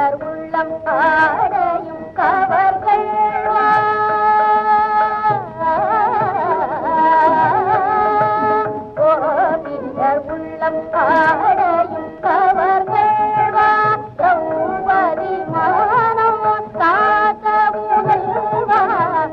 கோபியர் உள்ளம் ஆடையும் கவர்கள் கோபியர் உள்ளம் ஆடையும் கவர்கள் திரௌபதி மானம் காத்த முதல்வா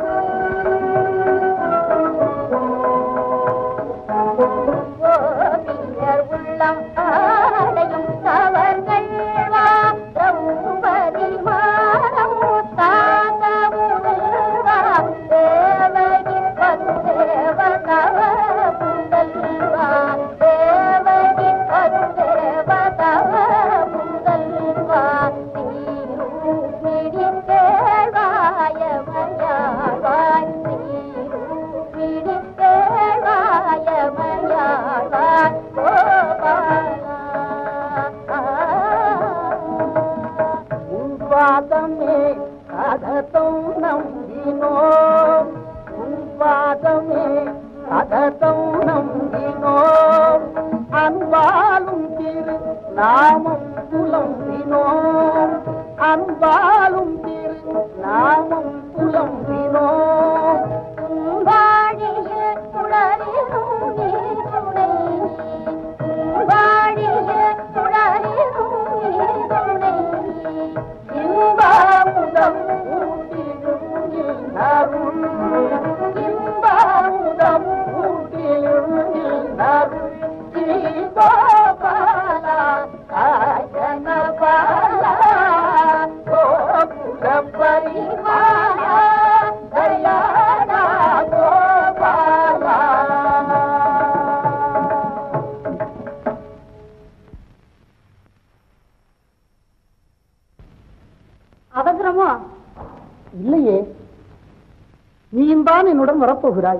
கோபியர் உள்ளம் ஆடையும் கவர்கள் திரௌபதி மானம் காத்த முதல்வா தேவகி வசுதேவ தவ புதல்வா தேவகி வசுதேவ தவ புதல்வா நீருமிடி கேள்வாய மயாழ்வாய் நீருமிடி கேள்வாய மயாழ்வாய் கோபாலா உன்பாதமே கதத்தம் நம்பினோம் உன்பாதமே கதத்தம் நம்பினோம் அன்பாலும் திரு நாமம் புலம்பினோம் அன்பாலும் திரு நாமம் புலம்பினோம் வாழியில் சுடரிலும் நீர் துணை வாழியில் சுடரிலும் நீர் துணை இன்பமுதம் ஊட்டிடும் அருள் இன்பமுதம் ஊட்டிடும் அருள் ஸ்ரீகோபாலா காயன பாலா கோகுல பரிவாலா கல்யாணா கோபாலா அவசரமோ இல்லையே நீயும் தான் என்னுடன் வரப்போகிறாய்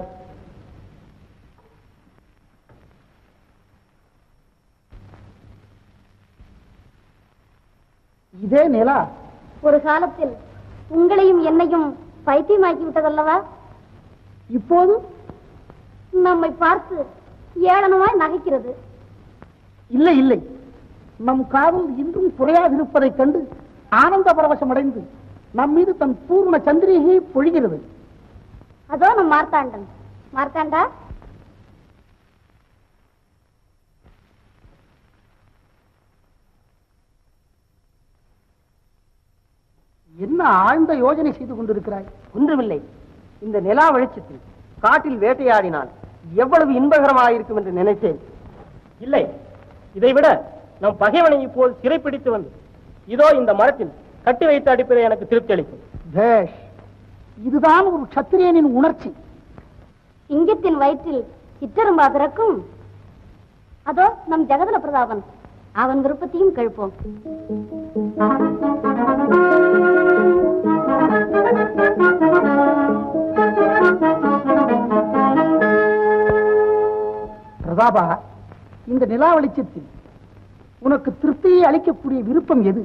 இதே நிலா ஒரு காலத்தில் உங்களையும் என்னையும் பைத்தியமாக்கி விட்டதல்லவா இப்போது நம்மை பார்த்து ஏளனமாய் நகைக்கிறது இல்லை இல்லை நம் காதல் இன்றும் குறையாதிருப்பதைக் கண்டு ஆனந்த பரவசம் அடைந்து நம் மீது தன் பூர்ண சந்திரிகையை பொழிகிறது அதோ நம் மார்த்தாண்டன் மார்த்தாண்டா என்ன ஆழ்ந்த யோஜனை செய்து கொண்டிருக்கிறாய் ஒன்றுமில்லை இந்த நிலா வெளிச்சத்தில் காட்டில் வேட்டையாடினால் எவ்வளவு இன்பகரமாயிருக்கும் என்று நினைத்தேன் இல்லை இதைவிட நம் பகைவனை இப்போது சிறைப்பிடித்து வந்து இதோ இந்த மரத்தில் கட்டி வைத்து அடிப்பதை எனக்கு திருப்தி அளிக்கும் பேஷ் இதுதான் ஒரு சத்திரியனின் உணர்ச்சி சிங்கத்தின் வயிற்றில் சிற்றரும்பா பிறக்கும் அதோ நம் ஜெகதல பிரதாபன் அவன் விருப்பத்தையும் கழுப்போம் பிரதாபா இந்த நிலா வெளிச்சத்தில் உனக்கு திருப்தியை அளிக்கக்கூடிய விருப்பம் எது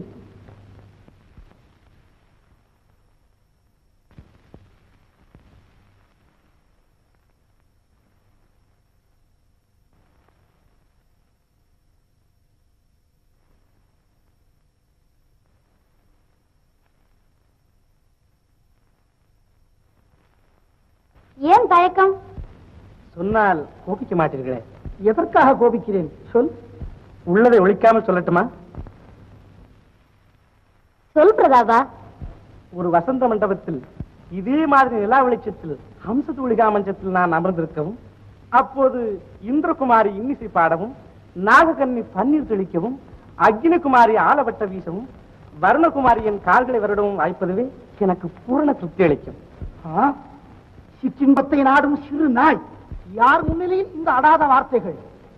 ஏன் தயக்கம் சொன்னால் கோபிக்க மாட்டீர்களே எதற்காக கோபிக்கிறேன் சொல் உள்ளதை ஒழிக்காமல் சொல்லட்டுமா சொல் பிரதாபா ஒரு வசந்த மண்டபத்தில் இதே மாதிரி நிலா வெளிச்சத்தில் ஹம்ச தூளிகா மஞ்சத்தில் நான் அமர்ந்திருக்கவும் அப்போது இந்திரகுமாரி இன்னிசை பாடவும் நாககன்னி பன்னீர் தெளிக்கவும் அக்னிகுமாரி ஆலவட்ட வீசவும் வர்ணகுமாரி என் கால்களை வருடவும் வாய்ப்பதுவே எனக்கு பூரண திருப்தி அளிக்கும் ஆ? சிற்றின்பத்தை நாடும் சிறு நாய் யார் முன்னிலையில் இந்த அடாத வார்த்தைகள்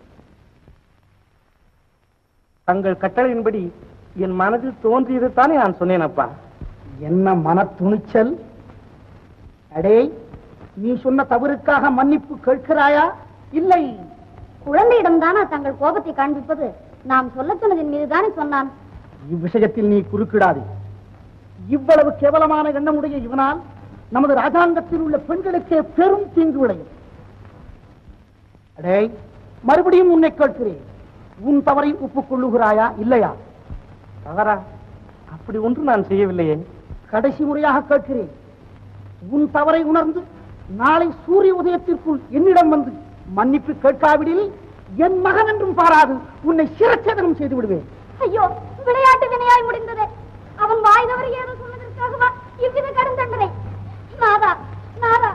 தங்கள் கட்டளையின்படி என் மனதில் தோன்றியது தானே நான் சொன்னேன் அப்பா என்ன மன துணிச்சல் அடே நீ சொன்ன தவறுக்காக மன்னிப்பு கேட்கிறாயா இல்லை குழந்தையிடம் தானா தங்கள் கோபத்தை காண்பிப்பது நாம் சொல்லச் சொன்னதின் மீதுதானே சொன்னான் இவ்விஷயத்தில் நீ குறுக்கிடாதே இவ்வளவு கேவலமான எண்ணமுடைய இவனால் நமது ராஜாங்கத்தில் உள்ள பெண்களுக்கே பெரும் தீங்கு விளையும் அடே மறுபடியும் உன்னை கேட்கிறேன் உன் தவறை ஒப்புக்கொள்ளுகிறாயா இல்லையா தவறா அப்படி ஒன்று நான் செய்யவில்லையே கடைசி முறையாக கேட்கிறேன் உன் தவறை உணர்ந்து நாளை சூரிய உதயத்திற்குள் என்னிடம் வந்து மன்னிப்பு கேட்காவிடில் என் மகன் என்றும் பாராது உன்னை சிரச்சேதனம் செய்து விடுவேன் ஐயோ விளையாட்டு வினையாய் முடிந்தது அவன் வாய் தவறி ஏதோ சொன்னதற்காகவா இவ்வித கடும் தண்டனை நாதா நாதா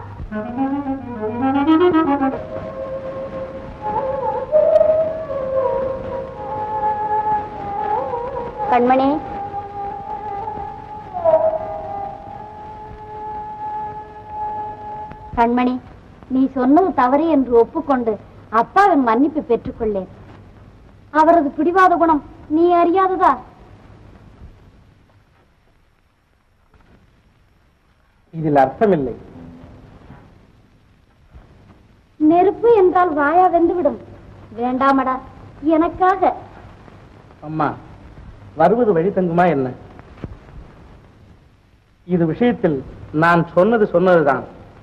கண்மணி கண்மணி நீ சொன்னது தவறு என்று ஒப்புக்கொண்டு அப்பாவின் மன்னிப்பு பெற்றுக்கொள்ளேன் அவரது பிடிவாத குணம் நீ அறியாததா இதில் அர்த்தமில்லை நெருப்பு என்றால் வாயா வெந்துவிடும் வேண்டாமடா எனக்காக அம்மா வருவது வழி தங்குமா என்ன இது விஷயத்தில் நான் சொன்னது சொன்னதுதான்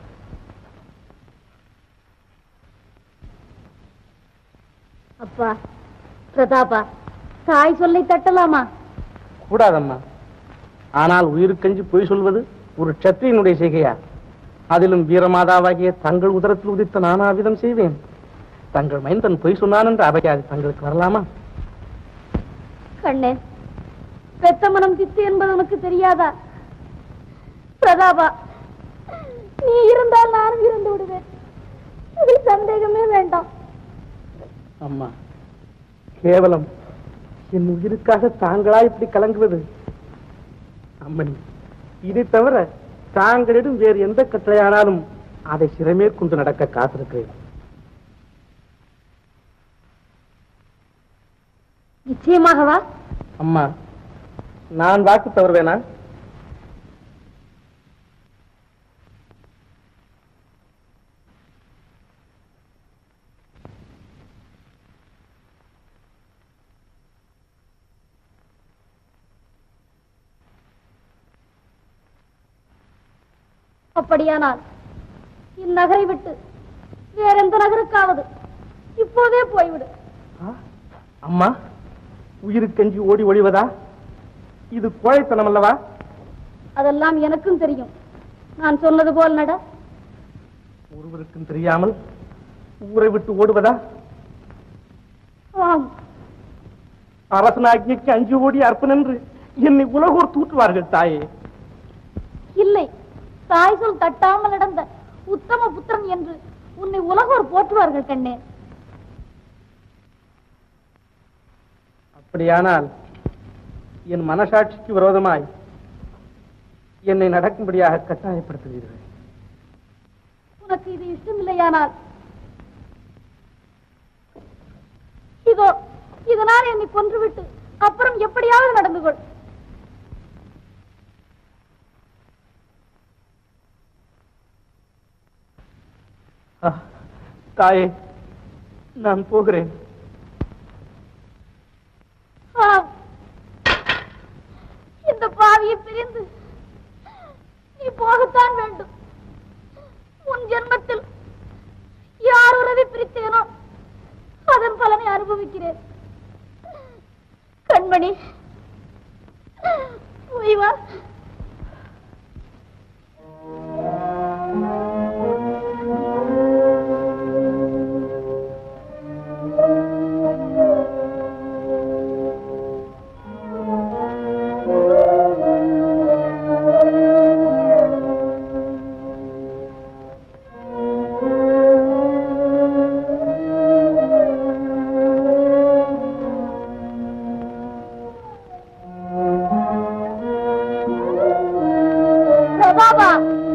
அப்பா பிரதாபா தாய் சொல்லை தட்டலாமா கூடாதம்மா ஆனால் உயிருக்கஞ்சி பொய் சொல்வது ஒரு சத்திரியனுடைய செய்கையா அதிலும் வீரமாதாவாகிய தங்கள் உதரத்தில் உதித்த நானாவிதம் செய்வேன் தங்கள் மைந்தன் பொய் சொன்னான் என்று அவையாது தங்களுக்கு வரலாமா கண்ணே பெத்த மனம் தித்து என்பது உனக்கு தெரியாதா பிரதாபா நீ இருந்தால் நானும் இருந்து விடுவேன் இதில் சந்தேகமே வேண்டாம் அம்மா கேவலம் என் உயிருக்காக தாங்களா இப்படி கலங்குவது அம்மணி இதை தவிர தாங்களிடம் வேறு எந்த கட்டளையானாலும் அதை சிறமேற்கொண்டு நடக்க காத்திருக்கிறேன் நிச்சயமாகவா அம்மா நான் வாக்கு தவறுவேனா அப்படியானால் இந்நகரை விட்டு வேற எந்த நகருக்காவது இப்போதே போய்விடு ஆ? அம்மா உயிருக்கஞ்சி ஓடி ஒழிவதா இது கோழைத்தனம் அல்லவா அதெல்லாம் எனக்கும் தெரியும் நான் சொன்னது போல் நட ஒருவருக்கும் தெரியாமல் ஊரை விட்டு ஓடுவதா ஆம் அரசனாகியக்கு அஞ்சு ஓடி அற்பனென்று என்னை உலகோர் தூற்றுவார்கள் தாயே இல்லை தாய் சொல் தட்டாமல் நடந்த உத்தம புத்திரன் என்று உன்னை உலகோர் போற்றுவார்கள் கண்ணே அப்படியானால் என் மனசாட்சிக்கு விரோதமாய் என்னை நடக்கும்படியாக கட்டாயப்படுத்துவீர்கள் உனக்கு இது இஷ்டமில்லையானால் இதோ இதனால் என்னை கொன்றுவிட்டு அப்புறம் எப்படியாவது நடந்து கொள் ஆ, தாயே நான் போகிறேன் ஆம். இந்த பாவியை பிரிந்து நீ போகத்தான் வேண்டும் உன் ஜென்மத்தில் யார் உறவை பிரித்தேனோ அதன் பலனை அனுபவிக்கிறேன் கண்மணி போய் வா பிரதாபா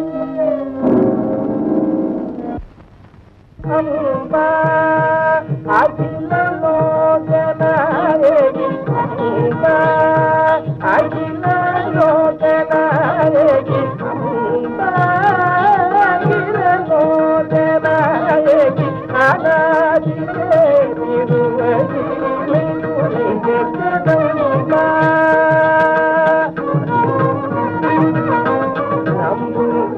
அம்பா அகில லோகநாயகி அம்பா அகில லோகநாயகி அம்பா அகில லோகநாயகி அநாதிலே திருவதிலே துணைந்த கடம்பா நம்பும்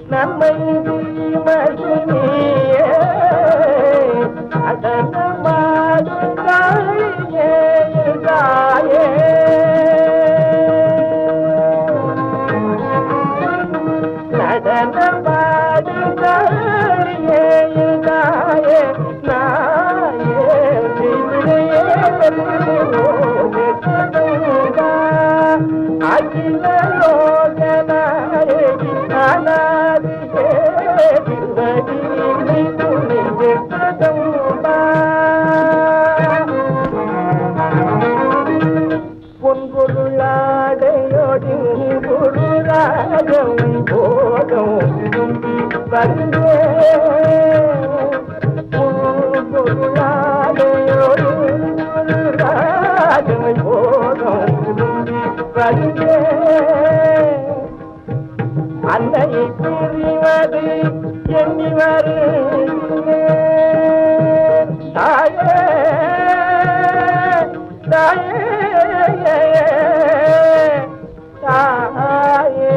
நன்மை தீமையே நடனமாடு காளியே தாயே நடனமாடு காளியே தாயே நாயே திரையே அகில லோகநாயகி அநாதியே திருவடி துணிவே பிரதம்பா பொன்பொருளாடையோடி பொருளாகம் போகம் வந்தே பொன்பொருளாடையோடி பொருளாகம் போகம் வந்தே அன்னையை புரிவது எண்ணி வருகிறேன் தாயே தாயே தாயே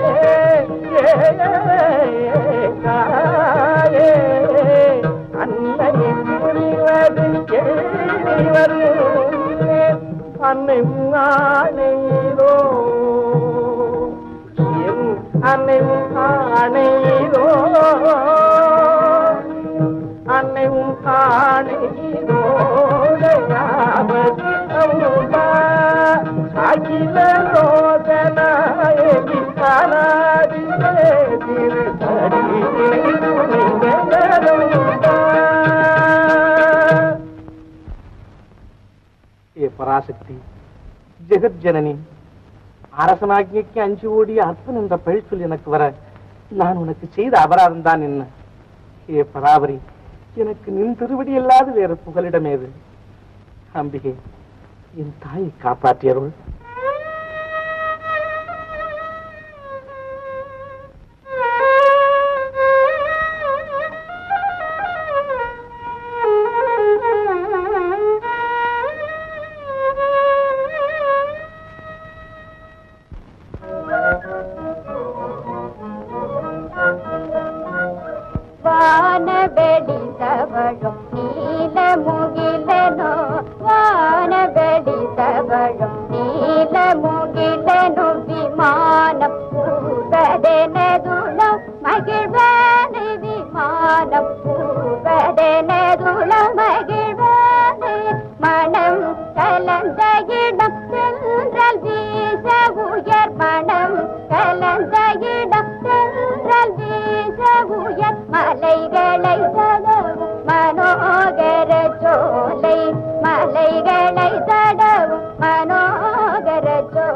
தாயே அன்னையை புரிவது எண்ணி வருகிறேன் அன்னை ஆணையிலோ என் அன்னை ஆணையிலோ அன்னை ஆணையிலோடையாவது அம்மா அகில ரோதனாயகி அநாதிலே திருத்தடி ஏ பராசக்தி ஜெகஜனனி அரசனாகியக்கு அஞ்சு ஓடி அற்பன் என்ற பழிச்சொல் எனக்கு வர நான் உனக்கு செய்த அபராதம் தான் என்ன ஏ பராபரி எனக்கு நின் திருவடி அல்லாது வேறு புகலிடமேது அம்பிகை என் தாயை காப்பாற்றியருள் வானவெளி தவழும் நீல முகிலனோ வானவெளி தவழும் நீல முகிலனோ விமானம் பூவதெனதுளம் மகிழ்வானு விமானம் பூவதெனதுளம் மகிழ்வானு மனம் கலந்த இடம் சென்றல் வீச உயர் மனம் கலந்த இடம் சென்றல் வீச உயர் மலைகளை தடவும் மனோகர சோலை மலைகளை தடவும் மனோகர சோலை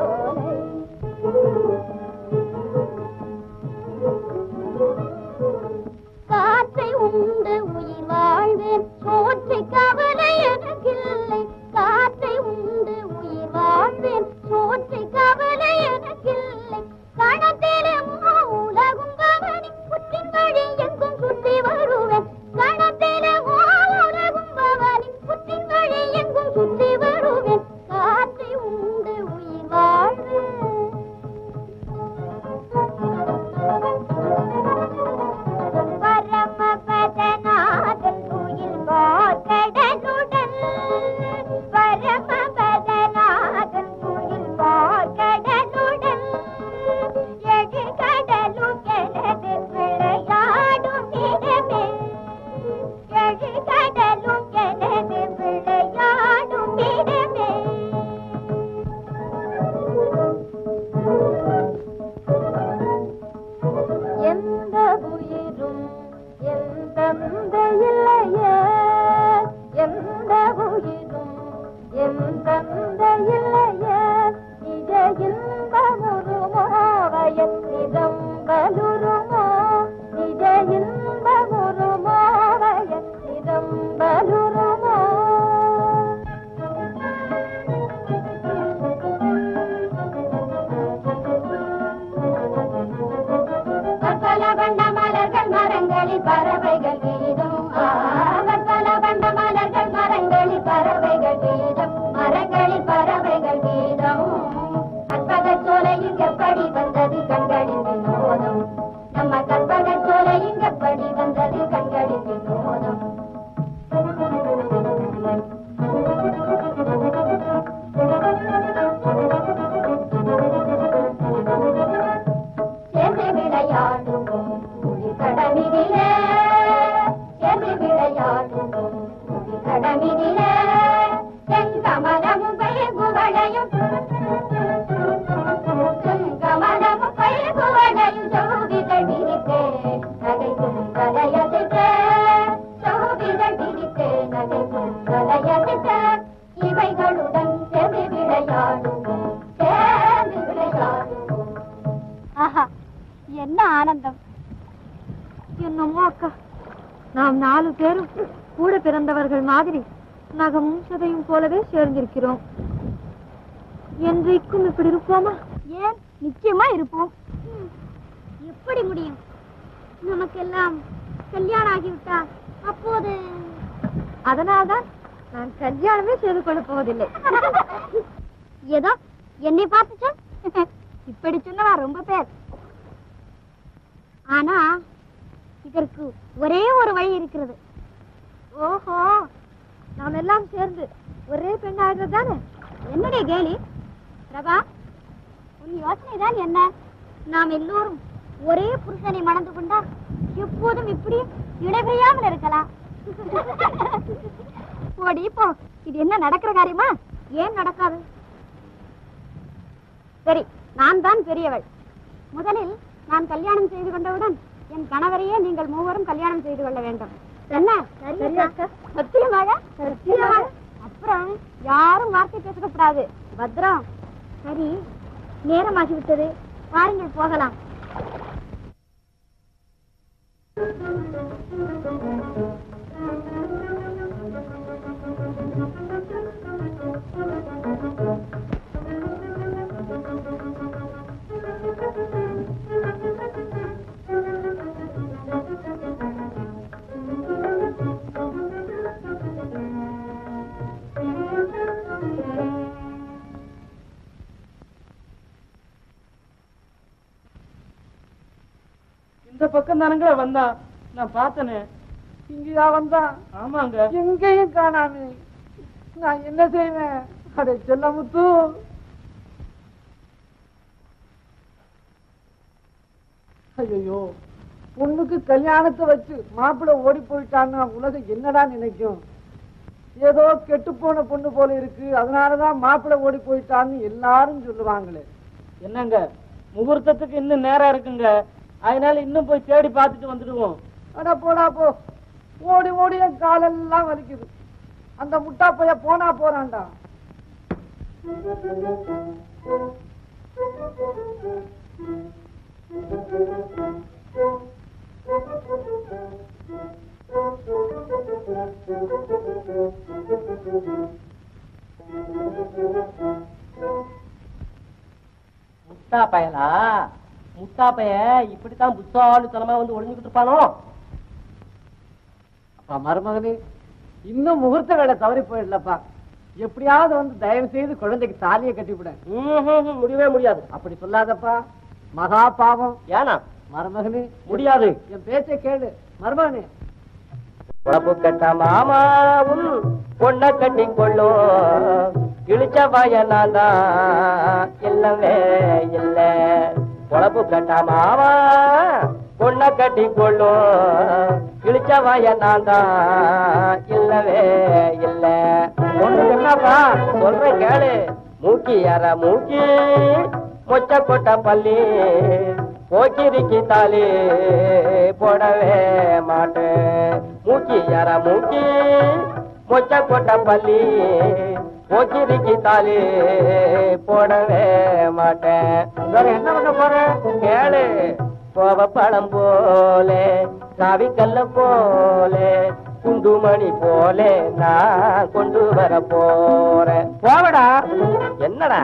ஆஹா என்ன ஆனந்தம் என்னமோ அக்கா நாம் நாலு பேரும் கூட பிறந்தவர்கள் மாதிரி நகமும் சதையும் போலவே சேர்ந்திருக்கிறோம் என்றைக்கும் இப்படி இருப்போமா ஏன் நிச்சயமா இருப்போம் எப்படி முடியும் நமக்கெல்லாம் கல்யாணம் ஆகிவிட்டா அப்போது அதனால்தான் நான் கல்யாணமே செய்து கொள்ள போவதில்லை ஏதோ என்னை பார்த்துச்சா இப்படி சொன்னவா ரொம்ப பேர் ஆனா இதற்கு ஒரே ஒரு வழி இருக்கிறது ஓஹோ நாம் எல்லாம் சேர்ந்து ஒரே பெண்ணாகிறது தானே என்னுடைய கேலி பிரபா உன் யோசனை தான் என்ன நாம் எல்லோரும் ஒரே புருஷனை மணந்து கொண்டால் எப்போதும் இப்படி இடைபிரியாமல் இருக்கலாம் போடி போ இது என்ன நடக்கிற காரியமா ஏன் நடக்காது சரி நான் தான் பெரியவள் முதலில் நான் கல்யாணம் செய்து கொண்டவுடன் என் கணவரையே நீங்கள் மூவரும் கல்யாணம் செய்து கொள்ள வேண்டும் என்ன சத்தியமாக சத்தியமாக அப்புறம் யாரும் வார்த்தை பேசக்கூடாது பத்ரம் சரி நேரமாகிவிட்டது பாருங்கள் போகலாம் இந்த பக்கம் தானுங்க வந்தான் நான் பார்த்தனே இங்கயா வந்தான் ஆமாங்க எங்கேயும் காணாமே நான் என்ன செய்வேன் அடே செல்லமுத்து ஐயோ பொண்ணுக்கு கல்யாணத்தை வச்சு மாப்பிள்ளை ஓடி போயிட்டான்னா உலகம் என்னடா நினைக்கும் ஏதோ கெட்டு போன பொண்ணு போல இருக்கு அதனாலதான் மாப்பிள்ளை ஓடி போயிட்டான்னு எல்லாரும் சொல்லுவாங்களே என்னங்க முகூர்த்தத்துக்கு இன்னும் நேரம் இருக்குங்க அதனால இன்னும் போய் தேடி பார்த்துட்டு வந்துடுவோம் அட போடா போ ஓடி ஓடி என் காலெல்லாம் வலிக்குது அந்த முட்டா பைய போனா போறான்டா முட்டா பயலா முட்டா பைய இப்படித்தான் புத்தாலுத்தனமா வந்து ஒளிஞ்சுக்கிட்டு இருப்பானோ அப்பா மருமகனே இன்னும் முகூர்த்த வேலை தவறி போயிடலப்பா எப்படியாவது வந்து தயவு செய்து குழந்தைக்கு தாலியை கட்டிவிட ம்ஹும், முடியவே முடியாது அப்படி சொல்லாதப்பா மகா பாவம் ஏனா மருமகனே முடியாது என் பேச்சை கேளு மருமகனே உடம்பு கட்ட மாமாவும் பொண்ண கட்டி கொள்ளும் இழிச்ச பயனாதா இல்லவே இல்ல உடம்பு கட்ட மாமா பொண்ண கட்டி கொள்ளும் இழிச்ச பயனாதா இல்லவே இல்ல ஒண்ணுக்கு என்னப்பா சொல்றேன் கேளு மூக்கி அற மூக்கி மொச்ச கொட்ட பள்ளி போக்கிரிக்கு தாலி போடவே மாட்டேன் மூக்கி யார மூக்கி மொச்ச கொட்ட பள்ளி போக்கிரிக்கு தாலி போடவே மாட்டேன் வேற என்ன பண்ண போறேன் கேளு கோவ பழம் போலே காவிக்கல்ல போலே குண்டுமணி போலே நான் கொண்டு வர போறேன் போவடா என்னடா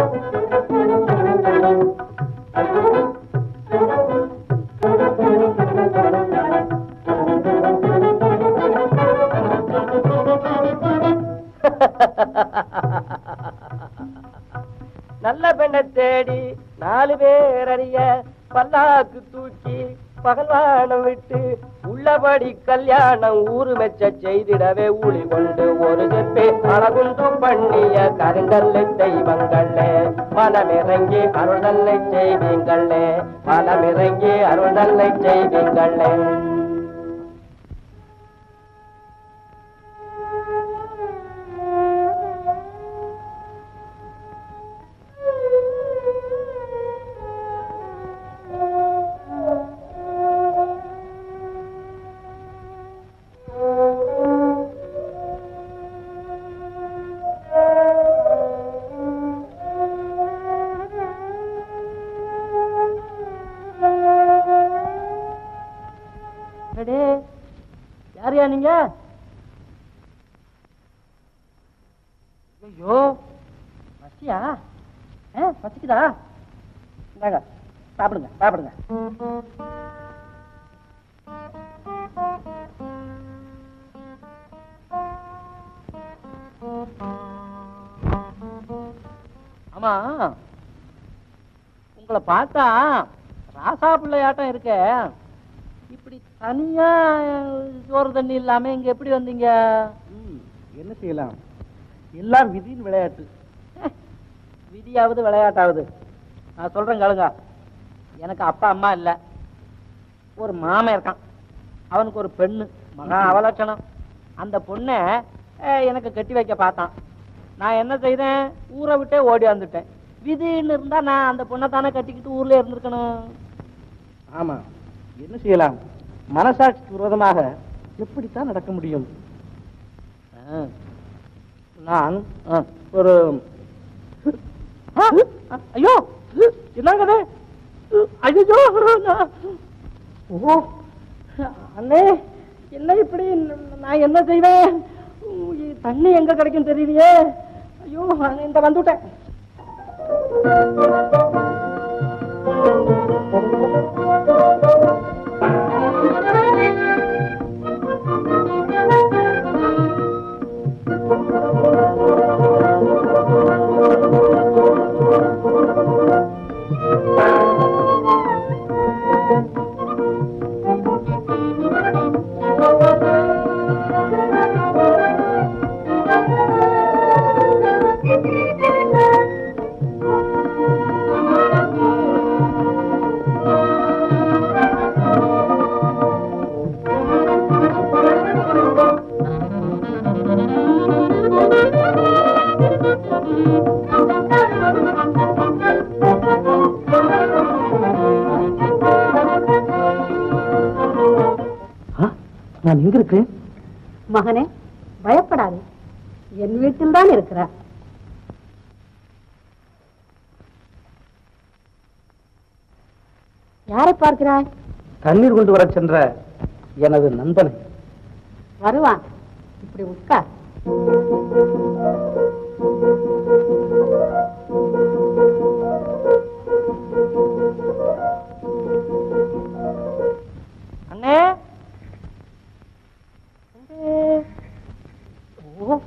நல்ல பெண்ணை தேடி நாலு பேர் அறிய பல்லாக்கு தூக்கி பகல்வானம் விட்டு உள்ளபடி கல்யாணம் ஊரு மெச்ச செய்திடவே ஊழி கொண்டு ஒரு செப்பே அழகுண்டு பண்ணிய கருங்கல்லை தெய்வங்களே மனமிறங்கி அருளல்லை செய்வீங்களே மனமிறங்கி அருளல்லை செய்வீங்களே அடடே யாரையா நீங்க ஐயோ பசியா ஆ பசிக்குதா இந்தாங்க சாப்பிடுங்க சாப்பிடுங்க ஆமா உங்களை பார்த்தா ராசா பிள்ளையாட்டம் இருக்க இப்படி தனியா சோறு தண்ணி இல்லாம இங்க எப்படி வந்தீங்க ம், என்ன செய்யலாம் எல்லாம் விதியின் விளையாட்டு விதியாவது விளையாட்டாவது நான் சொல்றேன் கேளுங்க எனக்கு அப்பா அம்மா இல்ல ஒரு மாமன் இருக்கான் அவனுக்கு ஒரு பெண்ணு மகா அவலட்சணம் அந்த பொண்ணை அஹ், எனக்கு கட்டி வைக்க பார்த்தான் நான் என்ன செய்தேன் ஊரை விட்டே ஓடி வந்துட்டேன் விதின்னு இருந்தா நான் அந்த பொண்ணை தானே கட்டிக்கிட்டு ஊர்ல இருந்திருக்கணும் ஆமா என்ன செய்யலாம் மனசாட்சிக்கு விரோதமாக எப்படித்தான் நடக்க முடியும் ஆ. நான் ஆ. ஒரு ஆ, ஐயோ என்னங்க இது? ஐயோ நான்- ஓ அண்ணே என்ன இப்படி நான் என்ன செய்வேன் உம், தண்ணி எங்க கிடைக்கும் தெரியலையே ஐயோ நான் இந்த வந்துட்டேன் ஆ, நான் எங்க இருக்கிறேன் மகனே பயப்படாதே என் வீட்டில் தான் இருக்கிறார் யாரை பார்க்கிறாய் தண்ணீர் கொண்டு வரச் சென்ற எனது நண்பனை வருவான் இப்படி உட்கார் அண்ணே அண்ணே. ஓ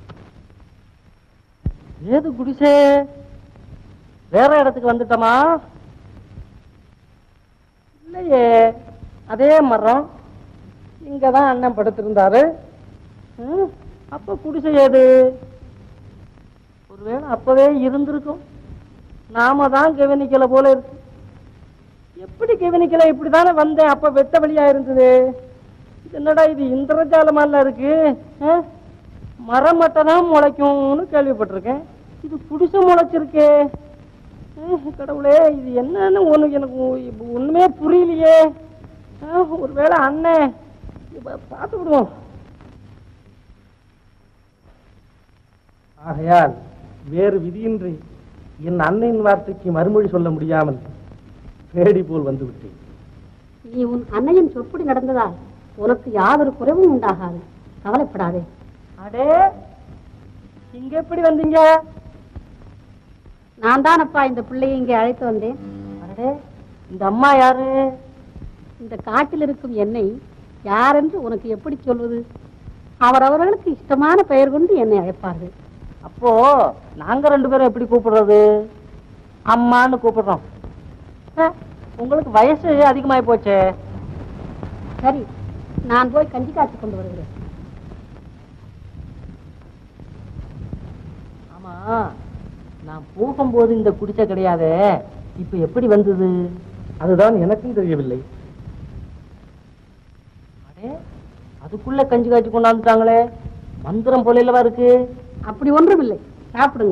ஏது குடிசே வேற இடத்துக்கு வந்துட்டோமா இல்லையே அதே மரம் இங்கதான் அண்ணன் படுத்திருந்தாரு ம், அப்ப குடிசை ஏது ஒருவேளை அப்பவே இருந்திருக்கும் நாம தான் கவனிக்கல போல இருக்கு எப்படி கவனிக்கல இப்படிதானே வந்தேன் அப்ப வெட்ட வழியா இருந்தது இது என்னடா இது இந்திரஜாலமால இருக்கு ஆ? மரம் மட்டும் தான் முளைக்கும்னு கேள்விப்பட்டிருக்கேன் இது புடிச முளைச்சிருக்கே ஆ, கடவுளே இது என்னன்னு உனக்கு எனக்கு ஒ- ஒண்ணுமே புரியலையே ஆ, ஒருவேளை அண்ணன் இப்ப பார்த்து விடுவோம் ஆகையால் வேறு விதியின்றி என் அன்னையின் வார்த்தைக்கு மறுமொழி சொல்ல முடியாமல் பேடி போல் வந்து விட்டேன் நீ உன் அன்னையின் சொற்படி நடந்ததால் உனக்கு யாதொரு குறைவும் உண்டாகாது கவலைப்படாதே அடே இங்க எப்படி வந்தீங்க நான் தானப்பா இந்த பிள்ளையை இங்கே அழைத்து வந்தேன் அடே இந்த அம்மா யாரு இந்த காட்டில் இருக்கும் என்னை யாரென்று உனக்கு எப்படி சொல்வது அவரவர்களுக்கு இஷ்டமான பெயர் கொண்டு என்னை அழைப்பார்கள் அப்போ நாங்க ரெண்டு பேரும் எப்படி கூப்பிடுறது அம்மான்னு கூப்பிடுறோம் அஹ், உங்களுக்கு வயசு அதிகமாயி போச்சே சரி நான் போய் கஞ்சி காய்ச்சி கொண்டு வருகிறேன் ஆமா நான் போகும்போது இந்த குடிசை கிடையாதே இப்ப எப்படி வந்தது அதுதான் எனக்கும் தெரியவில்லை அடே அதுக்குள்ள கஞ்சி காய்ச்சி கொண்டாந்துட்டாங்களே மந்திரம் போல இல்லவா இருக்கு அப்படி ஒன்றும் இல்லை சாப்பிடுங்க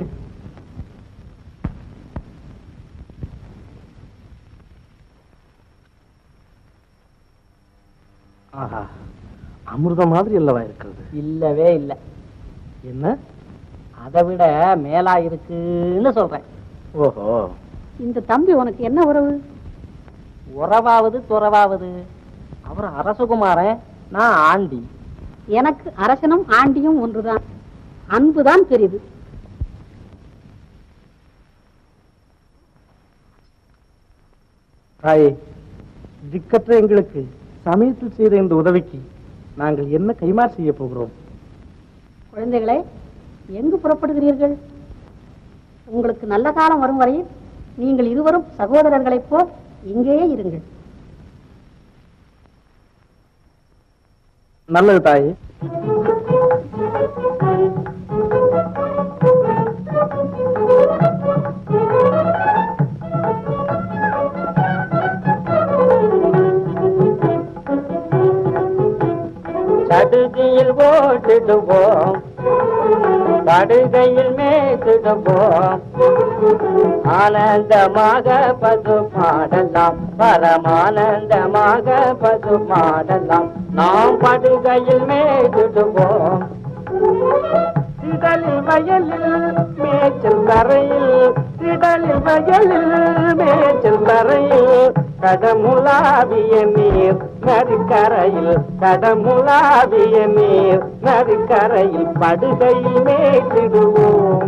ஆஹா அமிர்தம் மாதிரி அல்லவா இருக்கிறது இல்லவே இல்ல என்ன அதை விட மேலா இருக்குன்னு சொல்றேன் ஓஹோ இந்த தம்பி உனக்கு என்ன உறவு உறவாவது துறவாவது அவர் அரசகுமாரன் நான் ஆண்டி எனக்கு அரசனும் ஆண்டியும் ஒன்றுதான் அன்புதான் பெரிது தாயே திக்கற்ற எங்களுக்கு சமயத்தில் செய்த இந்த உதவிக்கு நாங்கள் என்ன கைமாறு செய்ய போகிறோம் குழந்தைகளே எங்கு புறப்படுகிறீர்கள் உங்களுக்கு நல்ல காலம் வரும் வரையில் நீங்கள் இருவரும் சகோதரர்களைப் போல் இங்கேயே இருங்கள் நல்லது தாயே சடுதியில் ஓட்டிடுவோம் படுகையில் மேய்த்திடுவோம் ஆனந்தமாக பசு பாடலாம் பரமானந்தமாக பசு பாடலாம் நாம் படுகையில் மேய்த்திடுவோம் திடலில் வயலில் மேய்ச்சல் தரையில் திடலில் வயலில் மேய்ச்சல் தரையில் கடமுலாவிய நீர் நதிக்கரையில் கடமுலாவிய நீர் நதிக்கரையில் படுகையில் மேய்த்திடுவோம்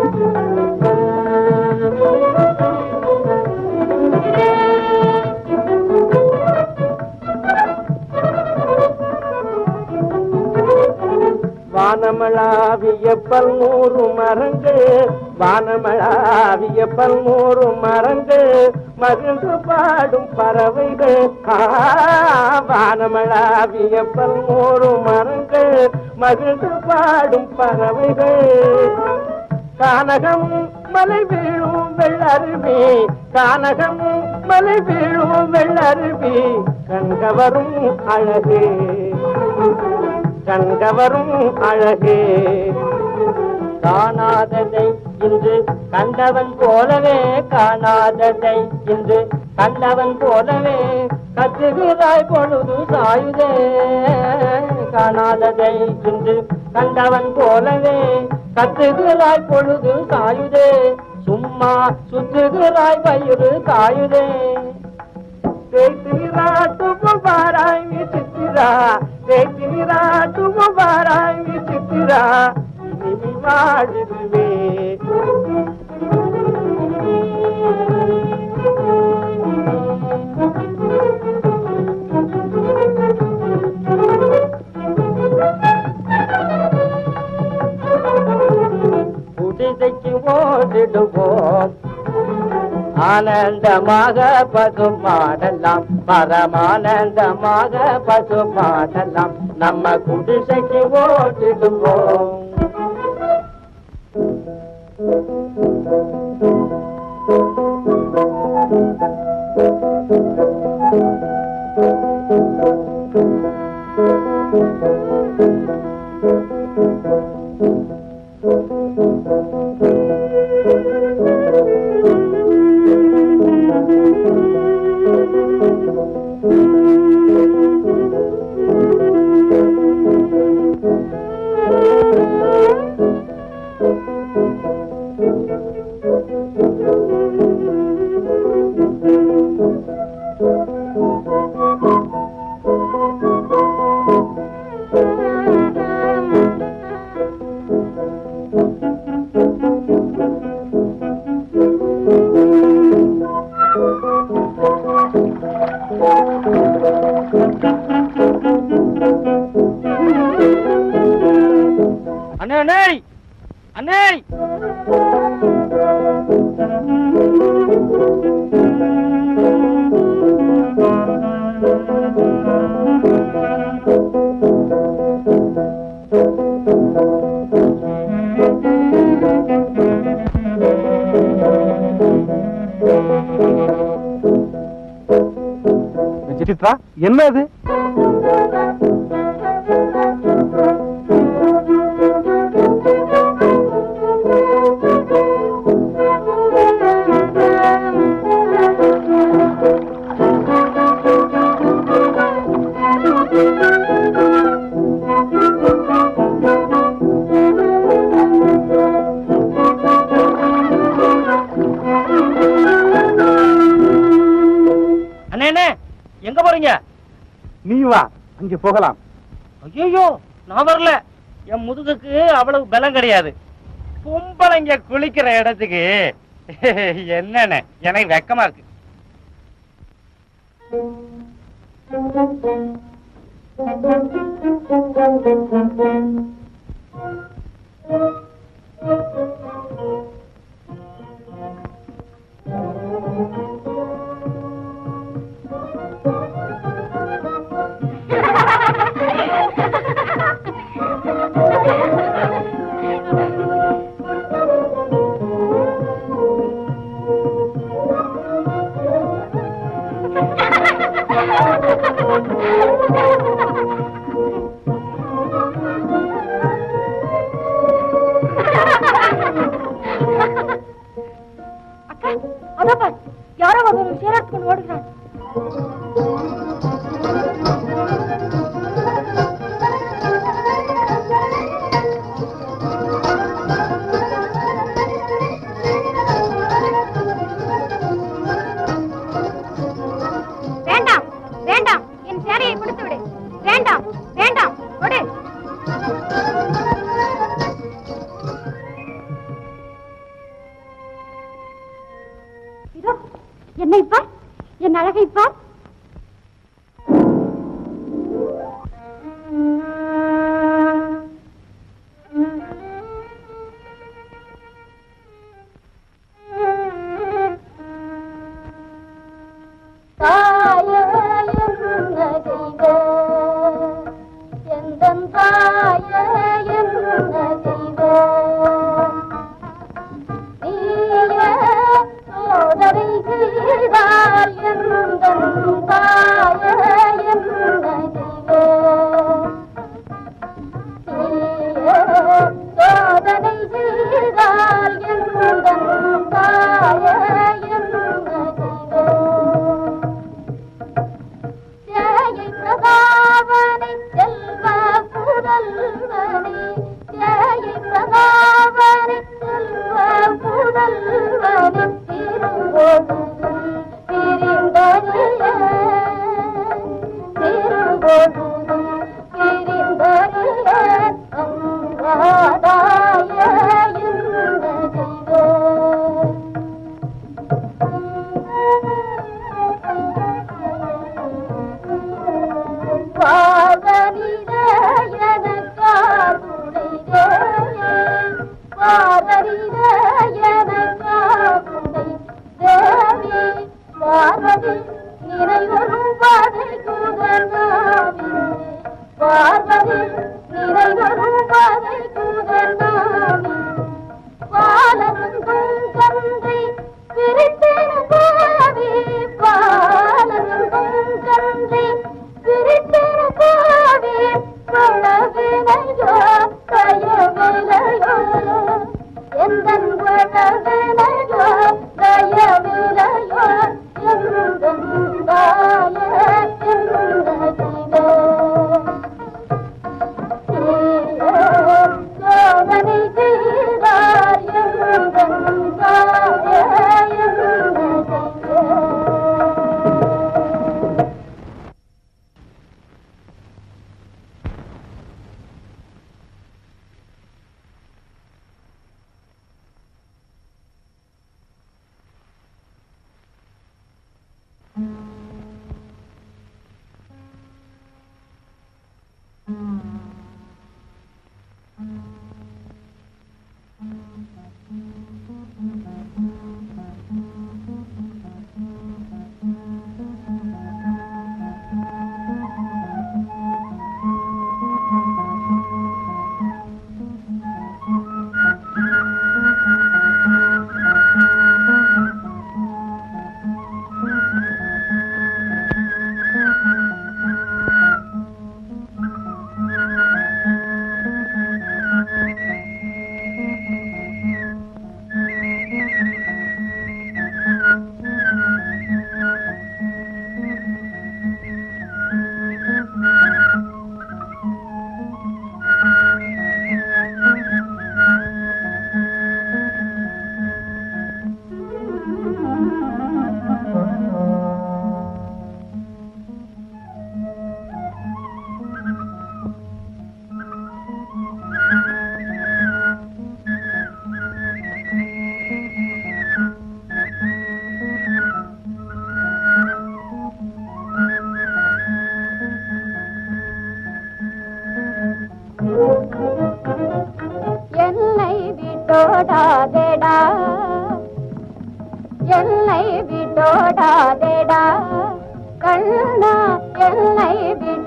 வானமளாவிய பல்நூறு மரங்கள் வானமளாவிய பல்நூறு மரங்கள் மகிழ்ந்து பாடும் பறவைகள் ஆ, வானமளாவிய பல்நூறு மரங்கள் மகிழ்ந்து பாடும் பறவைகள் கானகம் மலை வீழும் வெள்ளருவி கானகம் மலை வீழும் வெள்ளருவி கண்கவரும் அழகே கண்கவரும் அழகே காணாததை இன்று கண்டவன் போலவே காணாததை இன்று கண்டவன் போலவே கத்துகிறாய் பொழுது சாயுதே காணாததை இன்று கண்டவன் போலவே கத்துகிறாய் பொழுது சாயுதே சும்மா சுற்றுகிறாய் வயிறு காயுதே தேய்த்து நீராட்டும் பாராய் நீ சித்திரா தேய்த்து நீராட்டும் பாராய் நீ சித்திரா இனி வாழிடுவே குடிசைக்கு ஓடிடுவோம் ஆனந்தமாக பசு பாடலாம் பரமானந்தமாக பசு பாடலாம் நம்ம குடிசைக்கு ஓட்டிடுவோம் அண்ணே அண்ணே அண்ணே சித்ரா என்ன இது அண்ணே அண்ணே எங்க போறீங்க நீ வா அங்கே போகலாம் ஐயோ நான் வரல என் முதுகுக்கு அவ்வளவு பலம் கிடையாது பொம்பளைங்க குளிக்கிற இடத்துக்கு என்னன்னு எனக்கு வெக்கமா இருக்கு அக்கா அதோ பார் யாரோ ஒருவர் சேர எடுத்துக்கொண்டு ஓடுகிறான் வேண்டாம் வேண்டாம் என் சேரையை கொடுத்து விடு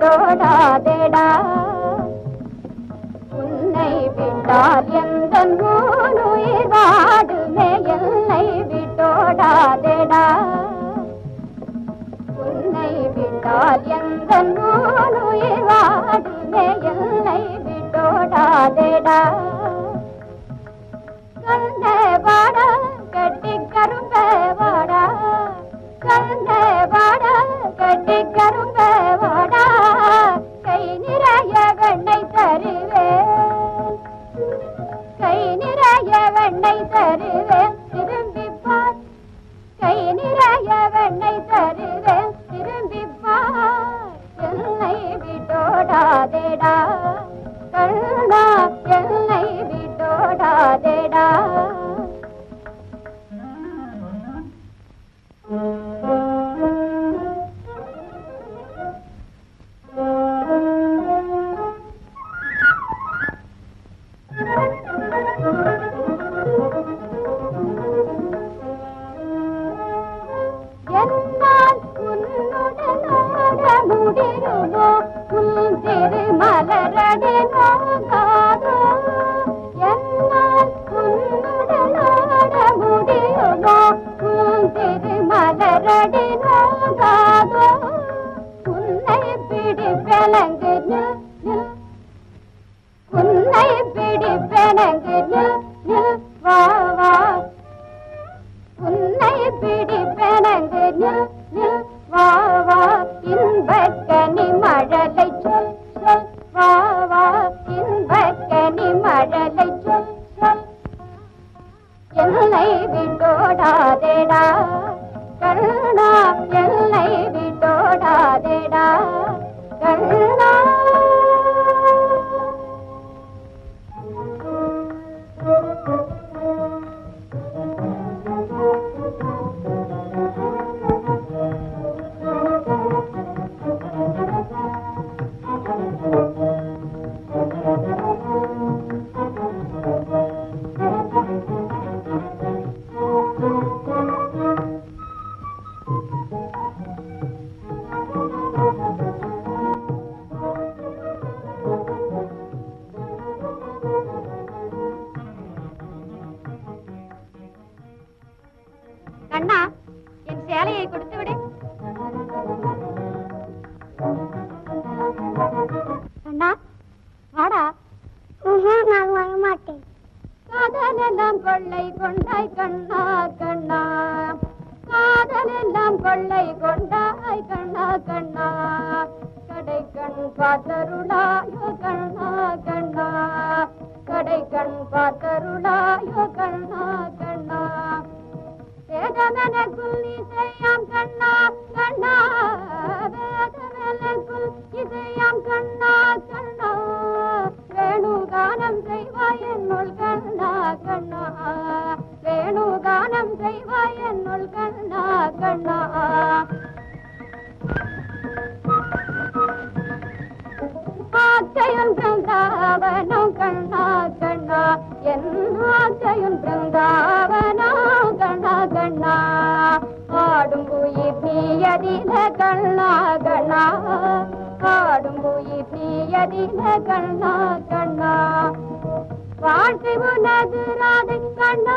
விட்டோடாதேடா உன்னை விட்டால் எந்த நூலுயிர் வாடுமே என்னை விட்டோடாதேடா உன்னை விட்டால் எந்த நூலுயிர் வாடுமே என்னை விட்டோடாதேடா கண்ணே வாடா கட்டி கரும்பே வாடா கண்ணே வாடா கட்டி கரும்பே வாடா கை நிறைய வெண்ணெய் தருவேன் கை நிறைய வெண்ணெய் தருவேன் திரும்பி பார் கை நிறைய வெண்ணெய் தருவேன் திரும்பி பார் என்னை விட்டோடாதேடா கண்ணா என்னை விட்டோடாதேடா என்னால் உன்னுடன் ஆட முடியுமோ உன் திருமலரடி நோகாதோ என்னால் உன்னுடன் ஆட முடியுமோ உன் திருமலரடி நோகாதோ உன்னை பிடிப்பெலங்கு நில் நில் உன்னை பிடிப்பெனங்கு நில் நில் வா வா உன்னை பிடிப்பெனங்கு நில் நில் வா வா இன்பக்கனி மழலை சொல் சொல் வா வா இன்பக்கனி மழலை சொல் சொல் என்னை விட்டோடாதேடா கண்ணா என்னை விட்டோடாதேடா கண்ணா கண்ணா என் சேலையை கொடுத்து விடு கண்ணா வாடா நான் வாங்க மாட்டேன் காதலெல்லாம் கொள்ளை கொண்டாய் கண்ணா கண்ணா காதலெல்லாம் கொள்ளை கொண்டாய் கண்ணா கண்ணா கடை கண் பார்த்தருளாயோ கண்ணா கண்ணா கடை கண் பார்த்தருளாயோ கண்ணா கண்ணா வேதமெனக்குள் இசையாம் கண்ணா கண்ணா வேதமெனக்குள் இசையாம் கண்ணா கண்ணா வேணுகானம் செய்வாய் என்னுள் கண்ணா கண்ணா வேணுகானம் செய்வாய் என்னுள் கண்ணா கண்ணா ஆச்சையன் பிருந்தாவனம் கண்ணா கண்ணா என் ஆச்சையன் பிருந்தாவனம் கண்ணா கண்ணா ஆடும் உயிர் நீயதில கண்ணா கண்ணா ஆடும் உயிர் நீயதில கண்ணா கண்ணா வாழ்க்கை உனது ராதை கண்ணா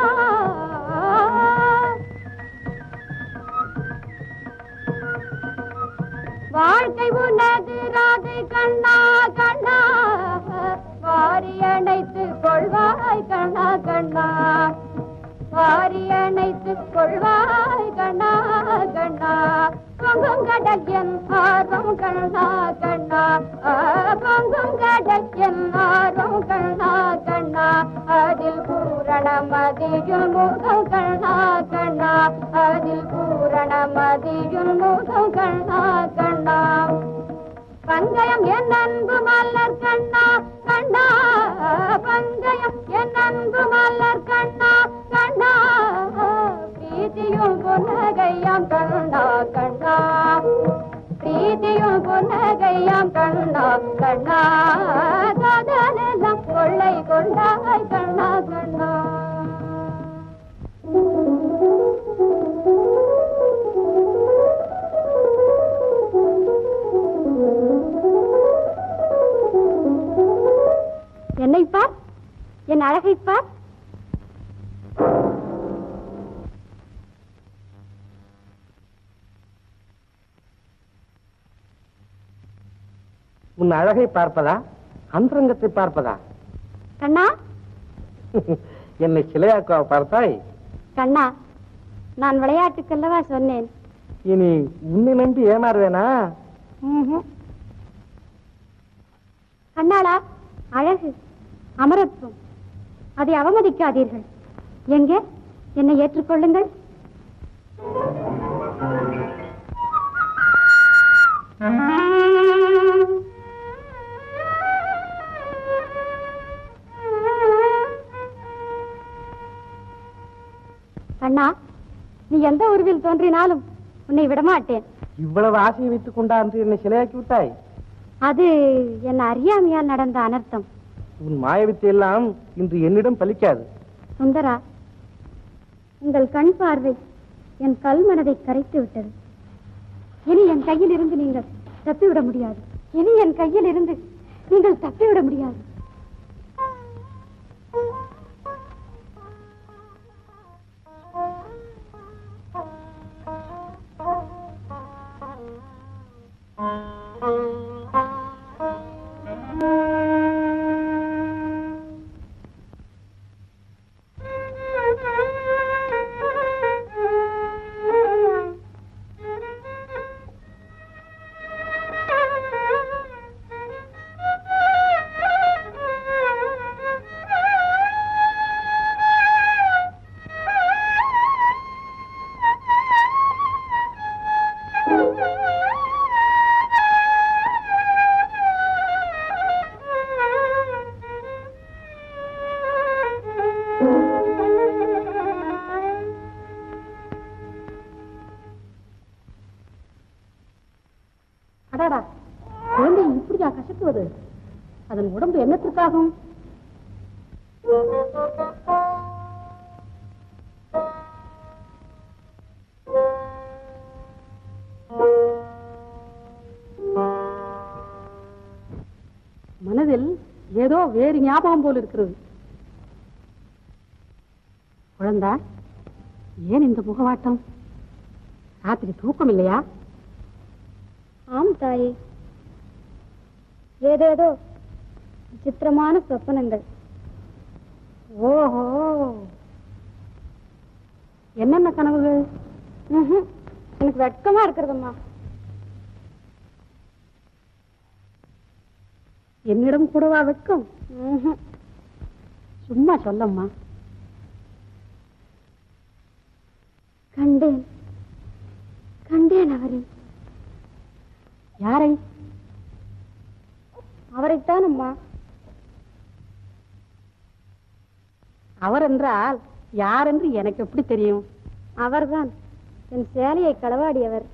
வாழ்க்கை உனது ராதை கண்ணா கண்ணா வாரி அணைத்து கொள்வாய் கண்ணா கண்ணா வாரி அணைத்து கொள்வாய் கண்ணா கண்ணா பொங்கும் கடல் என் ஆர்வம் கண்ணா கண்ணா ஆ, பொங்கும் கடல் என் ஆர்வம் கண்ணா கண்ணா அதில் பூரண மதியுள் முகம் கண்ணா கண்ணா அதில் பூரண மதியுள் முகம் கண்ணா கண்ணா பங்கயம் என் அன்பு மலர் கண்ணா கண்ணா பங்கயம் என் அன்பு மலர் கண்ணா கண்ணா பிரீதியும் புன்னகையாம் கண்ணா கண்ணா பிரீதியும் புன்னகையாம் கண்ணா கண்ணா காதலெல்லாம் கொள்ளை கொண்டாய் கண்ணா கண்ணா என் அழகைப் பார் உன் அழகை பார்ப்பதா அந்தரங்கத்தை பார்ப்பதா கண்ணா என்னை சிலையாக்கா பார்த்தாய் கண்ணா நான் விளையாட்டுக்கல்லவா சொன்னேன் இனி உன்னை நம்பி ஏமாறுவேனா கண்ணாளா அழகு அமரத்துவம் அதை அவமதிக்காதீர்கள் எங்கே என்னை ஏற்றுக்கொள்ளுங்கள் கண்ணா நீ எந்த உருவில் தோன்றினாலும் உன்னை விடமாட்டேன் இவ்வளவு ஆசையை வைத்துக் கொண்டா என்று என்னை சிலையாக்கி விட்டாய் அது என் அறியாமையால் நடந்த அனர்த்தம் உன் மாயவித்தை எல்லாம் இன்று என்னிடம் பலிக்காது சுந்தரா உங்கள் கண் பார்வை என் கல் மனதை கரைத்து விட்டது இனி என் கையில் இருந்து நீங்கள் தப்பிவிட முடியாது இனி என் கையில் இருந்து நீங்கள் தப்பிவிட முடியாது அடாடா குழந்தையை இப்படியா கசக்குவது அதன் உடம்பு என்னத்திற்காகும் மனதில் ஏதோ வேறு ஞாபகம் போல் இருக்கிறது குழந்தா ஏன் இந்த முகவாட்டம் ராத்திரி தூக்கம் இல்லையா ஆம் தாயே ஏதேதோ விசித்திரமான சொப்பனங்கள் ஓஹோ என்னென்ன கனவுகள் ம்ஹும். எனக்கு வெட்கமா இருக்கிறதம்மா என்னிடம் கூடவா வெட்கம் ம்ஹும். சும்மா சொல்லம்மா கண்டேன் கண்டேன் அவரை யாரை அவரைத்தான் அம்மா அவர் என்றால் யார் என்று எனக்கு எப்படி தெரியும் அவர்தான் என் சேலையை களவாடியவர்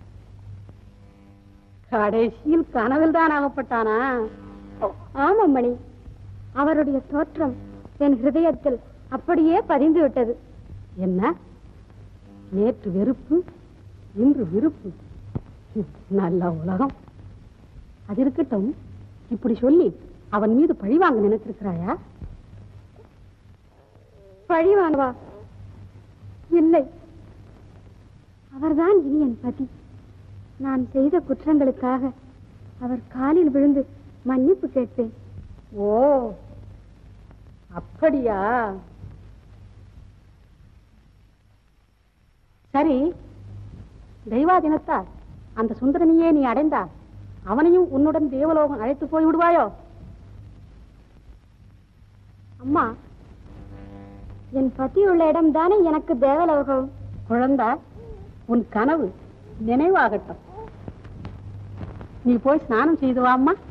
கடைசியில் கனவில் தான் ஆகப்பட்டானா ஆமாம் மணி அவருடைய தோற்றம் என் ஹிருதயத்தில் அப்படியே பதிந்து விட்டது என்ன நேற்று வெறுப்பு இன்று விருப்பு ஹம், நல்ல உலகம் அது இருக்கட்டும் இப்படி சொல்லி அவன் மீது பழிவாங்க நினைத்திருக்கிறாயா பழி வாங்கவா இல்லை அவர்தான் இனி என் பதி நான் செய்த குற்றங்களுக்காக அவர் காலில் விழுந்து மன்னிப்பு கேட்பேன் ஓ அப்படியா சரி தெய்வாதீனத்தால் அந்த சுந்தரனையே நீ அடைந்தால் அவனையும் உன்னுடன் தேவலோகம் அழைத்து போய் விடுவாயோ அம்மா என் பதி உள்ள இடம்தானே எனக்கு தேவலோகம் குழந்தா உன் கனவு நினைவாகட்டும் நீ போய் ஸ்நானம் செய்து வா அம்மா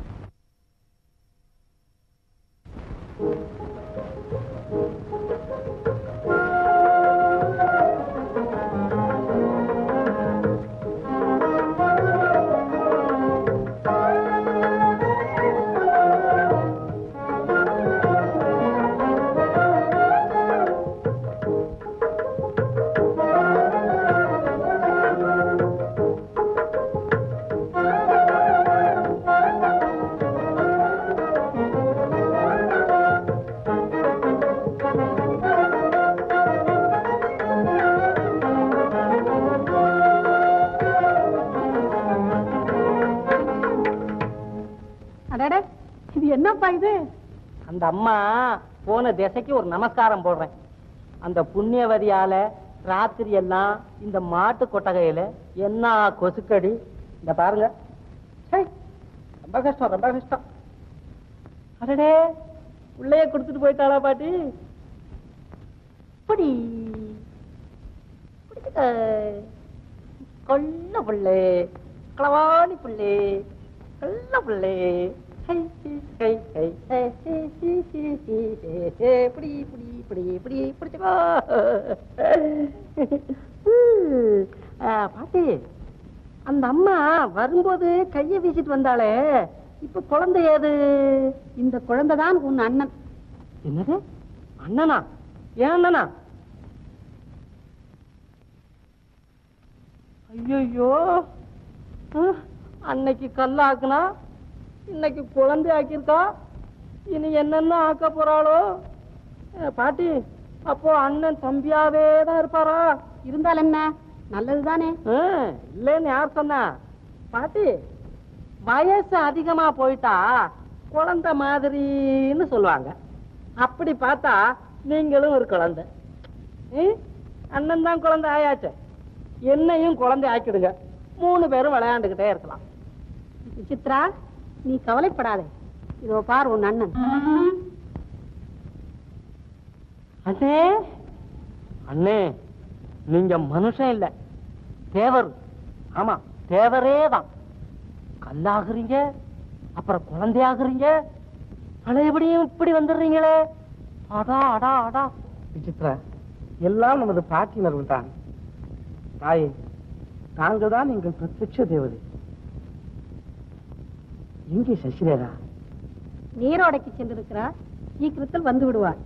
அடடே இது என்னப்பா இது அந்த அம்மா போன திசைக்கு ஒரு நமஸ்காரம் போடுறேன் அந்த புண்ணியவதியால ராத்திரி எல்லாம் இந்த மாட்டு கொட்டகையில என்ன கொசுக்கடி இந்த பாருங்க சை, ரொம்ப கஷ்டம் ரொம்ப கஷ்டம் அடடே உள்ளே கொடுத்துட்டு போயிட்டாளா பாட்டி புடி பிடிச்சுக்க கொல்ல புள்ளே களவாணி புள்ளே கொல்ல புள்ளே ஹை, ஹை, ஹை, ஹை, ஹை, ஹை, ஹி, ஹி, ஹி, ஹி, ஹி, பிடி பிடி பிடி பிடி பிடிச்சுக்கோ ஆ, பாட்டி அந்த அம்மா வரும்போது கைய வீசிட்டு வந்தாளே இப்ப குழந்தை ஏது இந்த குழந்தைதான் உன் அண்ணன் என்னது அண்ணனா ஏன் அண்ணனா ஐயோ அன்னைக்கு கல்லாக்குனா இன்னைக்கு குழந்தை ஆக்கியிருக்கா இனி என்னென்ன ஆக்க போறாளோ அஹ், பாட்டி அப்போ அண்ணன் தம்பியாவே தான் இருப்பாரா இருந்தால் என்ன நல்லதுதானே அஹ், இல்லைன்னு யார் சொன்னா பாட்டி வயசு அதிகமா போயிட்டா குழந்தை மாதிரின்னு சொல்லுவாங்க அப்படி பார்த்தா நீங்களும் ஒரு குழந்தை ம்? அண்ணன் தான் குழந்தை ஆயாச்சே என்னையும் குழந்தை ஆக்கிடுங்க மூணு பேரும் விளையாண்டுக்கிட்டே இருக்கலாம் சித்ரா நீ கவலைப்படாதே இதோ பார் உன் அண்ணன் அண்ணே அண்ணே நீங்க மனுஷன் இல்ல தேவர் ஆமா தேவரே தான் கல்லாகுறீங்க அப்புறம் குழந்தையாகுறீங்க பழையபடியும் இப்படி வந்துடுறீங்களே அடா அடா அடா விசித்ரா எல்லாம் நமது பாட்டினர்கள் தான் தாயே தாங்கள் தான் எங்கள் பிரத்யட்ச தேவதை எங்கே சசிரேகா நீரோடைக்கு சென்றிருக்கிறார் சீக்கிரத்தில் வந்து விடுவார்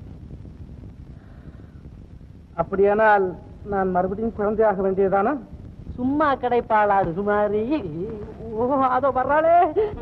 அப்படியானால் நான் மறுபடியும் குழந்தையாக வேண்டியதானா சும்மா கிடைப்பாளா சுமாரி ஓ அதோ வர்றாளே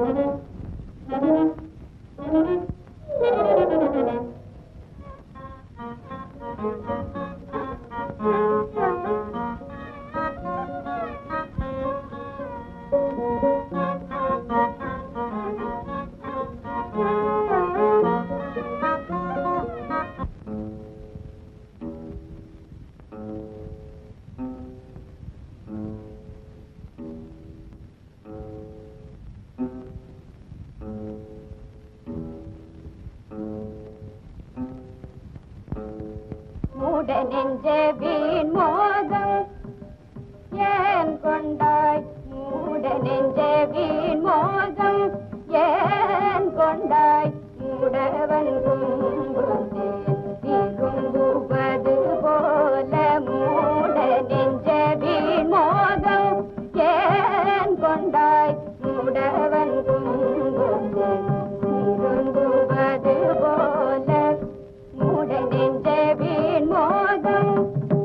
மூட நெஞ்ச வீண் மோகம் ஏன் கொண்டாய் மூட நெஞ்ச வீண் மோகம் ஏன் கொண்டாய் மூடவன் கும்புதே விரும்புவது போல மூட நெஞ்ச வீண் மோகம் ஏன் கொண்டாய் மூடவன் கும்புதே விரும்புவது போல மூட நெஞ்ச வீண் மோகம்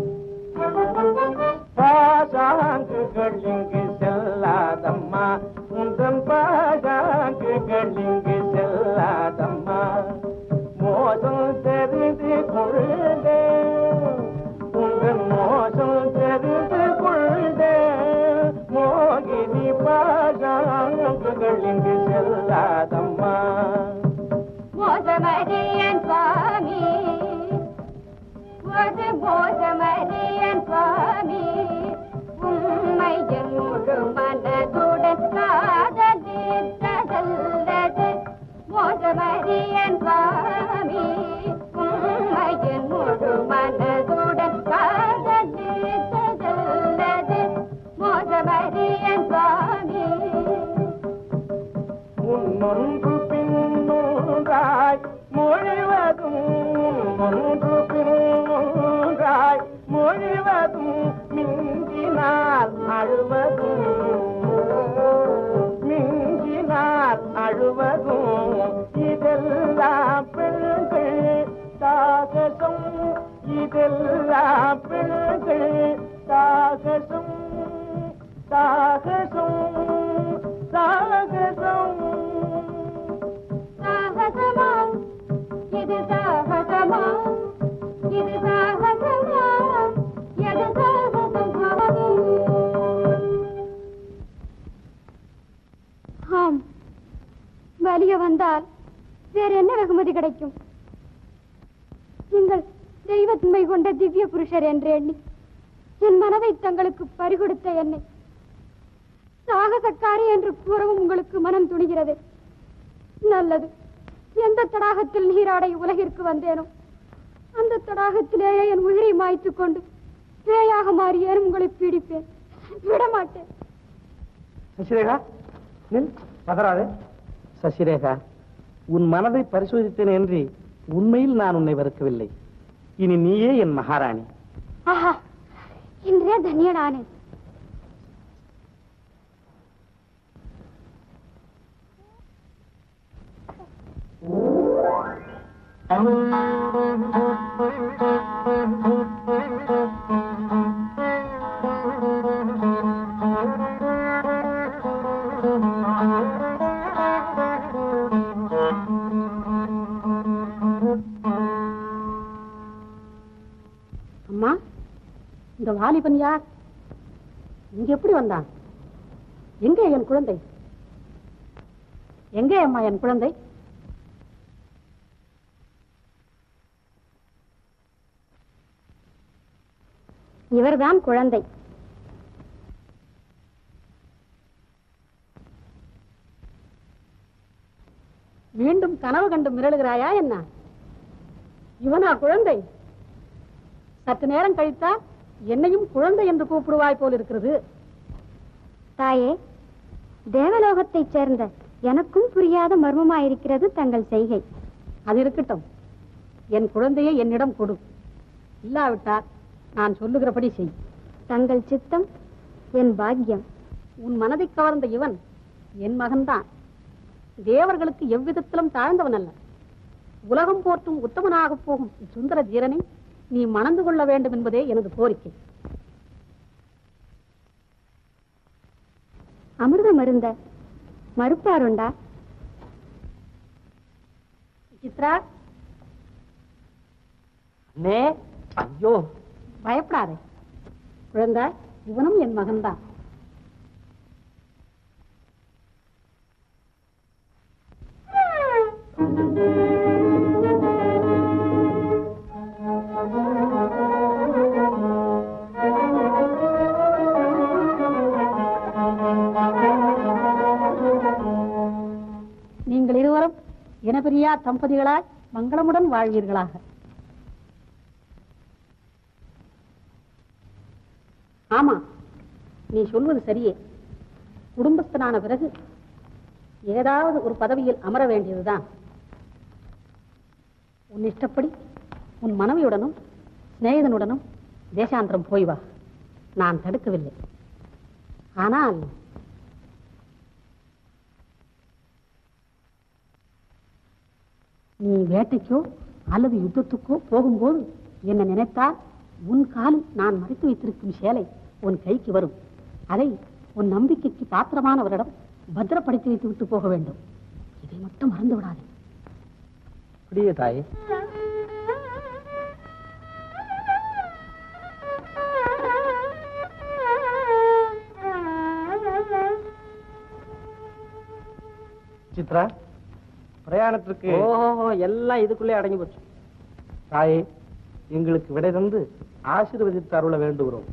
பாசாங்குகள் இங்கு செல்லாதம்மா உந்தன் பாசாங்குகள் இங்கு செல்லாதம்மா மோசம் தெரிந்து கொள்தே உங்கள் மோசம் தெரிந்து கொள்தே மோகினி பாசாங்குகள் இங்கு செல்லாதம்மா மோசமரியன் சுவாமி ஒரு மோசமரியன் சுவாமி உம்மை என் முழு மனதுடன் காதலித்ததல்லது மோசமரியன் சுவாமி உம்மை என் முழு மனதுடன் காதலித்ததல்லது மோசமரியன் சுவாமி முன்னொன்று பின்னொன்றாய் மொழிவதும் முன்னொன்று பின்னொன்றாய் மொழிவதும் மிஞ்சினால் அழுவதும் மிஞ்சினால் அழுவதும் இதெல்லாம் பெண்கள் சாகசம் இதெல்லாம் பெண்கள் சாகசம் சாகசம் சாகசம் சாகசமா இது சாகசமா இது சாகசமா எது சாகசம் ஆம் அழிய வந்தால் வேற என்ன வெகுமதி கிடைக்கும் நீங்கள் தெய்வத்தன்மை கொண்ட திவ்ய புருஷர் என்று எண்ணி என் மனதை தங்களுக்கு பறிகொடுத்த என்னை சாகசக்காரி என்று கூறவும் உங்களுக்கு மனம் துணிகிறது நல்லது எந்த தடாகத்தில் நீராடை உலகிற்கு வந்தேனோ அந்த தடாகத்திலேயே என் உயிரை மாய்த்துக் கொண்டு பேயாக மாறியேன் உங்களை பீடிப்பேன் விடமாட்டேன் சசிரேகா நில் பதறாதே சசிரேகா உன் மனதை பரிசோதித்தேன் என்று உண்மையில் நான் உன்னை வெறுக்கவில்லை இனி நீயே என் மகாராணி ஆஹா இன்றே தன்யனானேன் அம்மா இந்த வாலிபன் யார் இங்க எப்படி வந்தான் எங்கே என் குழந்தை எங்கே அம்மா என் குழந்தை இவர்தான் குழந்தை மீண்டும் கனவு கண்டு மிரளுகிறாயா என்ன இவனா குழந்தை சற்று நேரம் கழித்தா என்னையும் குழந்தை என்று கூப்பிடுவாய் போல் இருக்கிறது தாயே தேவலோகத்தைச் சேர்ந்த எனக்கும் புரியாத மர்மமாயிருக்கிறது தங்கள் செய்கை அது இருக்கட்டும் என் குழந்தையை என்னிடம் கொடு இல்லாவிட்டால் நான் சொல்லுகிறபடி செய் தங்கள் சித்தம் என் பாக்கியம் உன் மனதை கவர்ந்த இவன் என் மகன்தான் தேவர்களுக்கு எவ்விதத்திலும் தாழ்ந்தவன் அல்ல உலகம் போற்றும் உத்தமனாகப் போகும் சுந்தர தீரனை நீ மணந்து கொள்ள வேண்டும் என்பதே எனது கோரிக்கை அமிர்தம் அருந்த மறுப்பாருண்டா சித்ரா அண்ணே ஐயோ பயப்படாதே குழந்தை இவனும் என் மகன்தான் நீங்கள் இருவரும் இனப்பிரியா தம்பதிகளாய் மங்களமுடன் வாழ்வீர்களாக ஆமா நீ சொல்வது சரியே குடும்பஸ்தனான பிறகு ஏதாவது ஒரு பதவியில் அமர வேண்டியதுதான் உன் இஷ்டப்படி உன் மனைவியுடனும் சிநேகிதனுடனும் தேசாந்திரம் போய் வா நான் தடுக்கவில்லை ஆனால் நீ வேட்டைக்கோ அல்லது யுத்தத்துக்கோ போகும்போது என்ன நினைத்தால் உன் காலில் நான் மறைத்து வைத்திருக்கும் சேலை உன் கைக்கு வரும் அதை உன் நம்பிக்கைக்கு பாத்திரமானவரிடம் பத்திரப்படுத்தி வைத்து விட்டு போக வேண்டும் இதை மட்டும் மறந்து விடாதே அப்படியே தாயே சித்ரா பிரயாணத்திற்கு ஓஹோ எல்லாம் இதுக்குள்ளே அடங்கி போச்சு தாயே எங்களுக்கு விடை தந்து ஆசீர்வதித்து அருள வேண்டுகிறோம்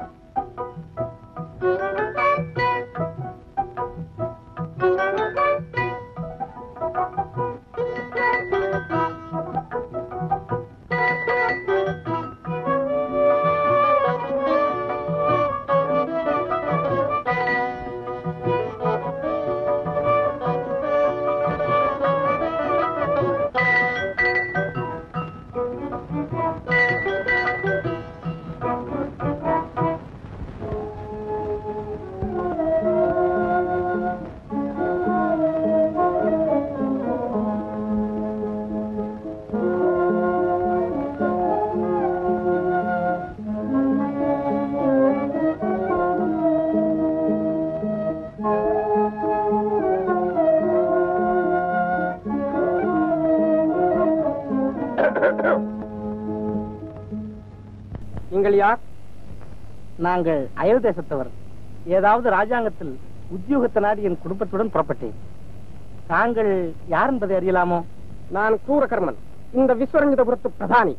நீங்கள் யார் நாங்கள் அயல் தேசத்தவர் ஏதாவது ராஜாங்கத்தில் உத்தியோகத்தை நாடி என் குடும்பத்துடன் புறப்பட்டேன் தாங்கள் யார் என்பதை அறியலாமோ நான் கூரகர்மன் இந்த விஸ்வரஞ்சிதபுரத்து பிரதானி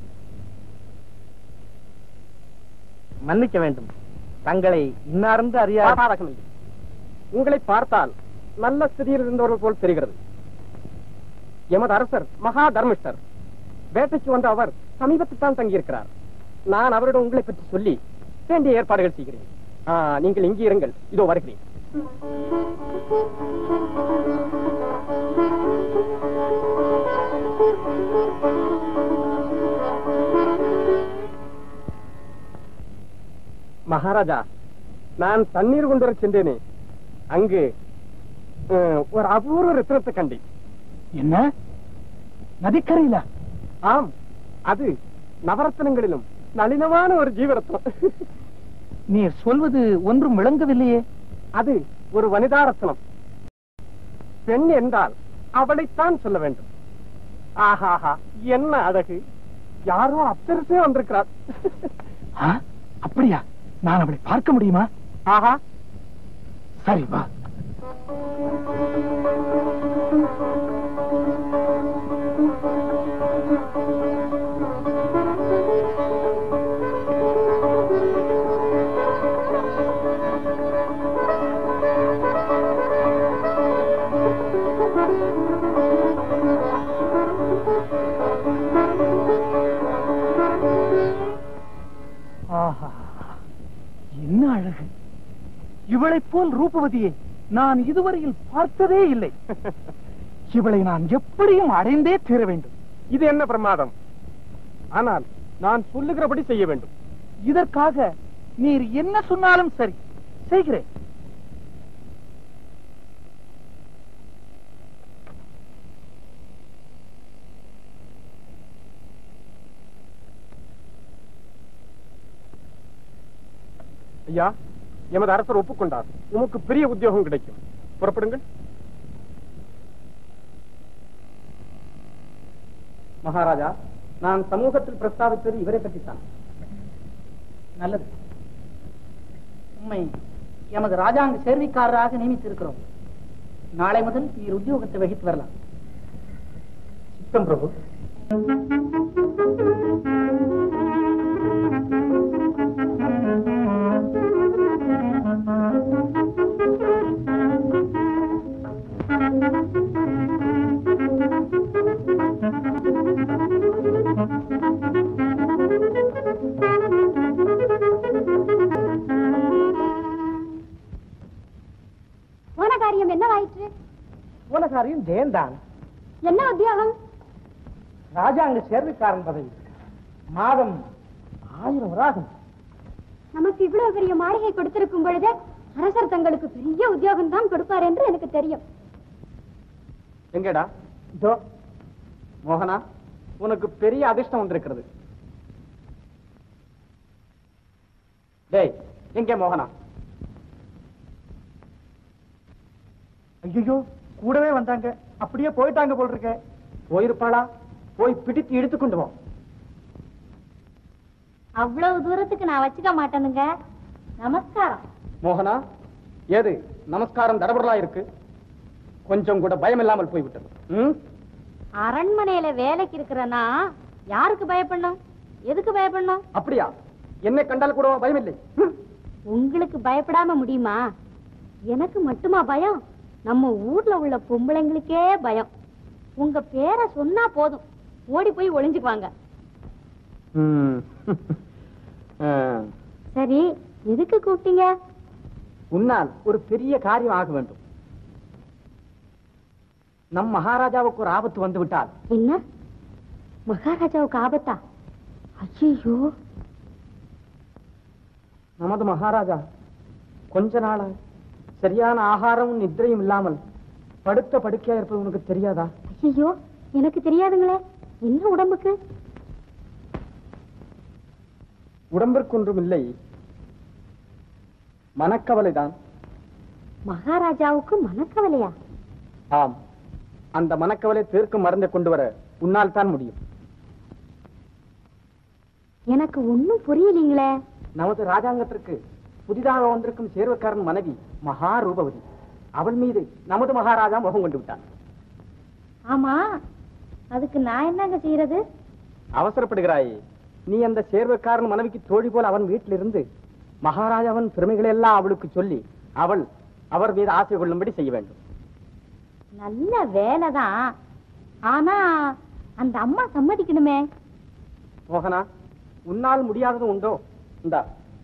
மன்னிக்க வேண்டும் தங்களை இன்னார்ந்து அறியா பாதகமில்லை உங்களை பார்த்தால் நல்ல ஸ்திதியில் இருந்தவர்கள் போல் தெரிகிறது எமது அரசர் மகா தர்மிஷ்டர் வேட்டைக்கு வந்த அவர் சமீபத்தில் தான் தங்கியிருக்கிறார் நான் அவரிடம் உங்களை பற்றி சொல்லி வேண்டிய ஏற்பாடுகள் செய்கிறேன் ஆ, நீங்கள் இங்கே இருங்கள் இதோ வருகிறேன் மகாராஜா நான் தண்ணீர் கொண்டு வர சென்றேனே அங்கு அஹ், ஒரு அபூர்வ ரத்னத்தை கண்டேன் என்ன நதிக்கரையில ஆம் அது நவரத்னங்களிலும் நளினமான ஒரு ஜீவரத்னம் நீர் சொல்வது ஒன்றும் விளங்கவில்லையே அது ஒரு வனிதா ரத்னம் பெண் என்றால் அவளைத்தான் சொல்ல வேண்டும் ஆஹாஹா என்ன அழகு யாரோ அப்சரசே வந்திருக்கிறார் ஆ, அப்படியா நான் அவளை பார்க்க முடியுமா ஆஹா சரி வா ஆஹா என்ன அழகு இவளைப் போல் ரூபவதியை நான் இதுவரையில் பார்த்ததே இல்லை இவளை நான் எப்படியும் அடைந்தே தீர வேண்டும் இது என்ன பிரமாதம் ஆனால் நான் சொல்லுகிறபடி செய்ய வேண்டும் இதற்காக நீர் என்ன சொன்னாலும் சரி செய்கிறேன் ஐயா எமது அரசர் ஒப்புக்கொண்டார் உமக்கு பெரிய உத்தியோகம் கிடைக்கும் புறப்படுங்கள் மகாராஜா நான் சமூகத்தில் பிரஸ்தாபித்தது இவரை பற்றித்தான் நல்லது உண்மை எமது ராஜாங்க சேர்விக்காரராக நியமித்திருக்கிறோம் நாளை முதல் நீர் உத்தியோகத்தை வகித்து வரலாம் சித்தம் பிரபு போன காரியம் என்னவாயிற்று உலகாரியும் ஜெயந்தான் என்ன உத்தியோகம் ராஜாங்க சேர்வைக்காரன் பதவி மாதம் ஆயிரம் ராகம் நமக்கு இவ்வளவு பெரிய மாளிகை கொடுத்திருக்கும் பொழுது அரசர் தங்களுக்கு பெரிய உத்தியோகம் தான் கொடுப்பார் என்று எனக்கு தெரியும் எங்கடா இதோ மோகனா உனக்கு பெரிய அதிர்ஷ்டம் வந்திருக்கிறது டேய் எங்கே மோகனா ஐயோ கூடவே வந்தாங்க அப்படியே போயிட்டாங்க போல் இருக்க போயிருப்பாளா போய் பிடித்து இழுத்து கொண்டு வா அவ்வளவு தூரத்துக்கு நான் வச்சுக்க மாட்டேனுங்க நமஸ்காரம் மோகனா ஏது நமஸ்காரம் தடபடலா இருக்கு கொஞ்சம் கூட பயம் இல்லாமல் போய்விட்டது ம்? அரண்மனையில வேலைக்கு இருக்கிறனா யாருக்கு பயப்படணும் எதுக்கு பயப்படணும் அப்படியா என்னை கண்டால் கூட பயம் இல்லை ம்? உங்களுக்கு பயப்படாம முடியுமா எனக்கு மட்டுமா பயம் நம்ம ஊர்ல உள்ள பொம்பளைங்களுக்கே பயம் உங்க பேரை சொன்னா போதும் ஓடி போய் ஒளிஞ்சுக்குவாங்க ம். ஆ, சரி எதுக்கு கூப்பிட்டீங்க உன்னால் ஒரு பெரிய காரியம் ஆக வேண்டும் நம் மகாராஜாவுக்கு ஒரு ஆபத்து வந்து விட்டால் என்ன மகாராஜாவுக்கு ஆபத்தா ஐயோ நமது மகாராஜா கொஞ்ச நாளா சரியான ஆகாரமும் நித்திரையும் இல்லாமல் படுத்த படுக்கையா இருப்பது உனக்கு தெரியாதா ஐயோ எனக்கு தெரியாதுங்களே என்ன உடம்புக்கு உடம்பிற்கொன்றும் இல்லை மனக்கவலைதான் மகாராஜாவுக்கு மனக்கவலையா ஆம் அந்த மனக்கவலை தீர்க்கும் மருந்தை கொண்டு வர உன்னால் தான் முடியும் எனக்கு ஒண்ணும் புரியலீங்களே நமது ராஜாங்கத்திற்கு புதிதாக வந்திருக்கும் சேர்வக்காரன் மனைவி மகா ரூபவதி அவள் மீது நமது மகாராஜா முகம் கொண்டு விட்டான் ஆமா அதுக்கு நான் என்னங்க செய்யறது அவசரப்படுகிறாய் நீ அந்த சேர்வைக்காரன் மனைவிக்கு தோழி போல அவன் வீட்டிலிருந்து மகாராஜாவின் பெருமைகளை எல்லாம் அவளுக்கு சொல்லி அவள் அவர் மீது ஆசை கொள்ளும்படி செய்ய வேண்டும் நல்ல வேலைதான் ஆனா அந்த அம்மா சம்மதிக்கணுமே மோகனா உன்னால் முடியாதது உண்டோ இந்தா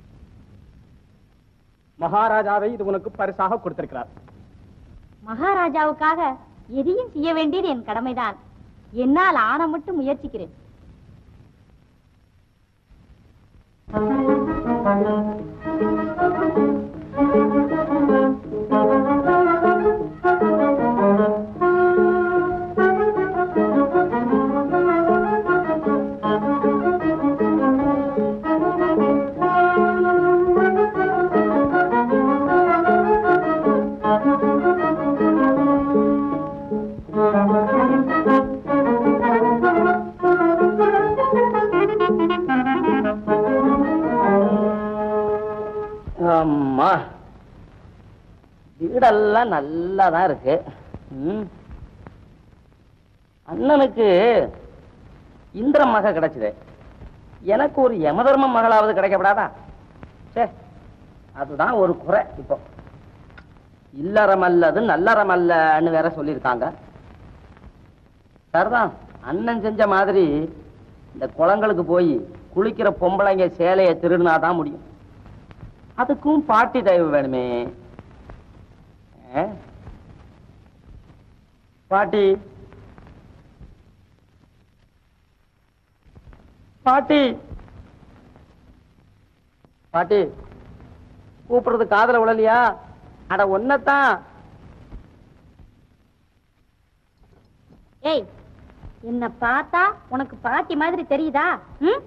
மகாராஜாவை இது உனக்கு பரிசாக கொடுத்திருக்கிறார் மகாராஜாவுக்காக எதையும் செய்ய வேண்டியது என் கடமைதான் என்னால் ஆன மட்டும் முயற்சிக்கிறேன் அம்மா வீடெல்லாம் நல்லா தான் இருக்கு ம். அண்ணனுக்கு இந்திர மக கிடைச்சது எனக்கு ஒரு யமதர்ம மகளாவது கிடைக்கப்படாதா சே அதுதான் ஒரு குறை இப்போ இல்லறம் அல்லது நல்லறம் அல்லன்னு வேற சொல்லியிருக்காங்க சரிதான் அண்ணன் செஞ்ச மாதிரி இந்த குளங்களுக்கு போய் குளிக்கிற பொம்பளைங்க சேலையை திருடினாதான் முடியும் அதுக்கும் பாட்டி தயவு வேணுமே ஆ? பாட்டி பாட்டி பாட்டி கூப்பிடுறது காதல விழலையா அட ஒன்னதான் ஏய் என்ன பார்த்தா உனக்கு பாட்டி மாதிரி தெரியுதா ம்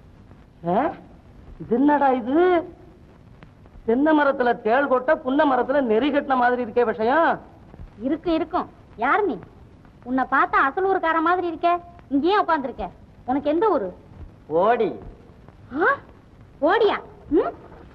இது என்னடா இது தென்னை மரத்துல தேள் கொட்ட புன்ன மரத்துல நெறி கட்டின மாதிரி இருக்கே விஷயம் இருக்கும் இருக்கும் யார் நீ உன்னை பார்த்தா அசல் ஊருக்கார மாதிரி இருக்க இங்கேயே உட்காந்துருக்க உனக்கு எந்த ஊரு ஓடி ஆ? ஓடியா ம்?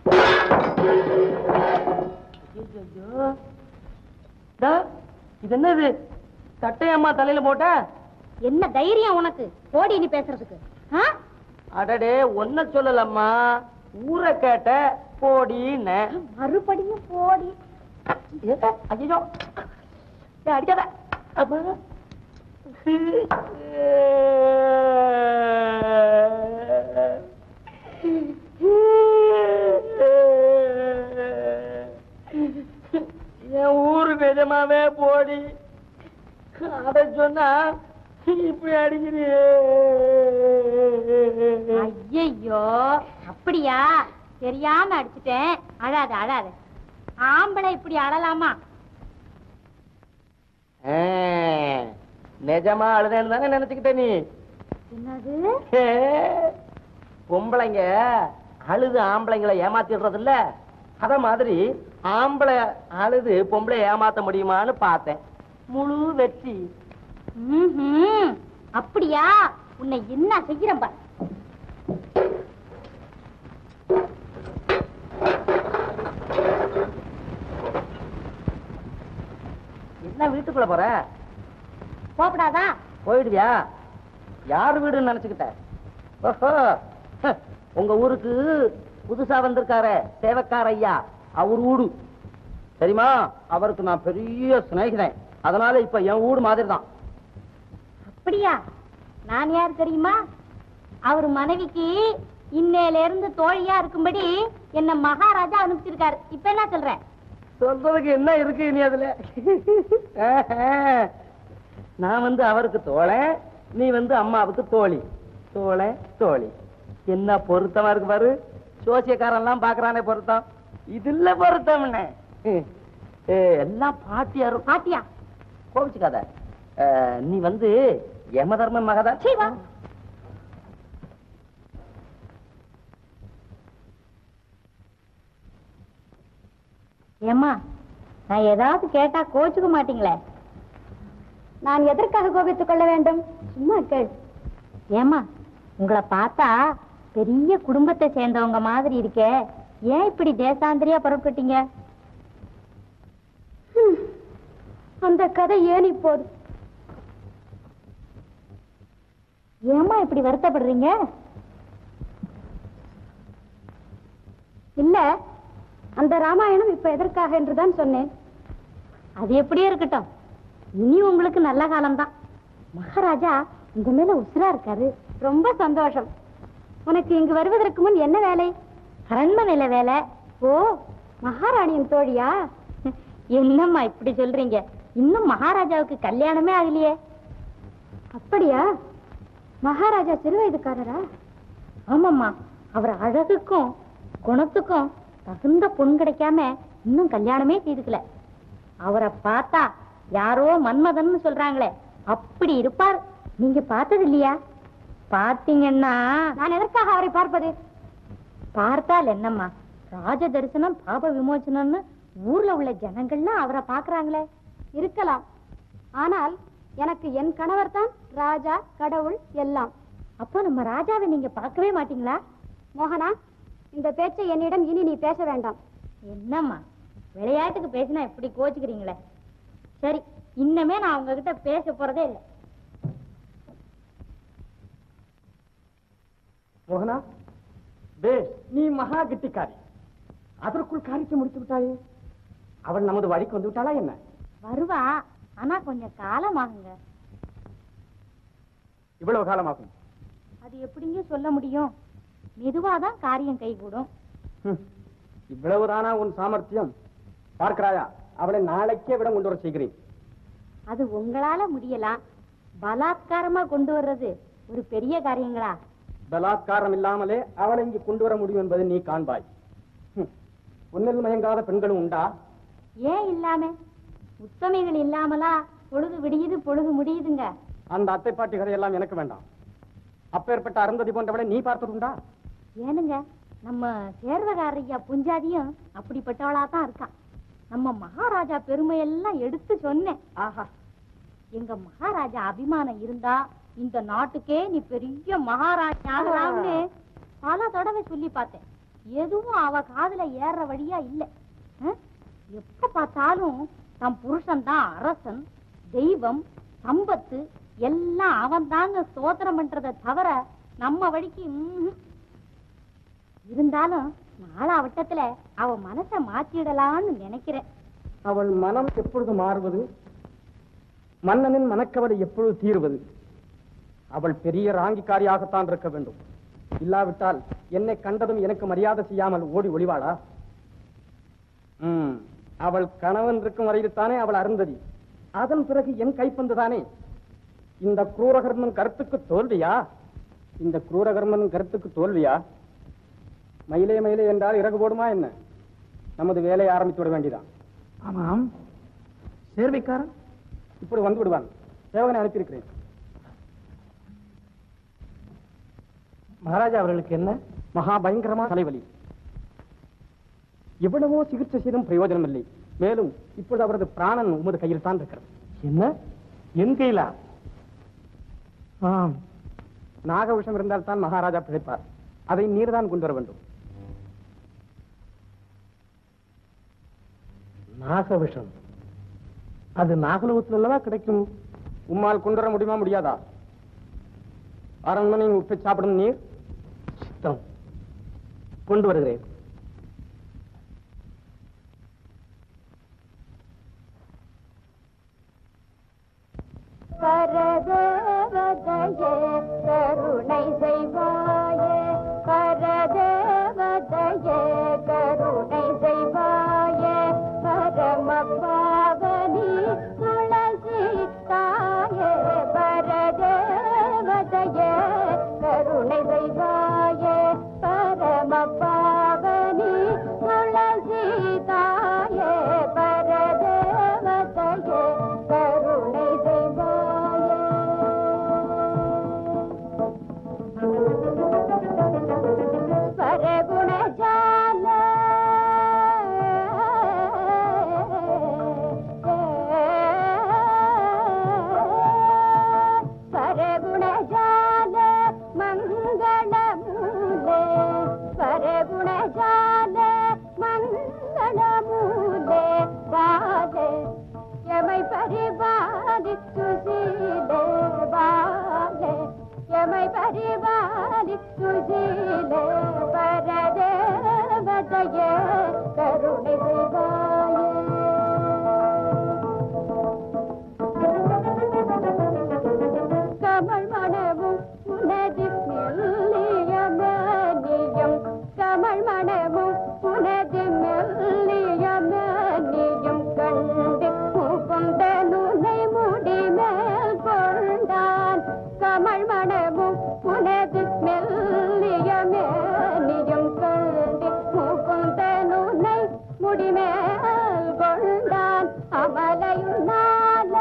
ஐயையோ. டா, இது என்னது கட்டையம்மா தலையில போட்ட என்ன தைரியம் உனக்கு ஓடி நீ பேசுறதுக்கு ஆ? அடடே ஒன்ன சொல்லலம்மா ஊரை கேட்ட போடின்னு மறுபடியும் போடி ஐயோ அடிக்காத அப்பா. என் ஊரு நிஜமாவே போடி அத சொன்னா இப்படி அடிக்கிறியே ஐயையோ அப்படியா தெரியாம அடிச்சிட்டேன் அழாத அழாத ஆம்பளை இப்படி அழலாமா ஆ, நிஜமா அழுதேன்னு தானே நினைச்சுக்கிட்ட நீ என்னது ஏ, பொம்பளைங்க அழுது ஆம்பளைங்களை ஏமாத்திடுறது இல்ல அத மாதிரி ஆம்பளை அழுது பொம்பளை ஏமாத்த முடியுமான்னு பார்த்தேன் முழு வெற்றி ம்ஹும். அப்படியா உன்னை என்ன செய்யறேன் பார் என்ன வீட்டுக்குள்ள போற போப்படாதா போயிடுவியா யார் வீடுன்னு நினைச்சுக்கிட்ட ஓஹோ ஹ, உங்க ஊருக்கு புதுசா வந்திருக்காரே சேவக்கார ஐயா அவர் வீடு தெரியுமா அவருக்கு நான் பெரிய சிநேகிதன் அதனால இப்ப என் வீடு மாதிரி தான் அப்படியா நான் யார் தெரியுமா அவர் மனைவிக்கு இன்னையில இருந்து தோழியா இருக்கும்படி என்ன மகாராஜா அனுப்பிச்சிருக்காரு இப்ப என்ன சொல்றேன் சொல்றதுக்கு என்ன இருக்கு இனி அதுல ஆஹா. நான் வந்து அவருக்கு தோழன் நீ வந்து அம்மாவுக்கு தோழி தோழன் தோழி என்ன பொருத்தமா இருக்கு பாரு ஜோசியக்காரன் எல்லாம் பாக்குறானே பொருத்தம் இது இல்ல பொருத்தம் எல்லாம் பாட்டியாரு பாத்தியா கோபிச்சுக்காத அஹ், நீ வந்து யம தர்ம மகதா சீ, வா. ஏம்மா நான் ஏதாவது கேட்டா கோச்சுக்க மாட்டீங்களே நான் எதற்காக கோபித்துக் கொள்ள வேண்டும் சும்மா கேள் ஏம்மா உங்களை பார்த்தா பெரிய குடும்பத்தை சேர்ந்தவங்க மாதிரி இருக்கே ஏன் இப்படி தேசாந்திரியா புறப்பட்டீங்க ஹம், அந்த கதை ஏன் இப்போது ஏம்மா இப்படி வருத்தப்படுறீங்க இல்ல அந்த ராமாயணம் இப்ப எதற்காக என்றுதான் சொன்னேன் அது எப்படியே இருக்கட்டும் இனி உங்களுக்கு நல்ல காலம்தான் மகாராஜா உங்க மேல உசுரா இருக்காரு ரொம்ப சந்தோஷம் உனக்கு இங்கு வருவதற்கு முன் என்ன வேலை அரண்மனையில வேலை ஓ மகாராணியின் தோழியா என்னம்மா இப்படி சொல்றீங்க இன்னும் மகாராஜாவுக்கு கல்யாணமே ஆகலையே அப்படியா மகாராஜா சிறு வயதுக்காரரா ஆமாம்மா அவர் அழகுக்கும் குணத்துக்கும் தகுந்த பொண்ணு கிடைக்காம இன்னும் கல்யாணமே செய்துக்கல அவரை பார்த்தா யாரோ மன்மதன்னு சொல்றாங்களே அப்படி இருப்பார் நீங்க பார்த்தது இல்லையா பாத்தீங்கன்னா நான் எதற்காக அவரை பார்ப்பது பார்த்தால் என்னம்மா ராஜ தரிசனம் பாப விமோச்சனம்னு ஊர்ல உள்ள ஜனங்கள்லாம் அவரை பாக்குறாங்களே இருக்கலாம் ஆனால் எனக்கு என் கணவர் தான் ராஜா கடவுள் எல்லாம் அப்போ நம்ம ராஜாவை நீங்க பார்க்கவே மாட்டீங்களா மோகனா இந்த பேச்சை என்னிடம் இனி நீ பேச வேண்டாம் என்னம்மா விளையாட்டுக்கு பேசினா இப்படி கோச்சுக்கிறீங்களே சரி இன்னமே நான் உங்ககிட்ட பேச போறதே இல்லை மோகனா பேஷ் நீ மகா கெட்டிக்காரி அதற்குள் காரியத்தை முடித்து விட்டாயே அவள் நமது வழிக்கு வந்து விட்டாளா என்ன வருவா ஆனா கொஞ்சம் காலமாகுங்க இவ்வளவு காலமாகும் அது எப்படிங்க சொல்ல முடியும் மெதுவாதான் காரியம் கைகூடும் ஹம். இவ்வளவுதானா உன் சாமர்த்தியம் பார்க்கிறாயா அவளை நாளைக்கே விட கொண்டு வர செய்கிறேன் அது உங்களால முடியலாம் பலாத்காரமா கொண்டு வர்றது ஒரு பெரிய காரியங்களா பலாத்காரம் இல்லாமலே அவளை இங்கு கொண்டு வர முடியும் என்பதை நீ காண்பாய் ஹம். உன்னில் மயங்காத பெண்களும் உண்டா ஏன் இல்லாம உத்தமைகள் இல்லாமலா பொழுது விடியுது பொழுது முடியுதுங்க அந்த அத்தை பாட்டி கதையெல்லாம் எனக்கு வேண்டாம் அப்பேற்பட்ட அருந்ததி போன்றவளை நீ பார்த்ததுண்டா ஏனுங்க நம்ம சேர்வகார ஐயா புஞ்சாதியும் அப்படிப்பட்டவளா தான் இருக்கான் நம்ம மகாராஜா பெருமையெல்லாம் எடுத்து சொன்னேன் ஆஹா எங்க மகாராஜா அபிமானம் இருந்தா இந்த நாட்டுக்கே நீ பெரிய மகாராஜா ஆகலாம்னு பல தடவை சொல்லி பார்த்தேன் எதுவும் அவ காதுல ஏற வழியா இல்ல அஹ்? எப்ப பார்த்தாலும் தம் புருஷன் தான் அரசன் தெய்வம் சம்பத்து எல்லாம் அவன் தாங்க ஸ்தோத்திரம் பண்றதை தவிர நம்ம வழிக்கு ம்ஹும். இருந்தாலும் நாளாவட்டத்துல அவ மனசை மாத்திடலாம்னு நினைக்கிறேன் அவள் மனம் எப்பொழுது மாறுவது மன்னனின் மனக்கவலை எப்பொழுது தீருவது அவள் பெரிய ராங்கிக்காரியாகத்தான் இருக்க வேண்டும் இல்லாவிட்டால் என்னை கண்டதும் எனக்கு மரியாதை செய்யாமல் ஓடி ஒளிவாளா ம், அவள் கணவன் இருக்கும் வரையில் தானே அவள் அருந்ததி அதன் பிறகு என் கைப்பந்து தானே இந்த குரூரகர்மன் கருத்துக்கு தோல்வியா இந்த குரூரகர்மன் கருத்துக்கு தோல்வியா மயிலே மயிலே என்றால் இறகு போடுமா என்ன நமது வேலையை ஆரம்பித்து விட வேண்டியதான் ஆமாம் சேர்வைக்காரன் இப்படி வந்து விடுவான் சேவகனை அனுப்பியிருக்கிறேன் மகாராஜா அவர்களுக்கு என்ன மகா பயங்கரமான தலைவலி எவ்வளவோ சிகிச்சை செய்தும் பிரயோஜனம் இல்லை மேலும் இப்பொழுது அவரது பிராணன் உமது கையில் தான் இருக்கிறது என்ன என் கையிலா ஆம் நாகவிஷம் இருந்தால் தான் மகாராஜா பிழைப்பார் அதை நீர்தான் கொண்டு வர வேண்டும் நாகவிஷம் அது நாகலோகத்துல அல்லவா கிடைக்கும் உம்மால் கொண்டு வர முடியுமா முடியாதா அரண்மனையின் உப்பை சாப்பிடும் நீர் சித்தம் கொண்டு வருகிறேன் பரதேவதையே கருணை செய்வாயே பரதேவதையே கருணை செய்வாயே பரம பாவனி துளசி தாயே பரதேவதையே கருணை செய்வாயே பரம பாவனி துளசி தாயே பரதேவதையே கருணை செய்வாயே பரிபாலி சுசீலே பாலே எமை பரிபாலி சுசீலே பரதேவதையே கருணை செய்வாயே கமல் மணமும் உனது மெல்லிய மேனியம் கமல் மணமும் உனது மெல்லிய மேனியம் கண்டு முகுந்த நுனை முடி மேல் கொண்டான் கமல் மணமும் உனது மெல்லிய மேனியம் கண்டு முகுந்த நுனை முடி மேல் கொண்டான் அமலையுன்னாலே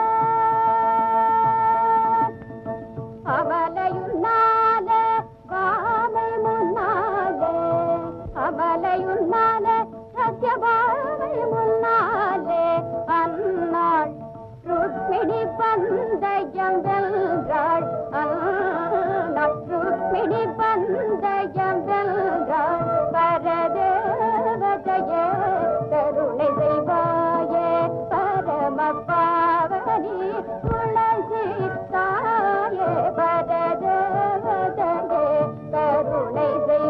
அவலையுன்னாலே வாமை முன்னாலே அவலையுன்னாலே சத்யபாமை முன்னாலே அந்நாள் ருக்மிணி பந்தயம் வென்றாள் அந்நாள் ருக்மிணி பந்தயம் வென்றாள் பரதேவதையே கருணை செய்வாயே பரம பாவனி துளசி தாயே பரதேவதையே கருணை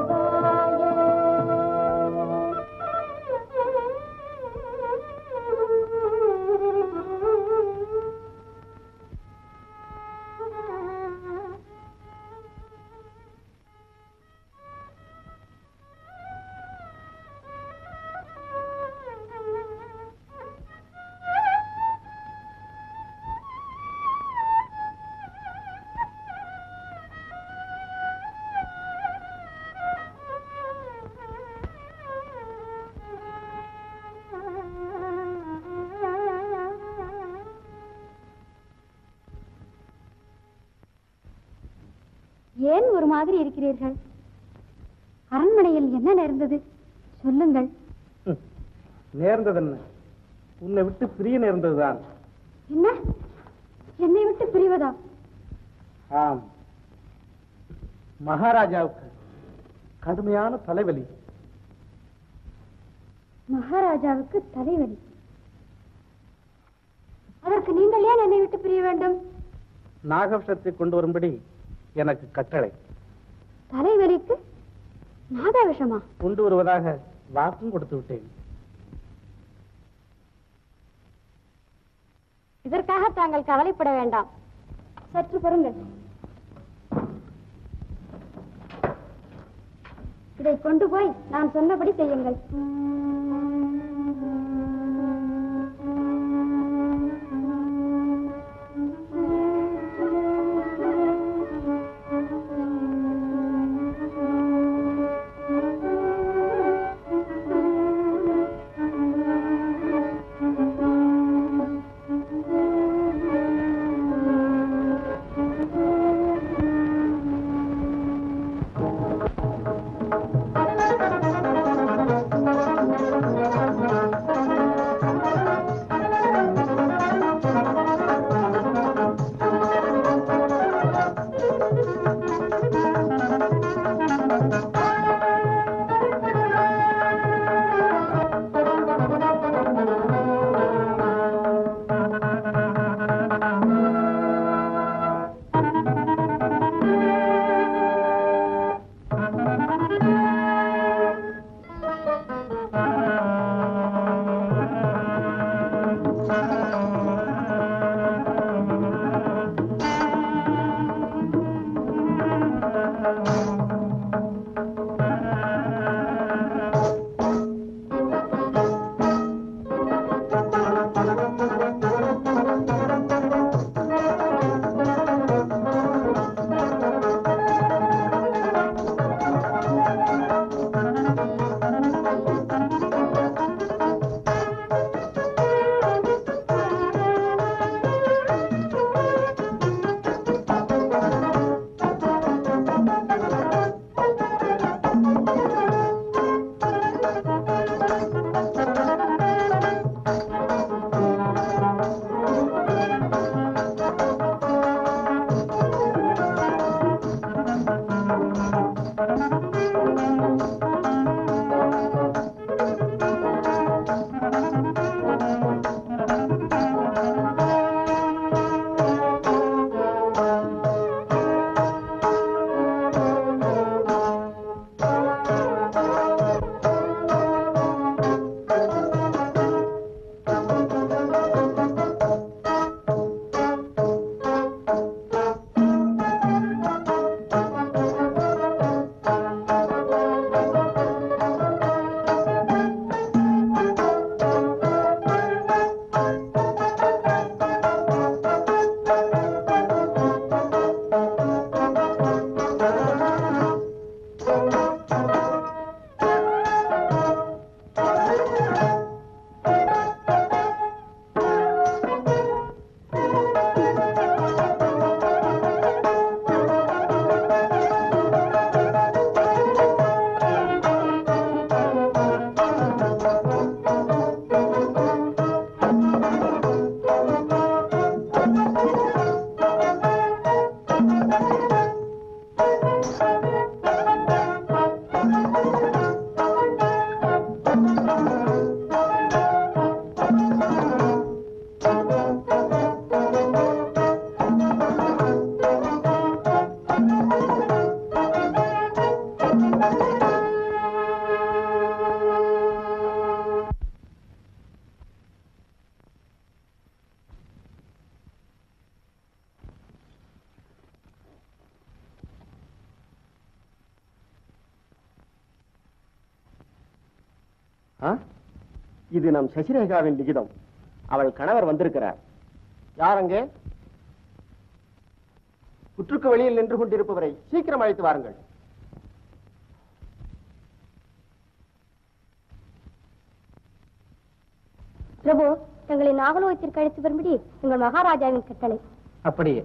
செய்வாயே ஏன் ஒரு மாதிரி இருக்கிறீர்கள் அரண்மனையில் என்ன நேர்ந்தது சொல்லுங்கள் ம். நேர்ந்தது என்ன உன்னை விட்டு பிரிய நேர்ந்ததுதான் என்ன என்னை விட்டு பிரிவதா ஆம் மகாராஜாவுக்கு கடுமையான தலைவலி மகாராஜாவுக்கு தலைவலி அதற்கு நீங்கள் ஏன் என்னை விட்டு பிரிய வேண்டும் நாகவசத்தை கொண்டு வரும்படி எனக்கு கட்டளை தலைவலிக்கு நாதா விஷமா கொண்டு வருவதாக வாக்கும் கொடுத்து விட்டேன் இதற்காக தாங்கள் கவலைப்பட வேண்டாம் சற்று பொறுங்கள் இதை கொண்டு போய் நான் சொன்னபடி செய்யுங்கள் ஆ? இது நம் சசிரேகாவின் லிகிதம் அவள் கணவர் வந்திருக்கிறார் யார் அங்கே புற்றுக்கு வெளியில் நின்று கொண்டிருப்பவரை சீக்கிரம் அழைத்து வாருங்கள் பிரபு தங்களை நாகலோகத்திற்கு அழைத்து வரும்படி உங்கள் மகாராஜாவின் கட்டளை அப்படியே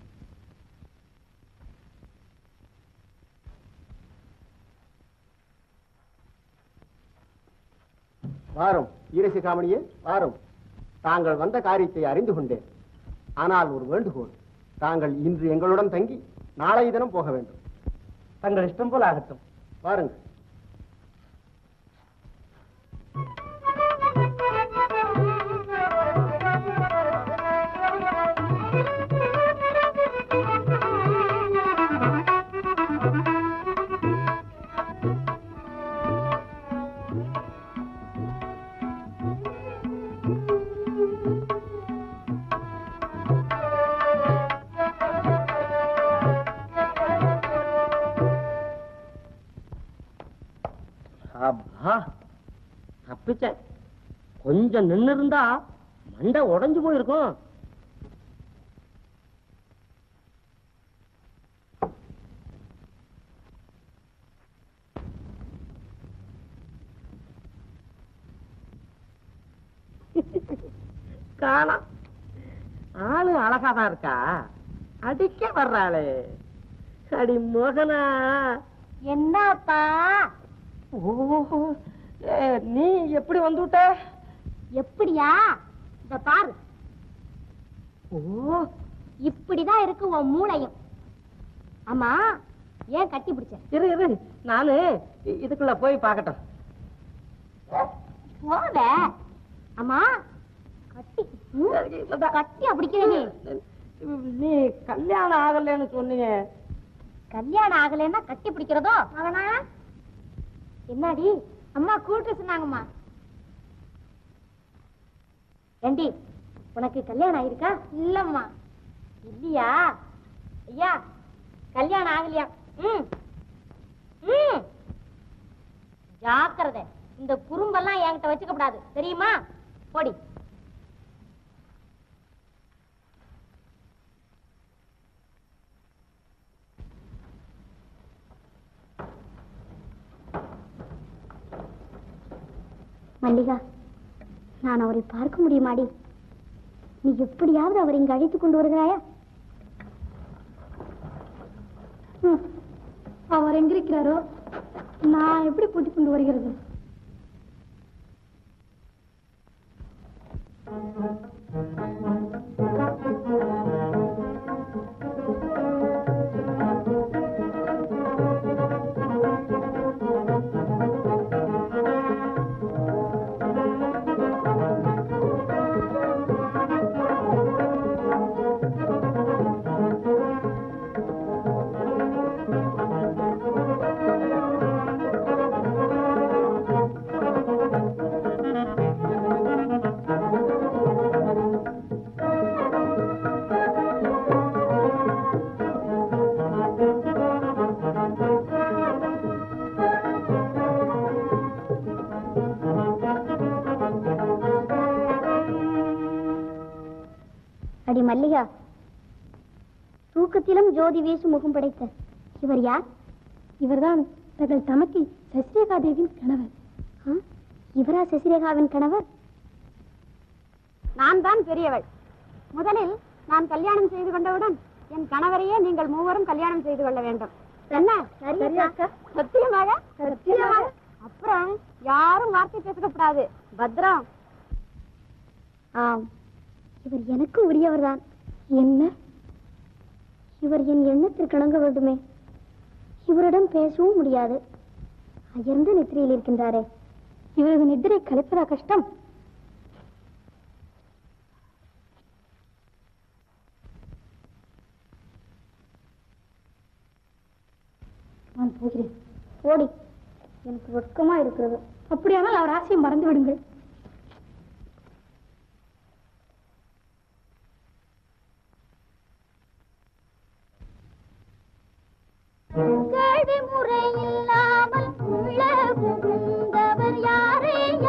வாரும் ஈரசிகாமணியே வாரும் தாங்கள் வந்த காரியத்தை அறிந்து கொண்டேன் ஆனால் ஒரு வேண்டுகோள் தாங்கள் இன்று எங்களுடன் தங்கி நாளைய தினம் போக வேண்டும் தங்கள் இஷ்டம் போல் ஆகட்டும் வாருங்கள் அப்பா தப்பிச்ச கொஞ்சம் நின்னு இருந்தா மண்டை உடைஞ்சு போயிருக்கும் காணோம் ஆளு அழகாதான் இருக்கா அடிக்க வர்றாளே அடி மோகனா என்னப்பா ஓ ஏ, நீ எப்படி வந்து விட்ட எப்படியா இத பாரு ஓ இப்படிதான் இருக்கு உன் மூளையும் ஆமா ஏன் கட்டி பிடிச்ச இரு இரு நானு இ- இதுக்குள்ள போய் பார்க்கட்டும் போத ஆமா கட்டி ம், கட்டியா பிடிக்கிற நீ நீ கல்யாணம் ஆகலைன்னு சொன்னீங்க கல்யாணம் ஆகலைன்னா கட்டி பிடிக்கிறதோ அவனா என்னடி அம்மா கூட்டு சொன்னாங்கம்மா ஏண்டி உனக்கு கல்யாணம் ஆயிருக்கா இல்லம்மா இல்லையா ஐயா கல்யாணம் ஆகலையா ம் ம் ஜாக்கிரதை இந்த குறும்பெல்லாம் என்கிட்ட வச்சுக்க கூடாது தெரியுமா போடி மல்லிகா நான் அவரை பார்க்க முடியுமாடி நீ எப்படியாவது அவரை இங்கு அழைத்துக் கொண்டு வருகிறாயா ம், அவர் எங்கிருக்கிறாரோ நான் எப்படி கூட்டிக் கொண்டு வருகிறது அடி மல்லிகா தூக்கத்திலும் ஜோதி வீசும் முகம் படைத்த இவர் யார் இவர்தான் தங்கள் தமக்கி சசிரேகா தேவியின் கணவர் ஆ? இவரா சசிரேகாவின் கணவர் நான் தான் பெரியவள் முதலில் நான் கல்யாணம் செய்து கொண்டவுடன் என் கணவரையே நீங்கள் மூவரும் கல்யாணம் செய்து கொள்ள வேண்டும் என்ன சத்தியமாக சத்தியமாக அப்புறம் யாரும் வார்த்தை பேசக்கூடாது பத்ரம் ஆம் இவர் எனக்கு உரியவர்தான் என்ன இவர் என் எண்ணத்திற்கு இணங்க வேண்டுமே இவரிடம் பேசவும் முடியாது அயர்ந்த நித்திரையில் இருக்கின்றாரே இவரது நித்திரை கலைப்பதா கஷ்டம் நான் போகிறேன் ஓடி எனக்கு வெட்கமா இருக்கிறது அப்படியானால் அவர் ஆசையை மறந்து விடுங்கள் கேள்வி முறை இல்லாமல் உள்ள புகுந்தவர் யாரே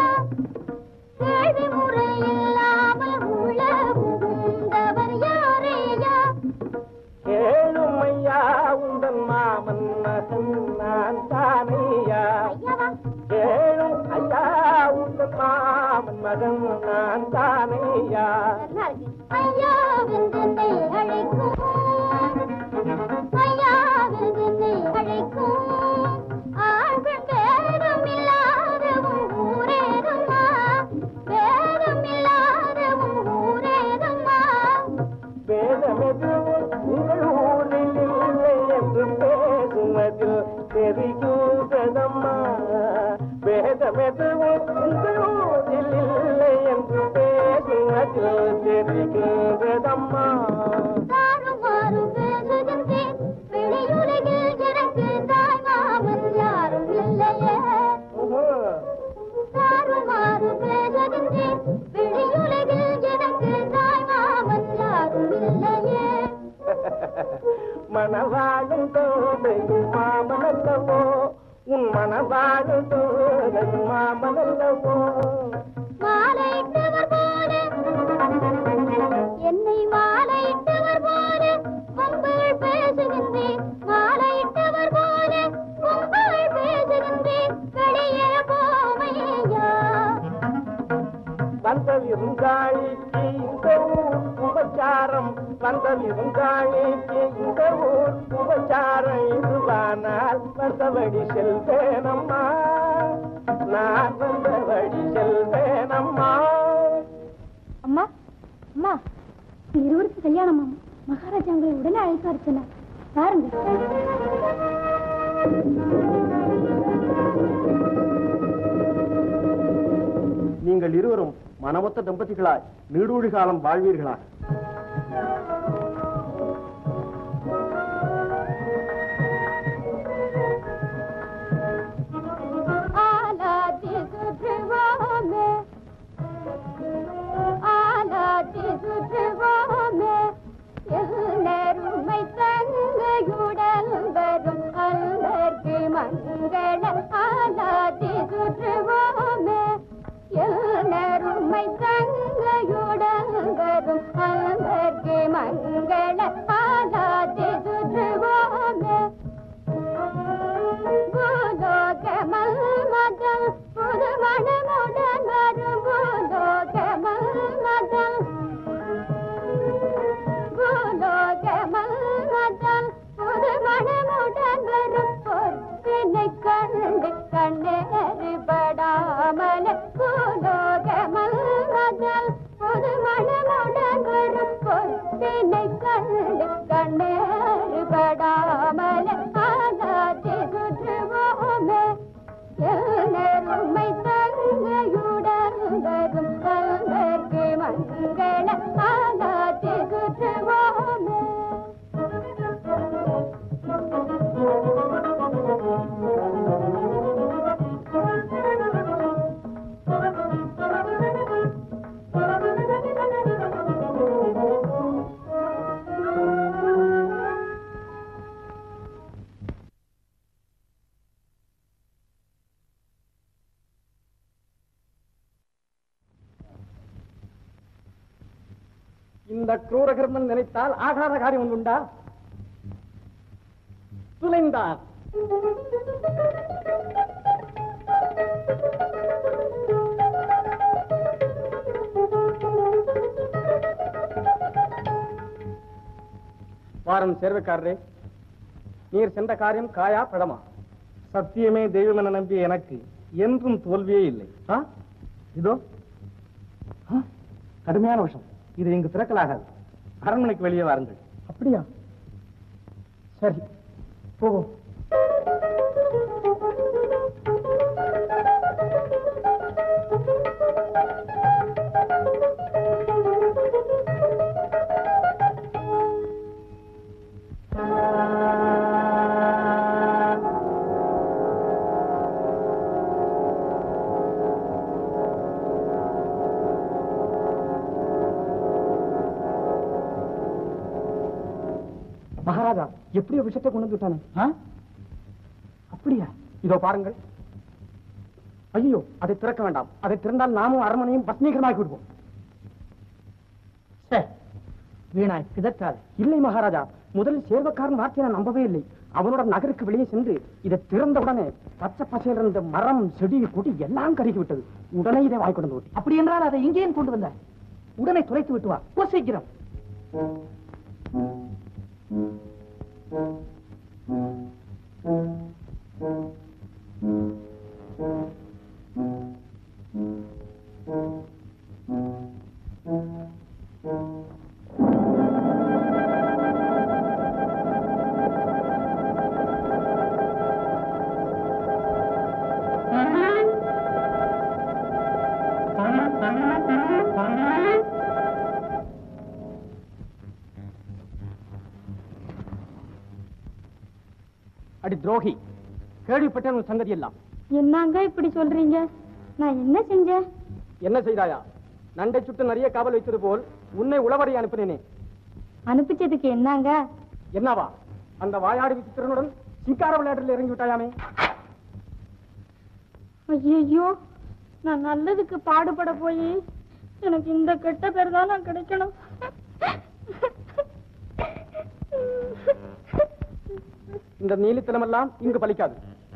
வேதமெதுவும் உங்கள் ஊரில் இல்லை என்று பேசுவதில் தெரிகின்றதம்மா வேதமெதுவும் உங்கள் ஊரில் இல்லை என்று பேசுவதில் தெரிகின்றதம்மா தாறுமாறு பேசுகின்றேன் வெளியுலகில் எனக்கு தாய் மாமன் யாரும் இல்லையே தாறுமாறு பேசுகின்றேன் வெளியுலகில் எனக்கு தாய் மாமன் யாரும் இல்லையே மணவாழும் தோமையும் மாமனல்லவோ உன் மணவாழும் தோமையும் மாமனல்லவோ மாலையிட்டவர் போல என்னை மாலையிட்டவர் போல உங்கள் பேசுகின்றேன் மாலையிட்டவர் போல உங்கள் பேசுகின்றேன் வெளியே போமையா வந்த விருந்தாளிக்கு இந்த ஊர் உபச்சாரம் வந்த விருந்தாளிக்கு இந்த ஊர் உபச்சாரம் இதுவானால் வந்தபடி செல்வேனம்மா நான் வந்தபடி செல்வேனம்மா அம்மா அம்மா இருவருக்கு கல்யாணம் மகாராஜா உங்களை உடனே அழைத்தார் சொன்ன பாருங்க நீங்கள் இருவரும் மனமொத்த தம்பதிகளாய் நீடூழி காலம் வாழ்வீர்களா ஆலாதி சுற்றுவோமே ஆலாதி சுற்றுவோமே எல்லாருமை தங்கையுடன் வரும் அல்வர்க்கு மங்கள ஆலாதி சுற்றுவோமே எல்லாருமை தங்கையுடன் வரும் அல்வர்க்கு மங்கள ஆலாதி சுற்றுவோமே பூலோகமல் மதம் புது மனமுடன் வரும் பூலோகமல் மதம் பூலோகமல் மதம் புது மனமுடன் வரும் பொற்பினை கண்டு கண்ணேறு படாமல் பூலோகமல் மதம் புது மனமுடன் வரும் பொற்பினை கண்டு கண்ணேறு படாமல் ஆகாதி சுற்றுவோமே எல்லாருமை தங்கையுடன் வரும் கல்வர்க்கு மங்கள ஆகாதி சுற்றுவோமே இந்த குரூரகர்மன் நினைத்தால் ஆகாத காரியம் ஒன்று உண்டா துளைந்தார் வாரம் சேர்வைக்காரரே நீர் சென்ற காரியம் காயா பழமா சத்தியமே தெய்வம் என நம்பிய எனக்கு என்றும் தோல்வியே இல்லை ஆ? இதோ ஆ? கடுமையான விஷம் இது இங்கு திறக்கலாகாது அரண்மனைக்கு வெளியே வாருங்கள் அப்படியா சரி போவோம் மகாராஜா எப்படியோ விஷத்தை கொண்டு வந்து விட்டானே ஆ? அப்படியா இதோ பாருங்கள் ஐயோ அதை திறக்க வேண்டாம் அதை திறந்தால் நாமும் அரண்மனையும் பஸ்மீகரமாக்கி விடுவோம் சே, வீணாய் பிதற்றாது இல்லை மகாராஜா முதலில் சேர்வக்காரன் வார்த்தையை நான் நம்பவே இல்லை அவனோட நகருக்கு வெளியே சென்று இதை திறந்த உடனே பச்சை பசையில் இருந்த மரம் செடி கொடி எல்லாம் கருகி விட்டது உடனே இதை வாய் கொண்டு வந்து அப்படி என்றால் அதை இங்கேயும் கொண்டு வந்த உடனே துரைத்து விட்டு வா போ சீக்கிரம் அடி துரோகி கேள்விப்பட்ட உன் சங்கதி எல்லாம் என்னங்க இப்படி சொல்றீங்க நான் என்ன செஞ்சேன் என்ன செய்தாயா நண்டை சுட்டு நிறைய காவல் வைத்தது போல் உன்னை உளவரை அனுப்பினேனே அனுப்பிச்சதுக்கு என்னங்க என்னவா அந்த வாயாடி விசித்திரனுடன் சிங்கார விளையாட்டில் இறங்கி விட்டாயாமே ஐயோ நான் நல்லதுக்கு பாடுபட போய் எனக்கு இந்த கெட்ட பேர் தான் நான் கிடைக்கணும் இந்த நீலித்தனமெல்லாம் இங்கு பலிக்காது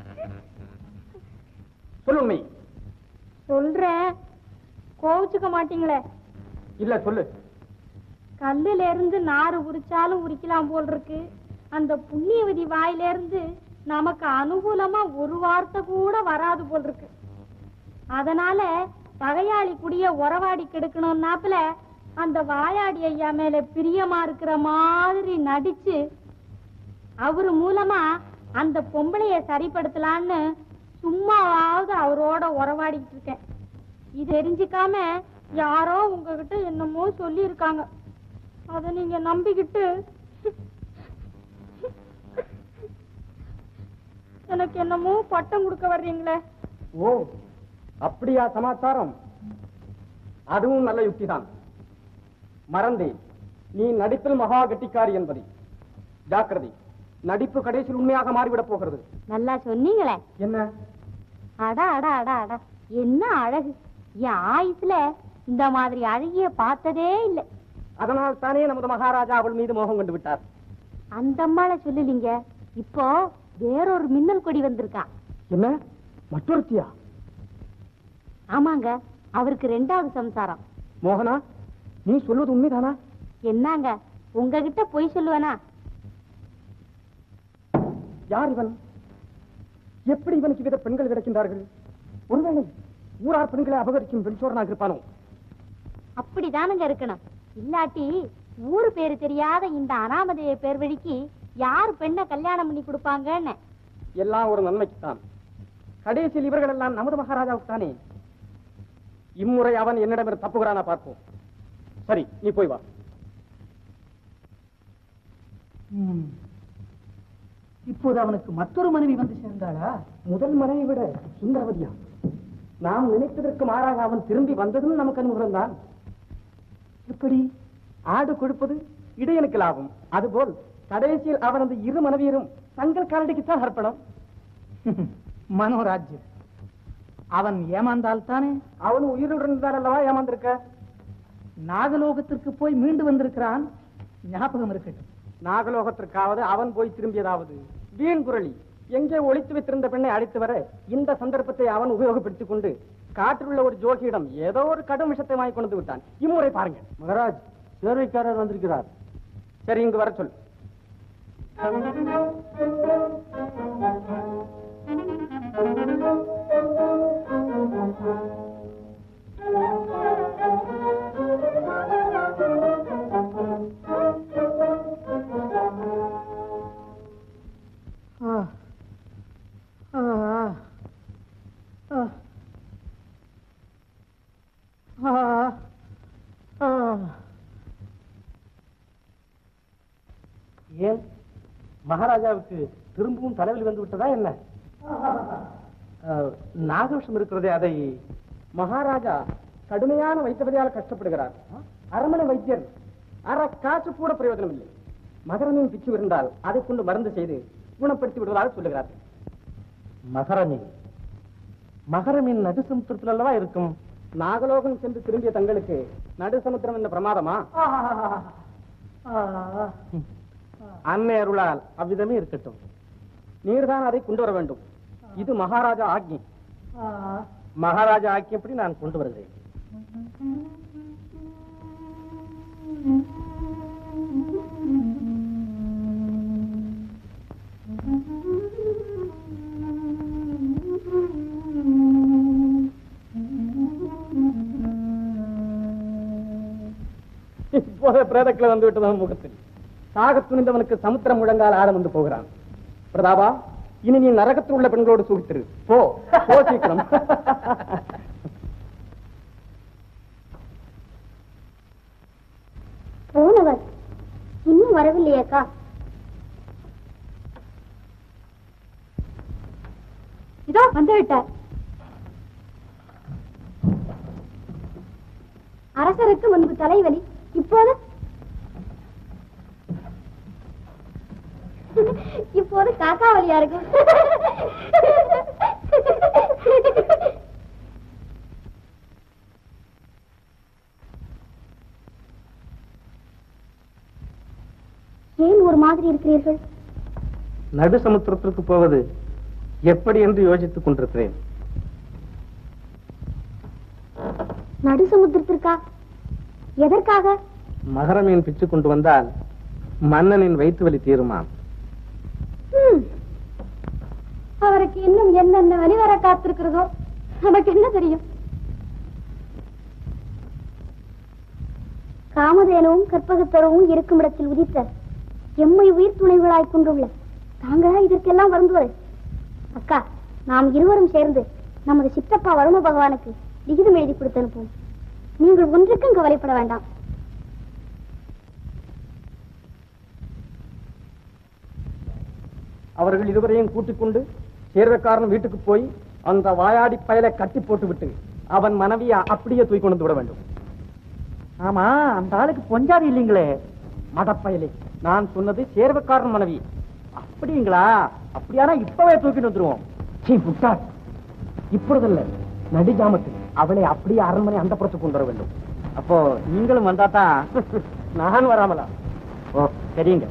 சொல்லு உண்மை சொல்றேன் கோவிச்சுக்க மாட்டீங்களே இல்ல சொல்லு கல்லுல இருந்து நாறு உரிச்சாலும் உரிக்கலாம் போல் இருக்கு அந்த புண்ணியவதி வாயில இருந்து நமக்கு அனுகூலமா ஒரு வார்த்தை கூட வராது போல் இருக்கு அதனால பகையாளி குடிய உறவாடி கெடுக்கணும்னாப்புல அந்த வாயாடி ஐயா மேல பிரியமா இருக்கிற மாதிரி நடிச்சு அவரு மூலமா அந்த பொம்பளைய சரிப்படுத்தலான்னு சும்மாவாவது அவரோட உறவாடிக்கிட்டு இருக்கேன் இது தெரிஞ்சுக்காம யாரோ உங்ககிட்ட என்னமோ சொல்லி இருக்காங்க அத நீங்க நம்பிக்கிட்டு எனக்கு என்னமோ பட்டம் கொடுக்க வர்றீங்களே ஓ அப்படியா சமாச்சாரம் அதுவும் நல்ல யுக்திதான் மறந்தேன் நீ நடிப்பில் மகா கெட்டிக்காரி என்பதை ஜாக்கிரதை நடிப்பு கடைசியில் உண்மையாக மாறிவிடப் போகிறது நல்லா சொன்னீங்களே என்ன அட அட அட அட என்ன அழகு என் ஆயுசுல இந்த மாதிரி அழகிய பார்த்ததே இல்ல அதனால் தானே நமது மகாராஜா அவள் மீது மோகம் கொண்டு விட்டார் அந்த அம்மாளை சொல்லலீங்க இப்போ வேறொரு மின்னல் கொடி வந்திருக்கா என்ன மற்றொருத்தியா ஆமாங்க அவருக்கு ரெண்டாவது சம்சாரம் மோகனா நீ சொல்வது உண்மைதானா என்னங்க உங்ககிட்ட பொய் சொல்லுவேனா யார் இவன் எப்படி இவனுக்கு வித பெண்கள் கிடைக்கின்றார்கள் ஒருவேளை ஊரார் பெண்களை அபகரிக்கும் பெண்சோரனாக இருப்பானோ அப்படிதானுங்க இருக்கணும் இல்லாட்டி ஊரு பேரு தெரியாத இந்த அனாமதேய பேர் வழிக்கு யார் பெண்ணை கல்யாணம் பண்ணி கொடுப்பாங்கன்னு எல்லாம் ஒரு நன்மைக்குத்தான் கடைசியில் இவர்கள் எல்லாம் நமது மகாராஜாவுக்கு தானே இம்முறை அவன் என்னிடம் தப்புகிறானா பார்ப்போம் சரி நீ போய் வா ம். இப்போது அவனுக்கு மற்றொரு மனைவி வந்து சேர்ந்தாளா முதல் மனைவி விட சுந்தரவதியா நாம் நினைத்ததற்கு மாறாக அவன் திரும்பி வந்ததும் நமக்கு அனுகிறம் தான் எப்படி ஆடு கொடுப்பது இடையனுக்கு லாபம் அதுபோல் கடைசியில் அவனது இரு மனைவியரும் தங்கள் காலடிக்குத்தான் அர்ப்பணம் மனோராஜ்யம் அவன் ஏமாந்தால் தானே அவன் உயிருடன் இருந்தால் அல்லவா ஏமாந்திருக்க நாகலோகத்திற்கு போய் மீண்டு வந்திருக்கிறான் ஞாபகம் இருக்கட்டும் நாகலோகத்திற்காவது அவன் போய் திரும்பியதாவது வீண் குரலி எங்கே ஒளித்து வைத்திருந்த பெண்ணை அழைத்து வர இந்த சந்தர்ப்பத்தை அவன் உபயோகப்படுத்திக் கொண்டு காற்றில் உள்ள ஒரு ஜோகியிடம் ஏதோ ஒரு கடும் விஷத்தை வாங்கி கொண்டு விட்டான் இம்முறை பாருங்க மகராஜ் சேர்வைக்காரர் வந்திருக்கிறார் சரி இங்கு வர சொல் ஆ. ஆ. ஆ. ஆ. ஆ. ஏன் மகாராஜாவுக்கு திரும்பவும் தலைவலி வந்து விட்டதா என்ன அஹ், நாகவசம் இருக்கிறதே அதை மகாராஜா கடுமையான வைத்தியபதியால் கஷ்டப்படுகிறார் அரண்மனை வைத்தியர் அரை காசு கூட பிரயோஜனம் இல்லை மகரமின் பிச்சு இருந்தால் அதை கொண்டு மருந்து செய்து குணப்படுத்தி விடுவதாக சொல்லுகிறார் மகரமீன் மகரமீன் நடுசமுத்திரத்தில் அல்லவா இருக்கும் நாகலோகம் சென்று திரும்பிய தங்களுக்கு நடுசமுத்திரம் என்ன பிரமாதமா ஆ. அன்னை அருளால் அவ்விதமே இருக்கட்டும் நீர்தான் அதை கொண்டு வர வேண்டும் இது மகாராஜா ஆக்ஞை ஆ. மகாராஜா ஆக்கியபடி நான் கொண்டு வருகிறேன் இப்போத பிரேதக்கில் வந்து விட்டதான் முகத்தில் சாக துணிந்தவனுக்கு சமுத்திரம் முழங்கால் ஆழம் வந்து போகிறான் பிரதாபா இனி நீ நரகத்தில் உள்ள பெண்களோடு சூழ்த்திரு போ போ சீக்கிரம் போனவர் இன்னும் வரவில்லையாக்கா வந்து விட்டார் அரசருக்கு முன்பு தலைவலி இப்போது இப்போது காக்கா வலியா இருக்கும் ஏன் ஒரு மாதிரி இருக்கிறீர்கள் நடு சமுத்திரத்திற்கு போவது எப்படி என்று யோசித்துக் கொண்டிருக்கிறேன் நடு சமுத்திரத்திற்கா எதற்காக மகர மீன் பிச்சு கொண்டு வந்தால் மன்னனின் வயிற்று வலி தீருமாம் ஹம். அவருக்கு இன்னும் என்னென்ன வழி வர காத்திருக்கிறதோ நமக்கு என்ன தெரியும் காமதேனவும் கற்பகத்தரவும் இருக்கும் இடத்தில் உதித்த எம்மை உயிர் துணைகளாய் கொண்டுள்ள தாங்களா இதற்கெல்லாம் வருந்துவது அக்கா நாம் இருவரும் சேர்ந்து நமது சித்தப்பா வருண பகவானுக்கு லிகிதம் எழுதி கொடுத்து அனுப்புவோம் நீங்கள் ஒன்றுக்கும் கவலைப்பட வேண்டாம் அவர்கள் இருவரையும் கூட்டிக் கொண்டு சேர்வக்காரன் வீட்டுக்கு போய் அந்த வாயாடி பயலை கட்டி போட்டு விட்டு அவன் மனைவியை அப்படியே தூக்கி கொண்டு வந்து விட வேண்டும் ஆமா அந்த ஆளுக்கு பொஞ்சாதி இல்லைங்களே மடப்பயலே நான் சொன்னது சேர்வக்காரன் மனைவி அப்படிங்களா அப்படியானா இப்பவே தூக்கிட்டு வந்துருவோம் சீ முட்டாள் இப்பொழுதல்ல நடுஜாமத்தில் அவளை அப்படியே அரண்மனை அந்த புறத்துக்கு கொண்டு வர வேண்டும் அப்போ நீங்களும் வந்தாதான் நான் வராமலா ஓ சரிங்க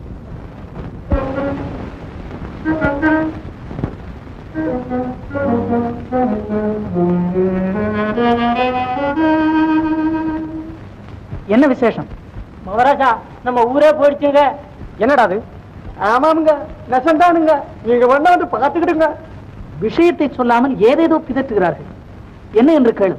என்ன விசேஷம் மகாராஜா நம்ம ஊரே போயிடுச்சுங்க என்னடா அது ஆமாமுங்க நெசந்தானுங்க நீங்க வேணா வந்து பார்த்துக்கிடுங்க விஷயத்தை சொல்லாமல் ஏதேதோ பிதற்றுகிறார்கள் என்ன என்று கேளு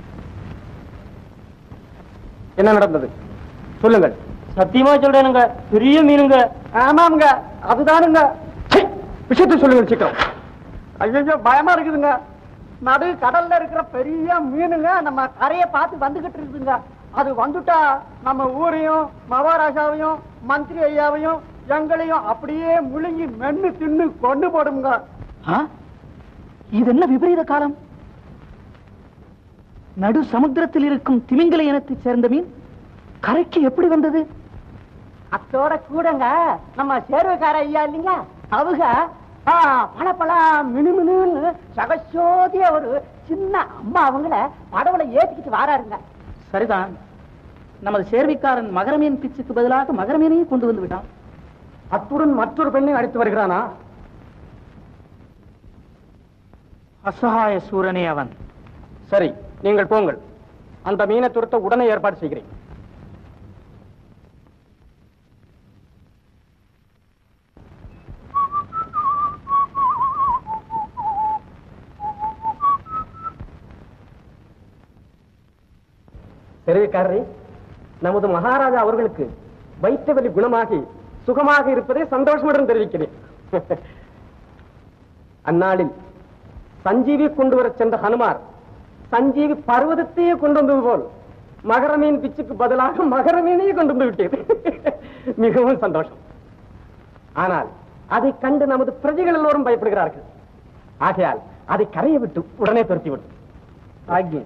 என்ன நடந்தது சொல்லுங்கள் சத்தியமா சொல்றேனுங்க பெரிய மீனுங்க ஆமாமுங்க அதுதானுங்க சீ, விஷயத்தை சொல்லுங்க சீக்கிரம் ஐயோ பயமா இருக்குதுங்க நடு கடல்ல இருக்கிற பெரிய மீனுங்க நம்ம கரையை பார்த்து வந்துகிட்டு இருக்குதுங்க அது வந்துட்டா நம்ம ஊரையும் மகாராஜாவையும் மந்திரி ஐயாவையும் எங்களையும் அப்படியே முழுங்கி மென்னு தின்னு கொண்டு போடுங்க இது என்ன விபரீத காலம் நடு சமுத்திரத்தில் இருக்கும் திமிங்கல இனத்தைச் சேர்ந்த மீன் கரைக்கு எப்படி வந்தது அத்தோட கூடங்க நம்ம சேர்வைக்கார ஐயா இல்லைங்க அவங்க ஆ, பல பல மினுமினுன்னு சகசோதிய ஒரு சின்ன அம்மா அவங்கள படவுல ஏத்திக்கிட்டு வாராருங்க சரிதான் நமது சேர்வைக்காரன் மகரமீன் பிச்சுக்கு பதிலாக மகரமீனையும் கொண்டு வந்து விட்டான் அத்துடன் மற்றொரு பெண்ணை அழைத்து வருகிறானா அசகாய சூரனே அவன் சரி நீங்கள் போங்கள் அந்த மீனை துரத்த உடனே ஏற்பாடு செய்கிறேன் தெரிவிக்காரரே நமது மகாராஜா அவர்களுக்கு வைத்த வலி குணமாகி சுகமாக இருப்பதை சந்தோஷமுடன் தெரிவிக்கிறேன் அந்நாளில் சஞ்சீவி கொண்டு வரச் சென்ற ஹனுமார் சஞ்சீவி பர்வதத்தையே கொண்டு வந்தது போல் மகர மீன் பிச்சுக்கு பதிலாக மகர மீனையே கொண்டு வந்து விட்டேன் மிகவும் சந்தோஷம் ஆனால் அதை கண்டு நமது பிரஜைகள் எல்லோரும் பயப்படுகிறார்கள் ஆகையால் அதை கரையை விட்டு உடனே துரத்தி விடும் ஆக்ஞை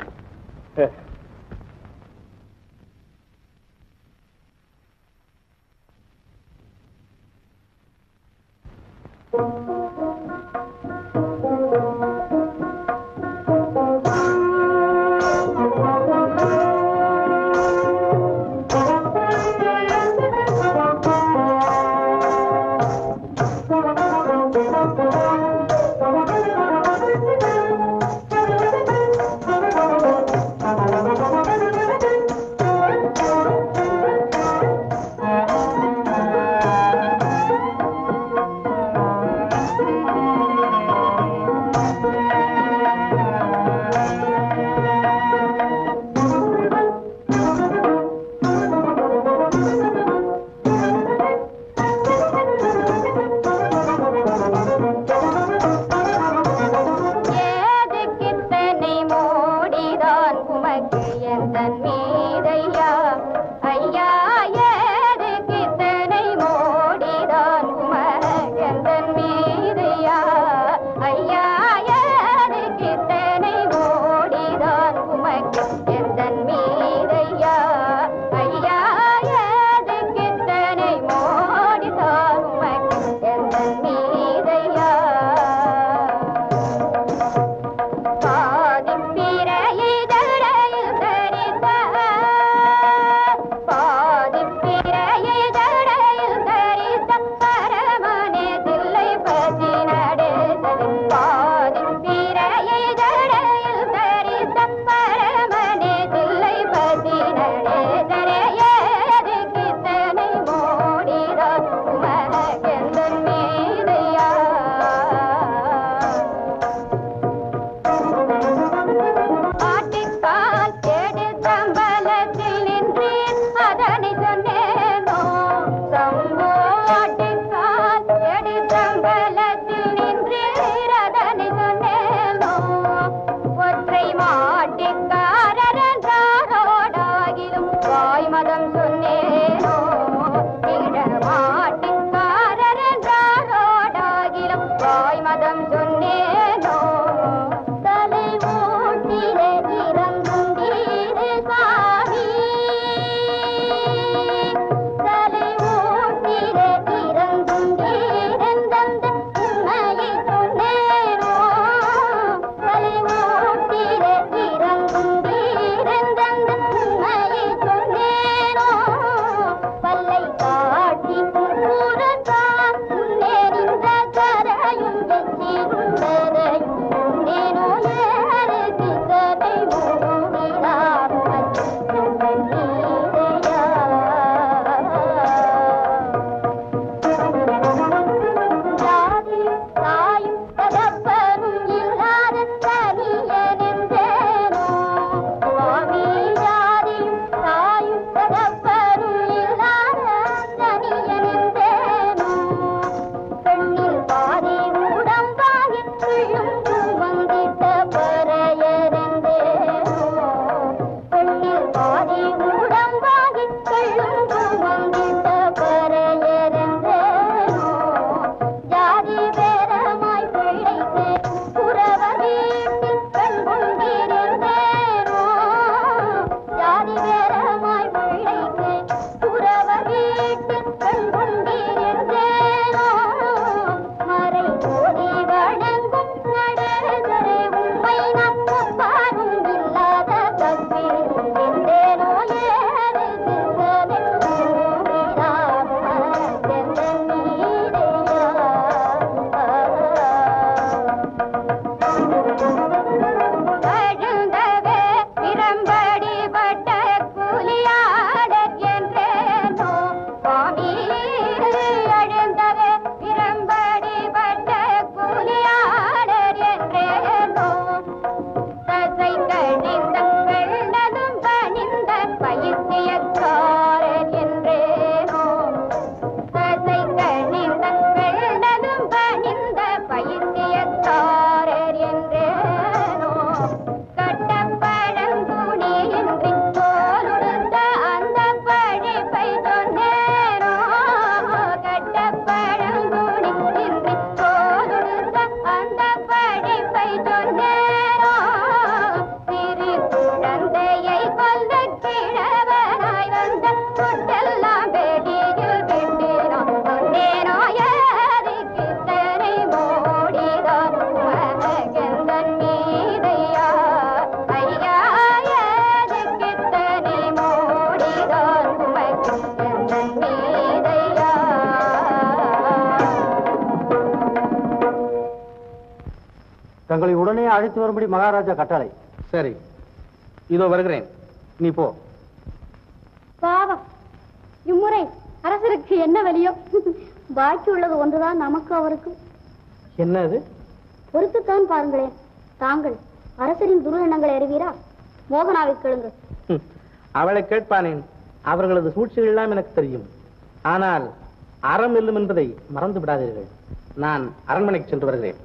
தங்களை உடனே அழைத்து வரும்படி மகாராஜா கட்டளை சரி இதோ வருகிறேன் நீ போ பாவம் இம்முறை அரசருக்கு என்ன வலியோ பாக்கி உள்ளது ஒன்றுதான் நமக்கு அவருக்கு என்ன அது பொறுத்துத்தான் பாருங்களேன் தாங்கள் அரசரின் துருவெண்ணங்களை அறிவீரா மோகனாவை கேளுங்க ஹம், அவளை கேட்பானேன் அவர்களது சூழ்ச்சிகள் எல்லாம் எனக்கு தெரியும் ஆனால் அறம் வெல்லும் என்பதை மறந்து விடாதீர்கள் நான் அரண்மனைக்கு சென்று வருகிறேன்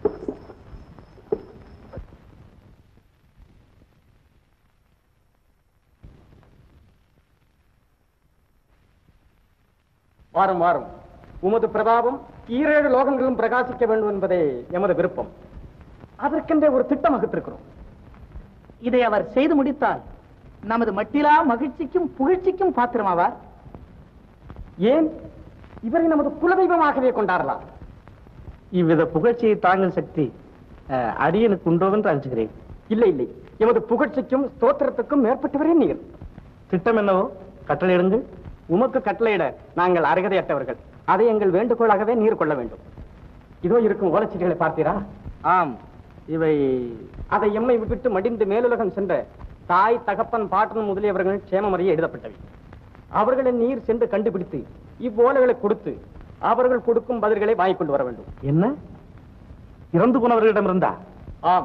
வாரும் வாரும் உமது பிரதாபம் ஈரேழு லோகங்களிலும் பிரகாசிக்க வேண்டும் என்பதே எமது விருப்பம் அதற்கென்றே ஒரு திட்டம் வகுத்திருக்கிறோம் இதை அவர் செய்து முடித்தால் நமது மட்டிலா மகிழ்ச்சிக்கும் புகழ்ச்சிக்கும் பாத்திரமாவார் ஏன் இவரை நமது குலதெய்வமாகவே கொண்டாடலாம் இவ்வித புகழ்ச்சியை தாங்கும் சக்தி அஹ், அடியனுக்கு உண்டோ என்று அஞ்சுகிறேன் இல்லை இல்லை எமது புகழ்ச்சிக்கும் ஸ்தோத்திரத்துக்கும் மேற்பட்டவரே நீர் திட்டம் என்னவோ கட்டளையிடுங்கள் உமக்கு கட்டளையிட நாங்கள் அருகதையற்றவர்கள் அதை எங்கள் வேண்டுகோளாகவே நீர் கொள்ள வேண்டும் இதோ இருக்கும் ஓலைச்சீட்டுகளை பார்த்தீரா ஆம் இவை அதை எம்மை விட்டு மடிந்து மேலுலகம் சென்ற தாய் தகப்பன் பாட்டன் முதலியவர்கள் க்ஷேமமறிய எழுதப்பட்டவை அவர்களை நீர் சென்று கண்டுபிடித்து இவ்வோலைகளை கொடுத்து அவர்கள் கொடுக்கும் பதில்களை வாங்கிக் கொண்டு வர வேண்டும் என்ன இறந்து போனவர்களிடம் இருந்தா ஆம்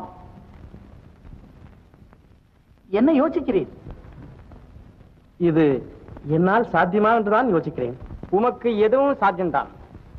என்ன யோசிக்கிறீர் இது என்னால் சாத்தியமா என்றுதான் யோசிக்கிறேன் உமக்கு எதுவும் சாத்தியம்தான்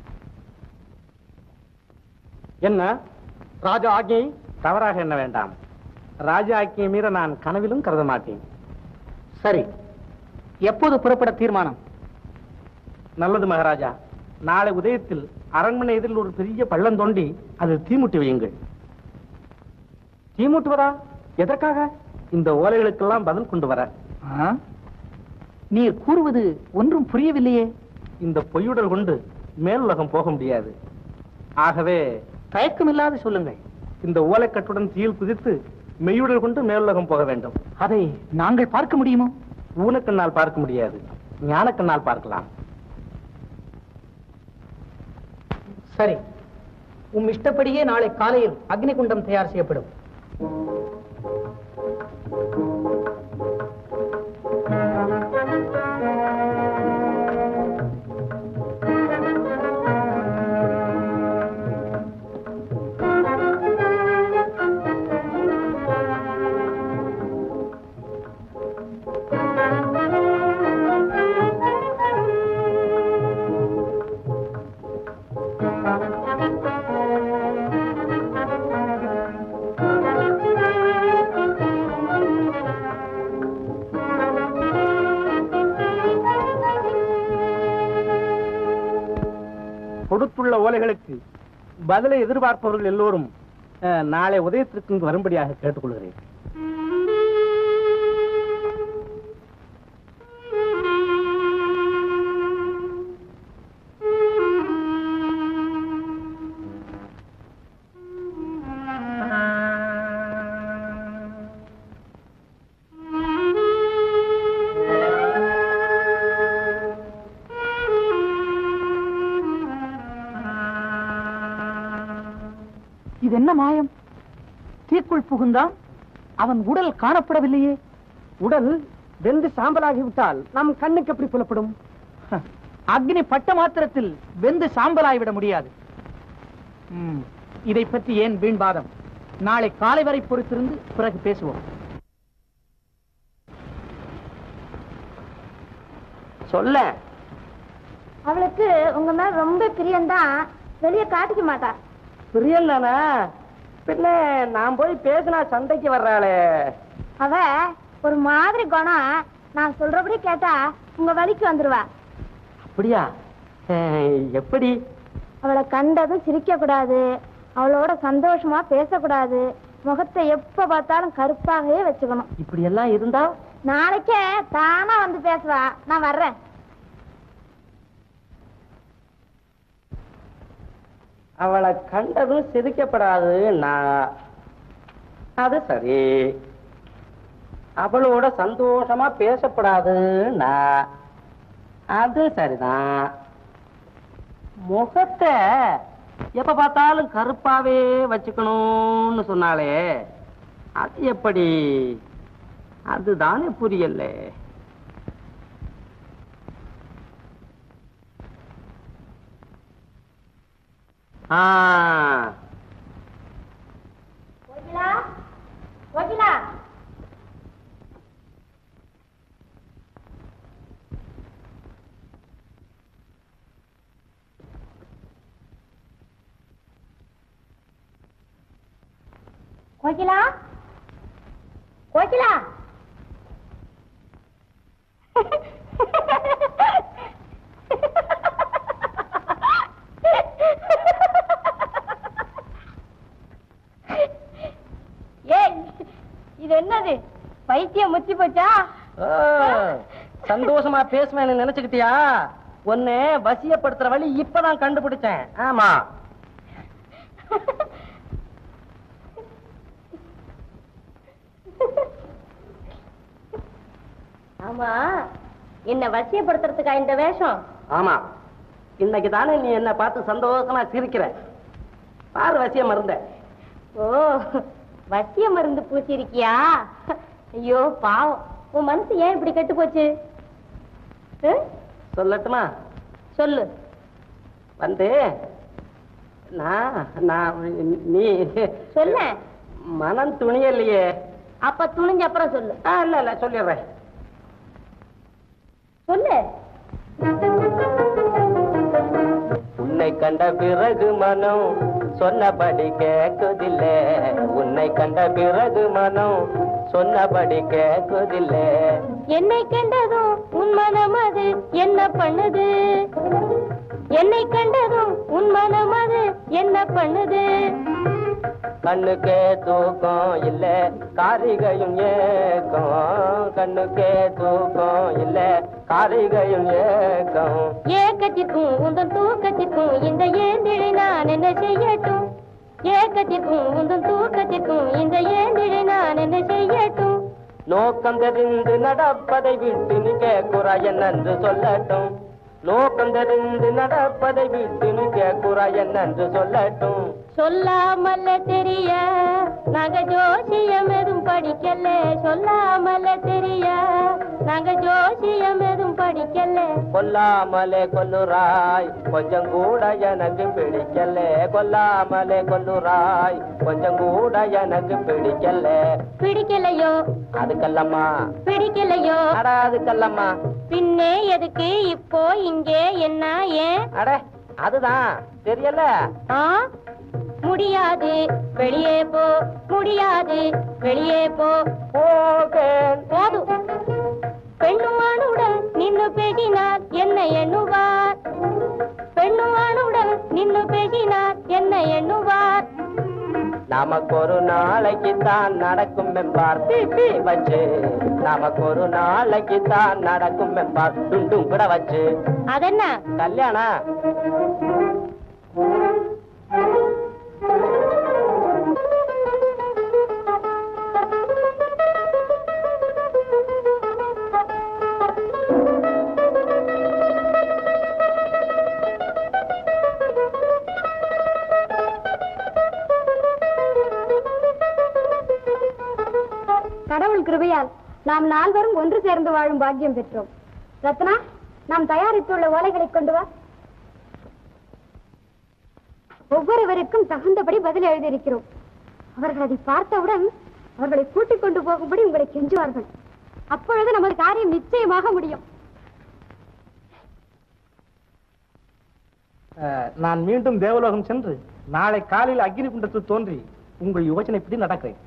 என்ன ராஜா ஆக்ஞை தவறாக எண்ண வேண்டாம் ராஜா ஆக்கிய மீற நான் கனவிலும் கருத மாட்டேன் சரி எப்போது புறப்பட தீர்மானம் நல்லது மகாராஜா நாளை உதயத்தில் அரண்மனை எதிரில் ஒரு பெரிய பள்ளம் தோண்டி அதில் தீமுட்டி வையுங்கள் தீமூட்டுவதா எதற்காக இந்த ஓலைகளுக்கெல்லாம் பதில் கொண்டு வர ஆ? நீர் கூறுவது ஒன்றும் புரியவில்லையே இந்த பொய்யுடல் கொண்டு மேலுலகம் போக முடியாது ஆகவே தயக்கமில்லாது சொல்லுங்கள் இந்த ஓலைக்கட்டுடன் தீயில் குதித்து மெய்யுடல் கொண்டு மேலுலகம் போக வேண்டும் அதை நாங்கள் பார்க்க முடியுமோ ஊனக்கண்ணால் பார்க்க முடியாது ஞானக்கண்ணால் பார்க்கலாம் சரி உம் இஷ்டப்படியே நாளை காலையில் அக்னிகுண்டம் தயார் செய்யப்படும் கொடுத்துள்ள ஓலைகளுக்கு பதிலை எதிர்பார்ப்பவர்கள் எல்லோரும் அஹ், நாளை உதயத்திற்கு இங்கு வரும்படியாக கேட்டுக்கொள்கிறேன் இது என்ன மாயம் தீக்குள் புகுந்தான் அவன் உடல் காணப்படவில்லையே உடல் வெந்து சாம்பலாகிவிட்டால் நம் கண்ணுக்கு எப்படி புலப்படும் ஹ, அக்னி பட்ட மாத்திரத்தில் வெந்து சாம்பலாய் விட முடியாது ம், இதை பற்றி ஏன் வீண்பாதம் நாளை காலை வரை பொறுத்திருந்து பிறகு பேசுவோம் சொல்ல அவளுக்கு உங்க மேல ரொம்ப பிரியம்தான் வெளியே காட்டிக்க மாட்டா பிரியல் தானே பின்ன நான் போய் பேசினா சண்டைக்கு வர்றாளே அவ ஒரு மாதிரி குணம் நான் சொல்றபடி கேட்டா உங்க வழிக்கு வந்துருவா அப்படியா அஹ், எப்படி அவளை கண்டதும் சிரிக்க கூடாது அவளோட சந்தோஷமா பேசக்கூடாது முகத்தை எப்ப பார்த்தாலும் கருப்பாகவே வச்சுக்கணும் இப்படி எல்லாம் இருந்தா நாளைக்கே தானா வந்து பேசுவா நான் வர்றேன் அவளை கண்டதும் சிரிக்கப்படாது நான் அது சரி அவளோட சந்தோஷமா பேசப்படாது நான் அது சரிதான் முகத்தை எப்ப பார்த்தாலும் கருப்பாவே வச்சுக்கணும்னு சொன்னாலே அது எப்படி அதுதானே புரியல ஆ கோகிலா கோகிலா கோகிலா கோகிலா ஏய் இது என்னது பைத்தியம் முத்தி போச்சா ஆ, சந்தோஷமா பேசுவேன்னு நினைச்சுக்கிட்டியா உன்னை வசியப்படுத்துற வழி இப்பதான் கண்டுபிடிச்சேன் ஆமா ஆமா என்ன வசியப்படுத்துறதுக்கா இந்த வேஷம் ஆமா இன்னைக்கு தானே நீ என்ன பார்த்து சந்தோஷமா சிரிக்கிற பாரு வசியம் மருந்த ஓ வசிய மருந்து பூசிருக்கியா ஐயோ பாவம் உன் மனசு ஏன் இப்படி கெட்டு போச்சு ம்? சொல்லட்டுமா சொல்லு வந்து நான் நான் நீ சொல்ல மனம் துணியலையே அப்ப துணிஞ்ச அப்புறம் சொல்லு ஆ, இல்ல இல்ல சொல்லிடுறேன் சொல்லு உன்னை கண்ட பிறகு மனம் சொன்னபடி கேட்குதில்லை உன்னை கண்ட பிறகு மனம் சொன்னபடி கேட்குதில்லை என்னை கண்டதும் உன் மனம் அது என்ன பண்ணுது என்னை கண்டதும் உன் மனம் அது என்ன பண்ணுது கண்ணுக்கே தூக்கம் இல்ல காரிகையும் ஏக்கம் கண்ணுக்கே தூக்கம் இல்ல காரிகையும் ஏக்கம் ஏக்கத்திற்கும் உந்தன் தூக்கத்திற்கும் இந்த ஏந்திழை நான் என்ன செய்யட்டும் ஏக்கத்திற்கும் உந்தன் தூக்கத்திற்கும் இந்த ஏந்திழை நான் என்ன செய்யட்டும் நோக்கம் தெரிந்து நடப்பதை விட்டு நீ கேக்குறாய் என்று சொல்லட்டும் நோக்கம் தெரிந்து நடப்பதை விட்டு நீ கேக்குறாய் என்று சொல்லட்டும் சொல்லாமல தெரிய நாங்க ஜோசியம் எதுவும் படிக்கல சொல்லாமல தெரிய நாங்க ஜோசியம் எதுவும் படிக்கல கொல்லாமலே கொல்லுறாய் கொஞ்சம் கூட எனக்கு பிடிக்கல கொல்லாமலே கொல்லுறாய் கொஞ்சம் கூட எனக்கு பிடிக்கல பிடிக்கலையோ அதுக்கல்லம்மா பிடிக்கலையோ அட அதுக்கல்லம்மா பின்னே எதுக்கு இப்போ இங்கே என்ன ஏன் அட அதுதான் தெரியல ஆ முடியாது வெளியே போ முடியாது வெளியே போ போகேன் போதும் பெண்ணுமானுடன் நின்னு பேசினார் என்ன எண்ணுவார் பெண்ணுமானுடன் நின்னு பேசினார் என்ன எண்ணுவார் நமக்கு ஒரு நாளைக்கு தான் நடக்கும் என்பார் தீ வச்சு நமக்கு ஒரு நாளைக்கு தான் நடக்கும் என்பார் துண்டும் கூட வச்சு அதென்ன கல்யாணம் கடவுள் கிருபையால் நாம் நால்வரும் ஒன்று சேர்ந்து வாழும் பாக்கியம் பெற்றோம் ரத்னா நாம் தயாரித்துள்ள ஓலைகளை கொண்டு வா ஒவ்வொருவருக்கும் தகுந்தபடி பதில் எழுதியிருக்கிறோம் அவர்கள் அதை பார்த்தவுடன் அவர்களை கூட்டிக் கொண்டு போகும்படி உங்களை கெஞ்சுவார்கள் அப்பொழுது நமது காரியம் நிச்சயமாக முடியும் அஹ், நான் மீண்டும் தேவலோகம் சென்று நாளை காலையில் அக்னி குண்டத்தில் தோன்றி உங்கள் யோசனைப்படி நடக்கிறேன்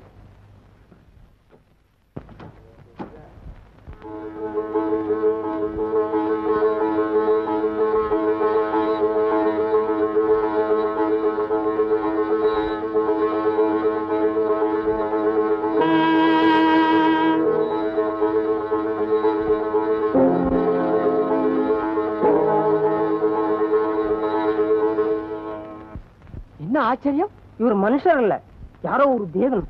என்ன ஆச்சரியம் இவர் மனுஷர் இல்ல யாரோ ஒரு தேவன்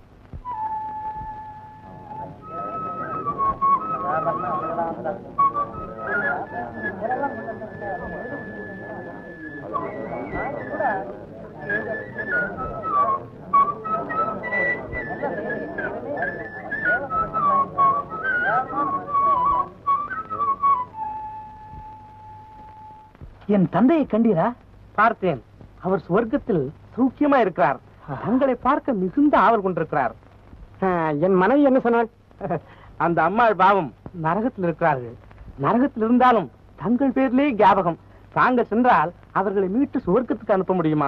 என் தந்தையை கண்டீரா பார்த்தேன் அவர் சுவர்க்கத்தில் சௌக்கியமா இருக்கிறார் தங்களை பார்க்க மிகுந்த ஆவல் கொண்டிருக்கிறார் என் மனைவி என்ன சொன்னாள் அந்த அம்மாள் பாவம் நரகத்தில் இருக்கிறார்கள் நரகத்தில் இருந்தாலும் தங்கள் பேரிலே ஞாபகம் தாங்கள் சென்றால் அவர்களை மீட்டு சுவர்க்கத்துக்கு அனுப்ப முடியுமா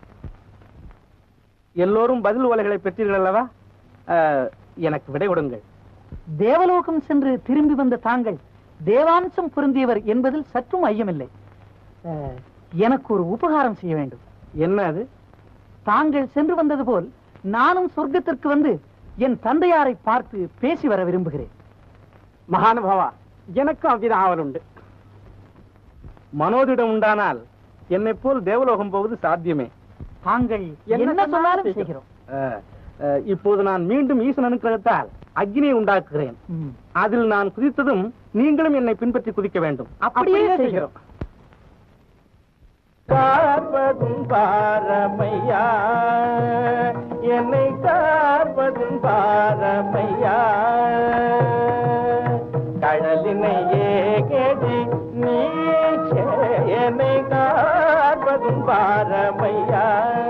எல்லோரும் பதில் ஓலைகளை பெற்றீர்கள் அல்லவா அஹ், எனக்கு விடை கொடுங்கள் தேவலோகம் சென்று திரும்பி வந்த தாங்கள் தேவாம்சம் பொருந்தியவர் என்பதில் சற்றும் ஐயமில்லை அஹ், எனக்கு ஒரு உபகாரம் செய்ய வேண்டும் என்ன அது தாங்கள் சென்று வந்தது போல் நானும் சொர்க்கத்திற்கு வந்து என் தந்தையாரை பார்த்து பேசி வர விரும்புகிறேன் மகானுபாவா எனக்கும் அவ்வித ஆவல் உண்டு மனோதிடம் உண்டானால் என்னைப் போல் தேவலோகம் போவது சாத்தியமே தாங்கள் என்ன என்ன சொன்னாலும் சொன்னாலும் செய்கிறோம் அஹ், அஹ், இப்போது நான் மீண்டும் ஈசன் அனுக்கிரகத்தால் அக்னியை உண்டாக்குகிறேன் ம். அதில் நான் குதித்ததும் நீங்களும் என்னை பின்பற்றி குதிக்க வேண்டும் அப்படியே செய்கிறோம் காப்பதும் பாரமையா என்னை காப்பதும் பாரமையா கடலினை ஏகடி நீ என்னை காப்பதும் பாரமையா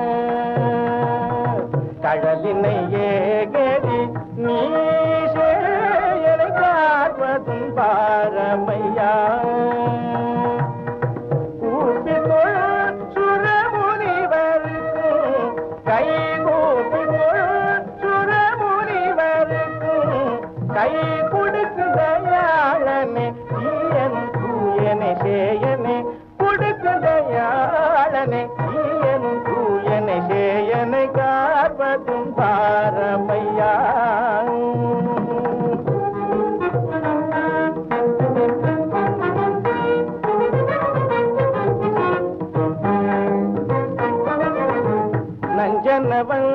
கடலினை ஏகடி நீ என்னை காப்பதும் பாரமையா கூப்பி தொழ சுரமுனிவருக்கும் கை கூப்பி தொழ சுரமுனிவருக்கும் கை கொடுக்கு தயாளனே ஈயன் தூயனே சேயனே கொடுக்கு தயாளனே ஈயன் தூயனே சேயனை காப்பதும் பாரமையா நஞ்சனவன்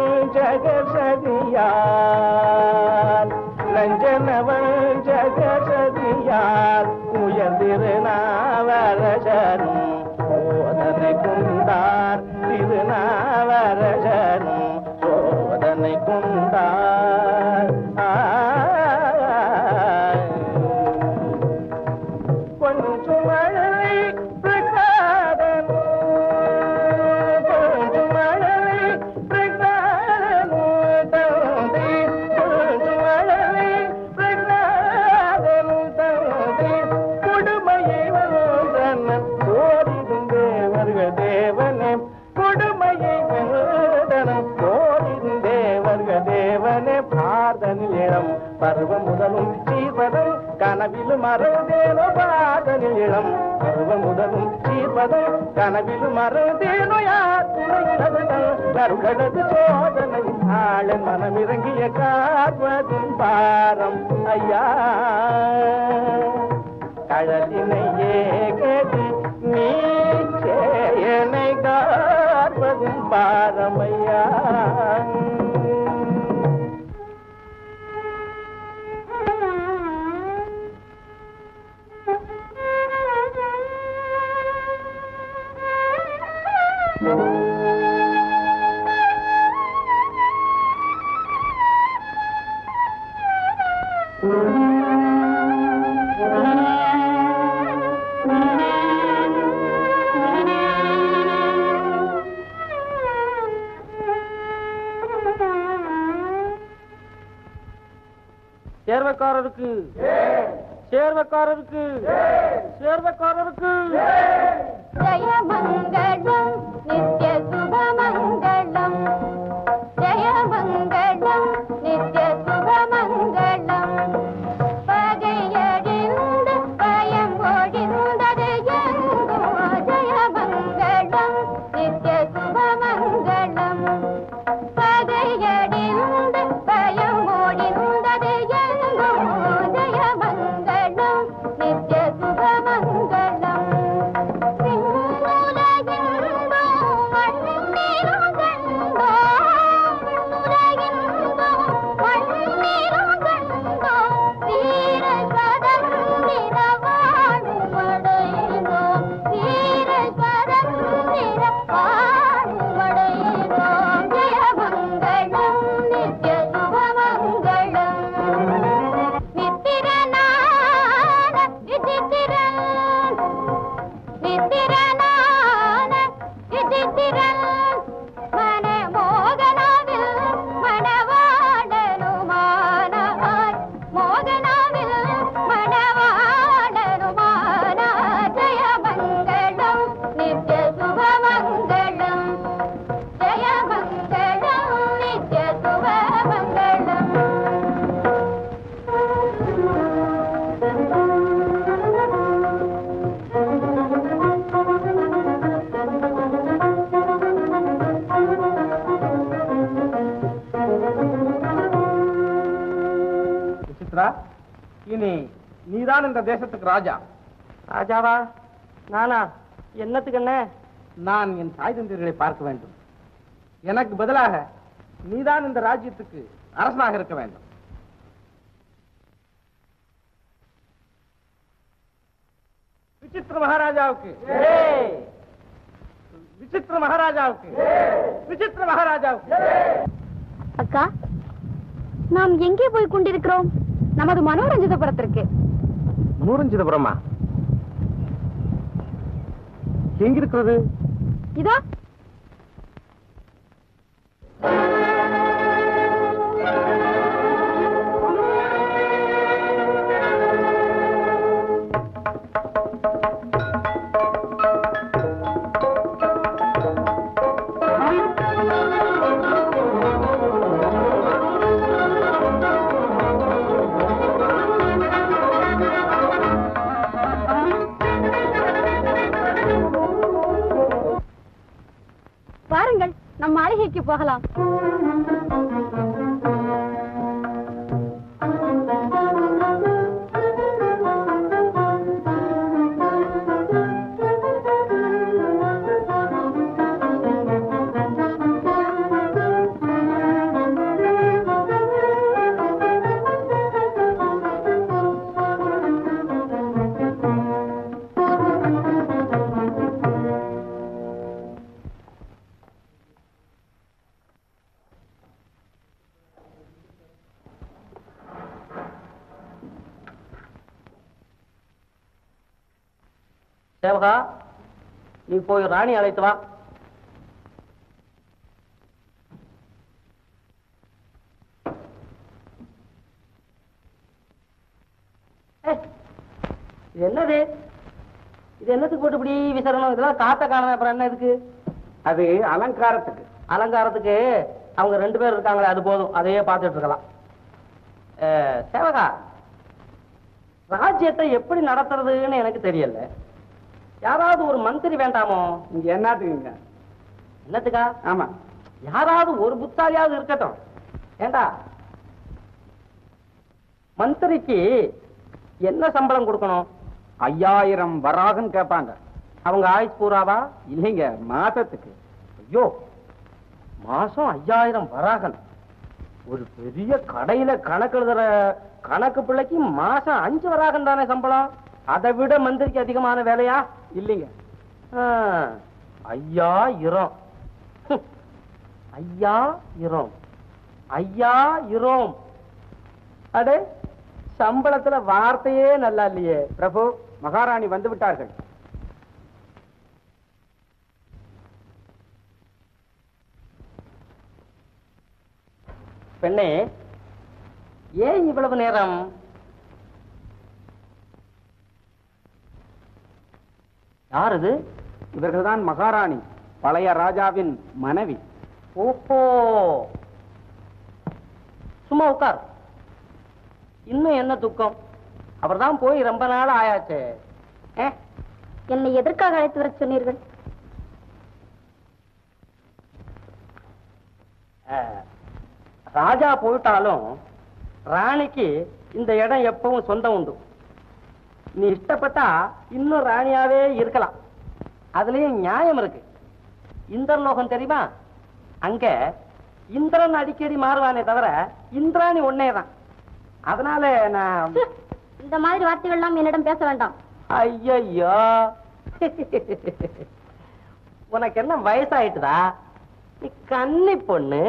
ஜெகசதியால் நஞ்சனவன் ஜெகசதியால் உயர்ந்திருநாவரசரும் சோதனை கொண்டார் திருநாவரசரும் சோதனை கொண்டார் ஆ கொஞ்சம் மழை பிரகாதன் கொஞ்சம் மழை பிரகாதன் தந்தை கொஞ்சம் மழை பிரகாதன் தந்தை கொடுமையை வந்தனன் கோரிடும் தேவர்கள் தேவனே கொடுமையை வந்தனம் கோரிடும் தேவர்கள் தேவனே பார்தனில் இளம் பருவம் முதலும் சீர்வதம் கனவிலும் மறந்தேனோ பாதனில் இளம் பருவம் முதலும் சீர்வதம் கனவிலும் மறந்தேனோ யார் துணையினது கருகளது சோதனை ஆளன் மனமிறங்கிய காப்பதும் பாரம் ஐயா கடலினை ஏகதி நீ சேயனை காப்பதும் பாரமையா சேர்வக்காரருக்கு சேர்வக்காரருக்கு சேர்வக்காரருக்கு ஜயமங்கலம் நித்ய சுபமங்கலம் ஜயமங்கலம் நித்ய சுபமங்கலம் பகையடிந்து பயம் ஒழிந்தது எங்கும் ஜயமங்கலம் நித்ய சுபமங்கலம் பகையடிந்து பயம் ஒழிந்தது எங்கும் ஜயமங்கலம் நித்ய சுபமங்கலம் சிங்குலகில் இனி நீதான் இந்த தேசத்துக்கு ராஜா ராஜாவா நானா என்னத்துக்கு என்ன நான் என் தாய் தந்தையர்களை பார்க்க வேண்டும் எனக்கு பதிலாக நீதான் இந்த ராஜ்யத்துக்கு அரசனாக இருக்க வேண்டும் விசித்திர மகாராஜாவுக்கு விசித்திர மகாராஜாவுக்கு விசித்திர மகாராஜாவுக்கு அக்கா நாம் எங்கே போய் கொண்டிருக்கிறோம் நமது மனோரஞ்சிதபுரத்திற்கு மனோரஞ்சிதபுரமா எங்க இருக்கிறது இதோ வாருங்கள் நம் மாளிகைக்கு போகலாம் சேவகா நீ போய் ராணி அழைத்து வா ஏய், இது என்னது இது என்னத்துக்கு போட்டு இப்படி விசரணும் இதெல்லாம் காத்த காணணும் அப்புறம் என்ன இதுக்கு அது அலங்காரத்துக்கு அலங்காரத்துக்கு அவங்க ரெண்டு பேர் இருக்காங்களே அது போதும் அதையே பார்த்துட்டு இருக்கலாம் அஹ், சேவகா ராஜ்யத்தை எப்படி நடத்துறதுன்னு எனக்கு தெரியல யாராவது ஒரு மந்திரி வேண்டாமோ இங்க என்னத்துக்குங்க என்னத்துக்கா ஆமா யாராவது ஒரு புத்தாலியாவது இருக்கட்டும் ஏண்டா மந்திரிக்கு என்ன சம்பளம் கொடுக்கணும் ஐயாயிரம் வராகன்னு கேட்பாங்க அவங்க ஆயுஷ் பூராவா இல்லைங்க மாசத்துக்கு ஐயோ மாசம் ஐயாயிரம் வராகன் ஒரு பெரிய கடையில கணக்கு எழுதுற கணக்கு பிள்ளைக்கு மாசம் அஞ்சு வராகன் தானே சம்பளம் அதை விட மந்திரிக்கு அதிகமான வேலையா இல்லைங்க ஆ, ஐயாயிரம் ஹம். ஐயாயிரம் ஐயாயிரம் அடே சம்பளத்துல வார்த்தையே நல்லா இல்லையே பிரபு மகாராணி வந்து விட்டார்கள் பெண்ணே ஏன் இவ்வளவு நேரம் யார் இது இவர்கள்தான் மகாராணி பழைய ராஜாவின் மனைவி ஓஹோ சும்மா உட்கார் இன்னும் என்ன துக்கம் அவர்தான் போய் ரொம்ப நாள் ஆயாச்சே ஏ என்னை எதற்காக அழைத்து வரச் சொன்னீர்கள் அஹ், ராஜா போயிட்டாலும் ராணிக்கு இந்த இடம் எப்பவும் சொந்தம் உண்டு நீ இஷ்டப்பட்டா இன்னும் ராணியாவே இருக்கலாம் அதுலயும் நியாயம் இருக்கு இந்திரலோகம் தெரியுமா அங்க இந்திரன் அடிக்கடி மாறுவானே தவிர இந்திராணி ஒன்னே தான் அதனால நான் ச்சே, இந்த மாதிரி வார்த்தைகள் எல்லாம் என்னிடம் பேச வேண்டாம் ஐயையோ உனக்கு என்ன வயசாயிட்டுதா நீ கன்னி பொண்ணு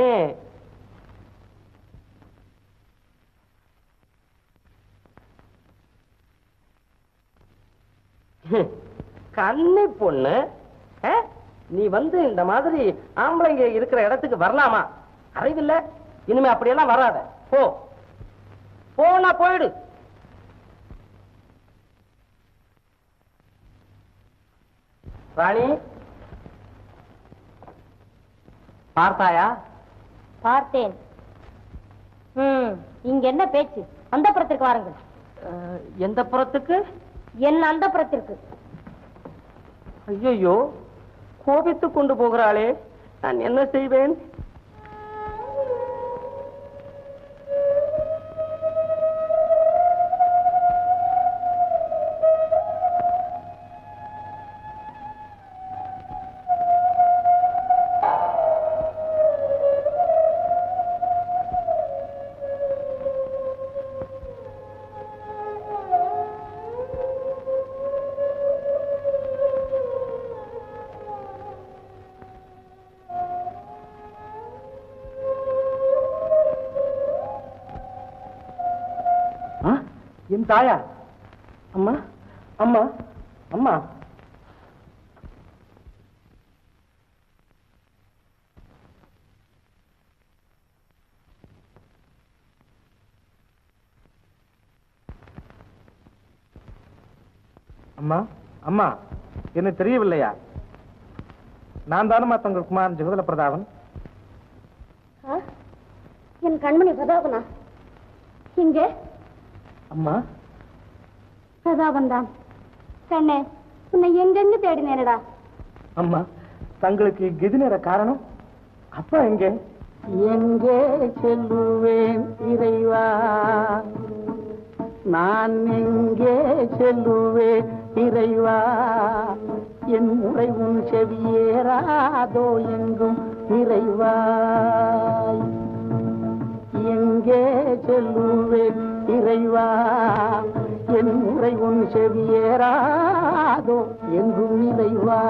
கன்னி பொண்ணு ஆ? நீ வந்து இந்த மாதிரி ஆம்பளைங்க இருக்கிற இடத்துக்கு வரலாமா அறிவில்ல இனிமே அப்படியெல்லாம் வராத போ போனா போயிடு ராணி பார்த்தாயா பார்த்தேன் ம் இங்க என்ன பேச்சு அந்த புறத்திற்கு வாருங்கள் அஹ், எந்த புறத்துக்கு என் அந்த புறத்திற்கு ஐயோ கோபித்து கொண்டு போகிறாளே நான் என்ன செய்வேன் என் தாயா அம்மா அம்மா அம்மா அம்மா அம்மா என்ன தெரியவில்லையா நான் தானம்மா தங்கள் குமாரன் ஜெகதல பிரதாபன் என் கண்மணி பிரதாபனா இங்கே அம்மா பிரதாபன் தான் கண்ணே உன்னை எங்கெங்கு தேடினேனடா அம்மா தங்களுக்கு கெதி நேர காரணம் அப்பா எங்கே எங்கே செல்லுவேன் இறைவா நான் எங்கே செல்லுவேன் இறைவா என் முறை உன் செவியேறாதோ எங்கும் இறைவாய் எங்கே செல்லுவேன் இறைவா என் முறை உன் செவியேறாதோ எங்கும் இறைவா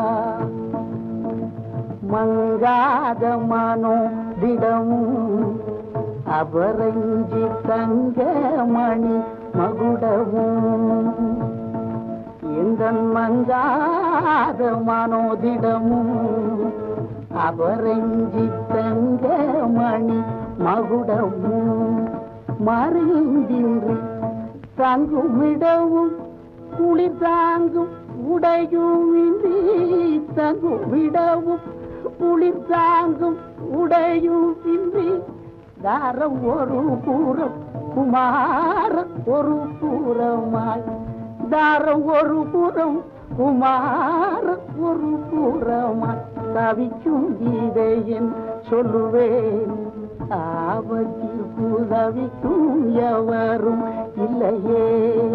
மங்காத மனோ திடமும் அபரஞ்சி தங்க மணி மகுடமும் எந்த மங்காத மனோதிடமும் அபரஞ்சி தங்க மணி மகுடமும் மறைந்தின்றி தங்குமிடவும் குளிர் தாங்கும் உடையும் இன்றி தங்குமிடவும் குளிர் தாங்கும் உடையும் இன்றி தாரம் ஒரு பூரம் குமார ஒரு பூரமாய் தாரம் ஒரு புறம் குமார ஒரு பூரமாய் தவிக்கும் கீதையன் சொல்லுவேன் ஆபத்திற்கு தவிக்கும் எவரும் இல்லையே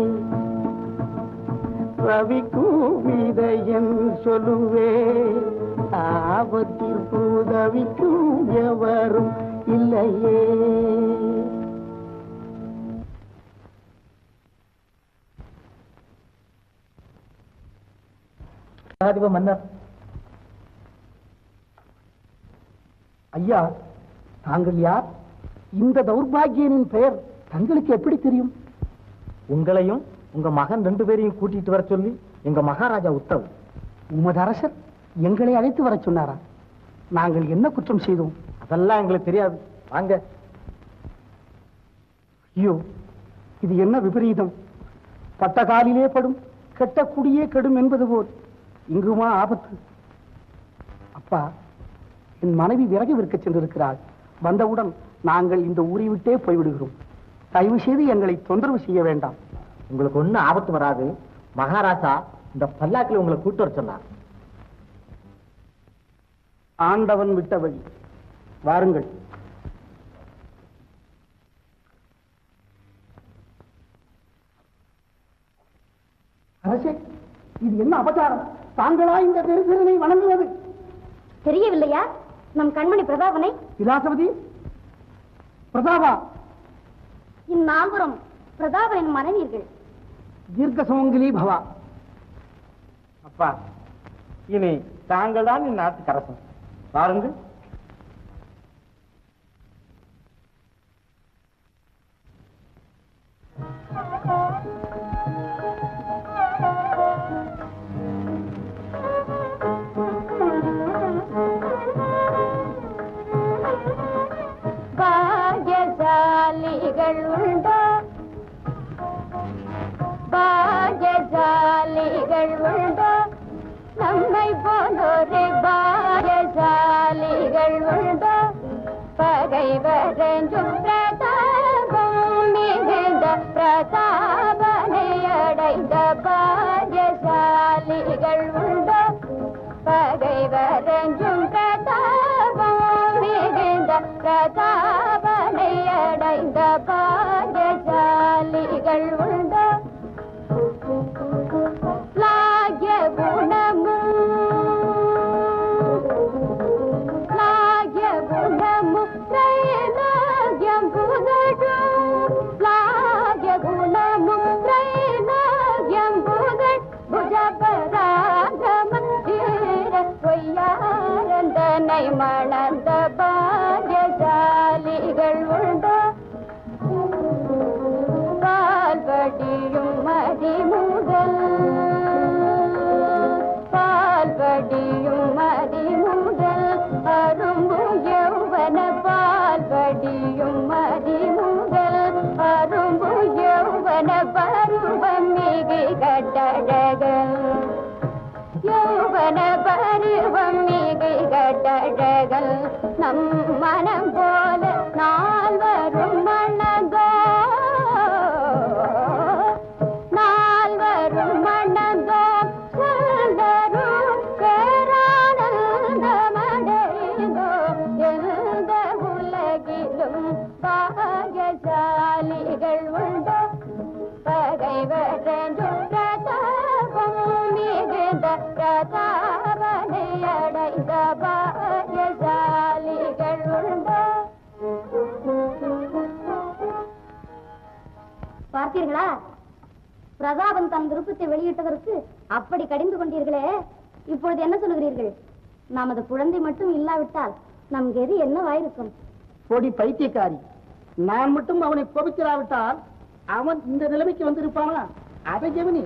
ரவிக்கும் விதையன் சொல்லுவே ஆபத்திற்கு உதவிக்கும் எவரும் இல்லையே அதிப மன்னர் ஐயா தாங்கள் யார் இந்த தௌர்பாகியனின் பெயர் தங்களுக்கு எப்படி தெரியும் உங்களையும் உங்க மகன் ரெண்டு பேரையும் கூட்டிட்டு வர சொல்லி எங்க மகாராஜா உத்தரவு உமது அரசர் எங்களை அழைத்து வரச் சொன்னாரா நாங்கள் என்ன குற்றம் செய்தோம் அதெல்லாம் எங்களுக்கு தெரியாது வாங்க ஐயோ இது என்ன விபரீதம் பட்ட காலிலே படும் கெட்ட குடியே கெடும் என்பது போல் இங்குமா ஆபத்து அப்பா என் மனைவி விறகு விற்க சென்றிருக்கிறாள் வந்தவுடன் நாங்கள் இந்த ஊரை விட்டே போய்விடுகிறோம் தயவு செய்து எங்களை தொந்தரவு செய்ய வேண்டாம் உங்களுக்கு ஒண்ணும் ஆபத்து வராது மகாராஜா இந்த பல்லாக்கில் உங்களை கூட்டு வர சொன்னார் ஆண்டவன் விட்ட வழி வாருங்கள் அரசே இது என்ன அபச்சாரம் தாங்களா இந்த நெருசிறனை வணங்குவது தெரியவில்லையா நம் கண்மணி பிரதாபனை விலாசபதி பிரதாபா இந்நால்வரும் பிரதாபனின் மனைவியர்கள் தீர்க்க சுமங்கலி பவா அப்பா இனி தாங்கள் தான் என் நாட்டுக்கு அரசன் பாருங்கள் பாகியசாலிகள் உண்டோ பாகியசாலிகள் உண்டோ நம்மை போன்றொரு பாகியசாலிகள் உண்டோ பகைவரெஞ்சும் பிரதாபம் மிகுந்த பிரதாபனை அடைந்த பாகியசாலிகள் உண்டோ பகைவரெஞ்சும் பிரதாபம் மிகுந்த பிரதாபனை அடைந்த பாகியசாலிகள் உண்டோ லாகிய குணமும் லாகிய குணமும் த்ரைலாகியம் புகழும் லாகிய குணமும் த்ரைலாகியம் புகழ் புஜபராகம தீர பொய்யாரந்தனை மணந்த பாகியசாலிகள் உண்டோ கால்பட வடியும் மதி முதல் அரும்பு யௌவன பால் வடியும் மதி முதல் அரும்பு யௌவன பருவம் மிகு கட்டழகல் யௌவன பருவம் மிகு கட்டழகல் நம் மனம் போல நால்வரும் மணந்தோ நால்வரும் மணந்தோ சொல்வரும் பேரானந்தமடைந்தோ எந்த உலகிலும் பாகசாலிகள் உண்டோ பகைவரென்றும் பிரதாபம் மிகுந்த பிரதாபனை அடைந்த பாகசாலிகள் உண்டோ பார்த்தீர்களா பிரதாபன் தன் விருப்பத்தை வெளியிட்டதற்கு அப்படி கடிந்து கொண்டீர்களே இப்பொழுது என்ன சொல்லுகிறீர்கள் நமது குழந்தை மட்டும் இல்லாவிட்டால் நம் கெதி என்னவாயிருக்கும் பொடி பைத்தியக்காரி நான் மட்டும் அவனை கோபித்திராவிட்டால் அவன் இந்த நிலைமைக்கு வந்திருப்பானா அதை ஜெமினி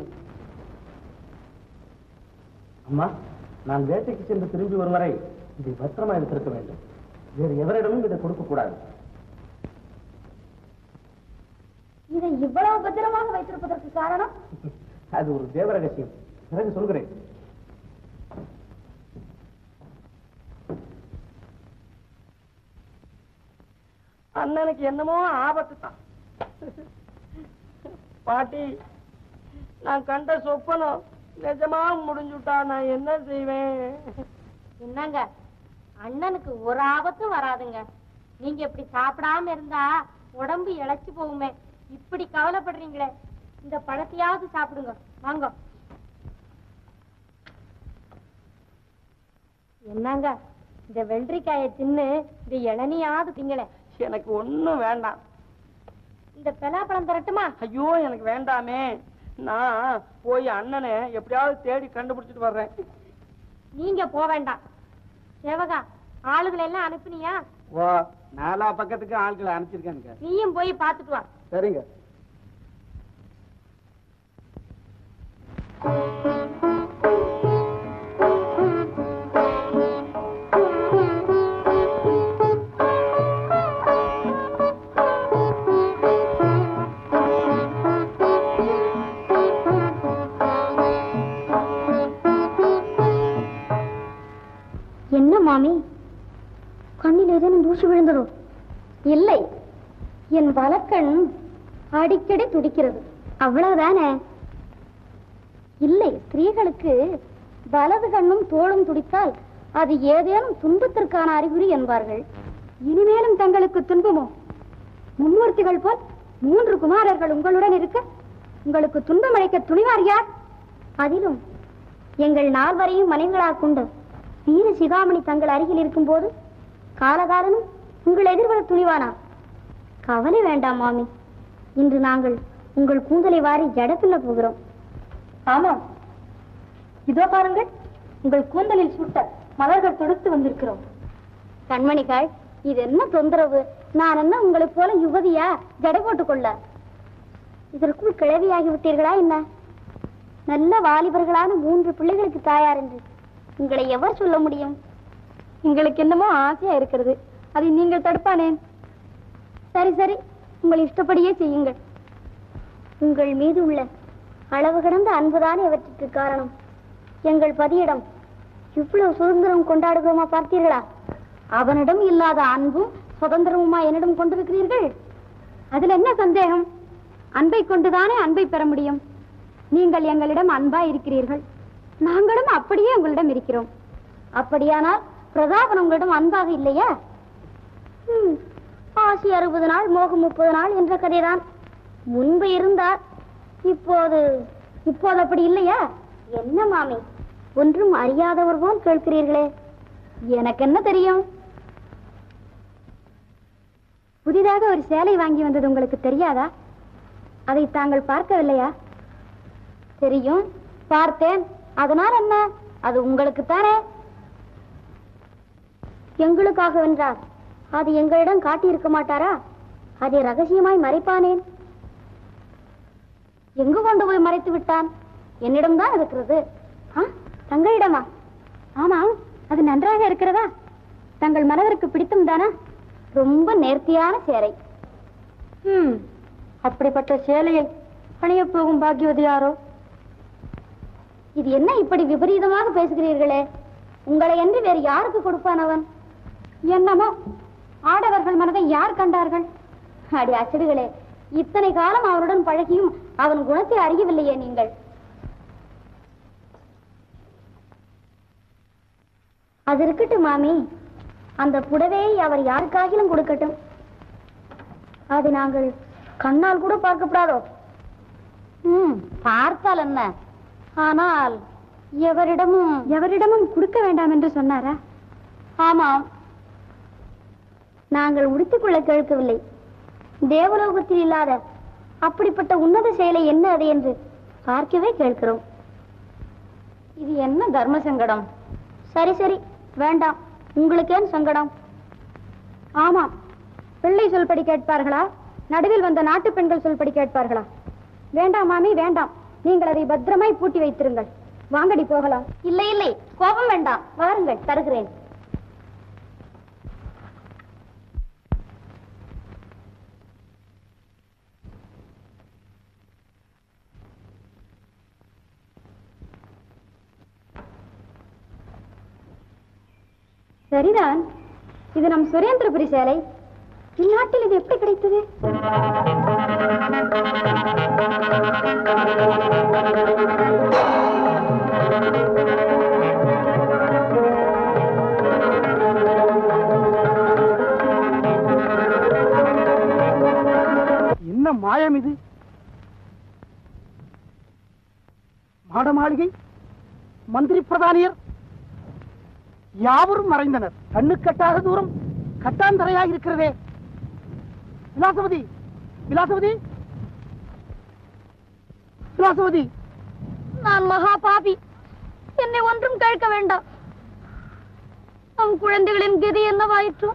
அம்மா நான் வேட்டைக்கு சென்று திரும்பி வரும் வரை இதை பத்திரமா எடுத்திருக்க வேண்டும் வேறு எவரிடமும் இதை கொடுக்க கூடாது இதை இவ்வளவு பத்திரமாக வைத்திருப்பதற்கு காரணம் அது ஒரு தேவ ரகசியம் பிறகு சொல்கிறேன் அண்ணனுக்கு என்னமோ ஆபத்து தான் பாட்டி நான் கண்ட சொப்பனம் நிஜமா முடிஞ்சுட்டா நான் என்ன செய்வேன் என்னங்க அண்ணனுக்கு ஒரு ஆபத்தும் வராதுங்க நீங்க இப்படி சாப்பிடாம இருந்தா உடம்பு இழைச்சு போகுமே இப்படி கவலைப்படுறீங்களே இந்த பழத்தையாவது சாப்பிடுங்க வாங்க என்னங்க இந்த வெள்ளரிக்காயை தின்னு இந்த இளநியாவது திங்களே எனக்கு ஒண்ணும் வேண்டாம் இந்த பலாப்பழம் தரட்டுமா ஐயோ எனக்கு வேண்டாமே நான் போய் அண்ணனை எப்படியாவது தேடி கண்டுபிடிச்சிட்டு வர்றேன் நீங்க போக வேண்டாம் சேவகா ஆளுகளை எல்லாம் அனுப்புனியா ஓ நாலா பக்கத்துக்கு ஆட்களை அனுப்பிச்சிருக்கானுங்க நீயும் போய் பார்த்துட்டு வா சரிங்க என்ன மாமி கண்ணில் ஏதேனும் தூசி விழுந்ததோ இல்லை என் வலக்கண் அடிக்கடி துடிக்கிறது அவ்வளவுதானே இல்லை ஸ்திரீகளுக்கு வலது கண்ணும் தோளும் துடித்தால் அது ஏதேனும் துன்பத்திற்கான அறிகுறி என்பார்கள் இனிமேலும் தங்களுக்கு துன்பமோ மும்மூர்த்திகள் போல் மூன்று குமாரர்கள் உங்களுடன் இருக்க உங்களுக்கு துன்பம் அளிக்க துணிவார் யார் அதிலும் எங்கள் நால்வரையும் மனைவிகளாக கொண்டு வீர சிகாமணி தங்கள் அருகில் இருக்கும்போது காலகாலனும் உங்கள் எதிர்வர துணிவானா கவலை வேண்டாம் மாமி இன்று நாங்கள் உங்கள் கூந்தலை வாரி ஜடப்பில்ல போகிறோம் ஆமாம் இதோ பாருங்கள் உங்கள் கூந்தலில் சுட்ட மலர்கள் தொடுத்து வந்திருக்கிறோம் கண்மணிகள் இது என்ன தொந்தரவு நான் என்ன உங்களைப் போல யுவதியா ஜடை போட்டுக் கொள்ள இதற்குள் கிழவியாகி விட்டீர்களா என்ன நல்ல வாலிபர்களான மூன்று பிள்ளைகளுக்கு தாயார் என்று உங்களை எவர் சொல்ல முடியும் உங்களுக்கு என்னமோ ஆசையா இருக்கிறது அதை நீங்கள் தடுப்பானேன் சரி சரி உங்கள் இஷ்டப்படியே செய்யுங்கள் உங்கள் மீது உள்ள அளவு கடந்த அன்புதானே இவற்றுக்கு காரணம் எங்கள் பதியிடம் இவ்வளவு சுதந்திரம் கொண்டாடுகிறோமா பார்த்தீர்களா அவனிடம் இல்லாத அன்பும் சுதந்திரமுமா என்னிடம் கொண்டிருக்கிறீர்கள் அதுல என்ன சந்தேகம் அன்பை கொண்டுதானே அன்பை பெற முடியும் நீங்கள் எங்களிடம் அன்பா இருக்கிறீர்கள் நாங்களும் அப்படியே உங்களிடம் இருக்கிறோம் அப்படியானால் பிரதாபன் உங்களிடம் அன்பாக இல்லையா ம், ஆசி அறுபது நாள் மோகம் முப்பது நாள் என்ற கதைதான் முன்பு இருந்தார் இப்போது இப்போது அப்படி இல்லையா என்ன மாமி ஒன்றும் அறியாதவர் போல் கேட்கிறீர்களே எனக்கு என்ன தெரியும் புதிதாக ஒரு சேலை வாங்கி வந்தது உங்களுக்கு தெரியாதா அதை தாங்கள் பார்க்கவில்லையா தெரியும் பார்த்தேன் அதனால் என்ன அது உங்களுக்கு தானே எங்களுக்காக வென்றார் அது எங்களிடம் காட்டியிருக்க மாட்டாரா அதை ரகசியமாய் மறைப்பானேன் எங்கு கொண்டு போய் மறைத்து விட்டான் என்னிடம்தான் இருக்கிறது ஆ, தங்களிடமா ஆமா அது நன்றாக இருக்கிறதா தங்கள் மனதிற்கு பிடித்தும் தானா ரொம்ப நேர்த்தியான சேலை ம் அப்படிப்பட்ட சேலையை அணியப் போகும் பாக்கியவதி யாரோ இது என்ன இப்படி விபரீதமாக பேசுகிறீர்களே உங்களை என்று வேறு யாருக்கு கொடுப்பான் அவன் என்னமோ ஆடவர்கள் மனதை யார் கண்டார்கள் அடி அச்சடுகளே இத்தனை காலம் அவருடன் பழகியும் அவன் குணத்தை அறியவில்லையே நீங்கள் அது இருக்கட்டும் மாமி அந்த புடவையை அவர் யாருக்காகிலும் கொடுக்கட்டும் அது நாங்கள் கண்ணால் கூட பார்க்கப்படாதோ ம் பார்த்தால் என்ன ஆனால் எவரிடமும் எவரிடமும் கொடுக்க வேண்டாம் என்று சொன்னாரா ஆமாம் நாங்கள் உடுத்திக் கொள்ள கேட்கவில்லை தேவலோகத்தில் இல்லாத அப்படிப்பட்ட உன்னத செயலை என்ன அது என்று பார்க்கவே கேட்கிறோம் இது என்ன தர்ம சங்கடம் சரி சரி வேண்டாம் உங்களுக்கு ஏன் சங்கடம் ஆமாம் பிள்ளை சொல்படி கேட்பார்களா நடுவில் வந்த நாட்டு பெண்கள் சொல்படி கேட்பார்களா வேண்டாம் மாமி வேண்டாம் நீங்கள் அதை பத்திரமாய் பூட்டி வைத்திருங்கள் வாங்கடி போகலாம் இல்லை இல்லை கோபம் வேண்டாம் வாருங்கள் தருகிறேன் சரிதான் இது நம் சுரேந்திரபுரி சேலை இந்நாட்டில் இது எப்படி கிடைத்தது என்ன மாயம் இது மாட மாளிகை மந்திரி பிரதானியர் யாவரும் மறைந்தனர் கண்ணு கட்டாத தூரம் கட்டாந்தரையாக இருக்கிறதே விலாசவதி விலாசவதி விலாசவதி நான் மகா பாபி என்னை ஒன்றும் கேட்க வேண்டாம் நம் குழந்தைகளின் கதி என்னவாயிற்று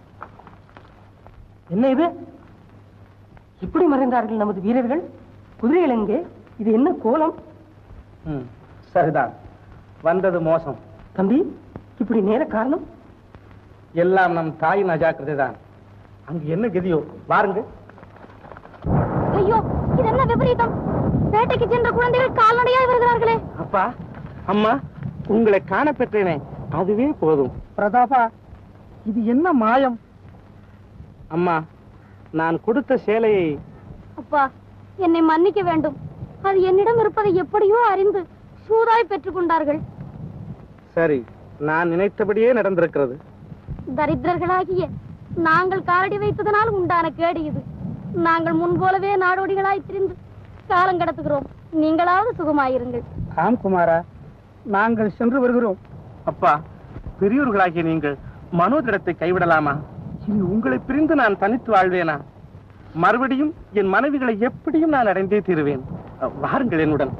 என்ன இது இப்படி மறைந்தார்கள் நமது வீரர்கள் குதிரைகள் எங்கே இது என்ன கோலம் ம், சரிதான் வந்தது மோசம் தம்பி இப்படி நேர காரணம் எல்லாம் நம் தாயின் அஜாக்கிரதை தான் அங்கு என்ன கதியோ வாருங்க ஐயோ இது என்ன விபரீதம் வேட்டைக்கு சென்ற குழந்தைகள் கால்நடையாய் வருகிறார்களே அப்பா அம்மா உங்களை காண பெற்றேனே அதுவே போதும் பிரதாபா இது என்ன மாயம் அம்மா நான் கொடுத்த சேலையை அப்பா என்னை மன்னிக்க வேண்டும் அது என்னிடம் இருப்பதை எப்படியோ அறிந்து சூதாய் பெற்றுக் கொண்டார்கள் சரி நான் நினைத்தபடியே நடந்திருக்கிறது தரித்திரர்களாகிய நாங்கள் காலடி வைத்ததனால் உண்டான கேடு இது நாங்கள் முன்போலவே நாடோடிகளாய் திரிந்து காலம் கடத்துகிறோம் நீங்களாவது சுகமாயிருங்கள் ஆம் குமாரா நாங்கள் சென்று வருகிறோம் அப்பா பெரியோர்களாகிய நீங்கள் மனோதிடத்தை கைவிடலாமா இனி உங்களை பிரிந்து நான் தனித்து வாழ்வேனா மறுபடியும் என் மனைவிகளை எப்படியும் நான் அடைந்தே தீருவேன் அஹ், வாருங்கள் என்னுடன்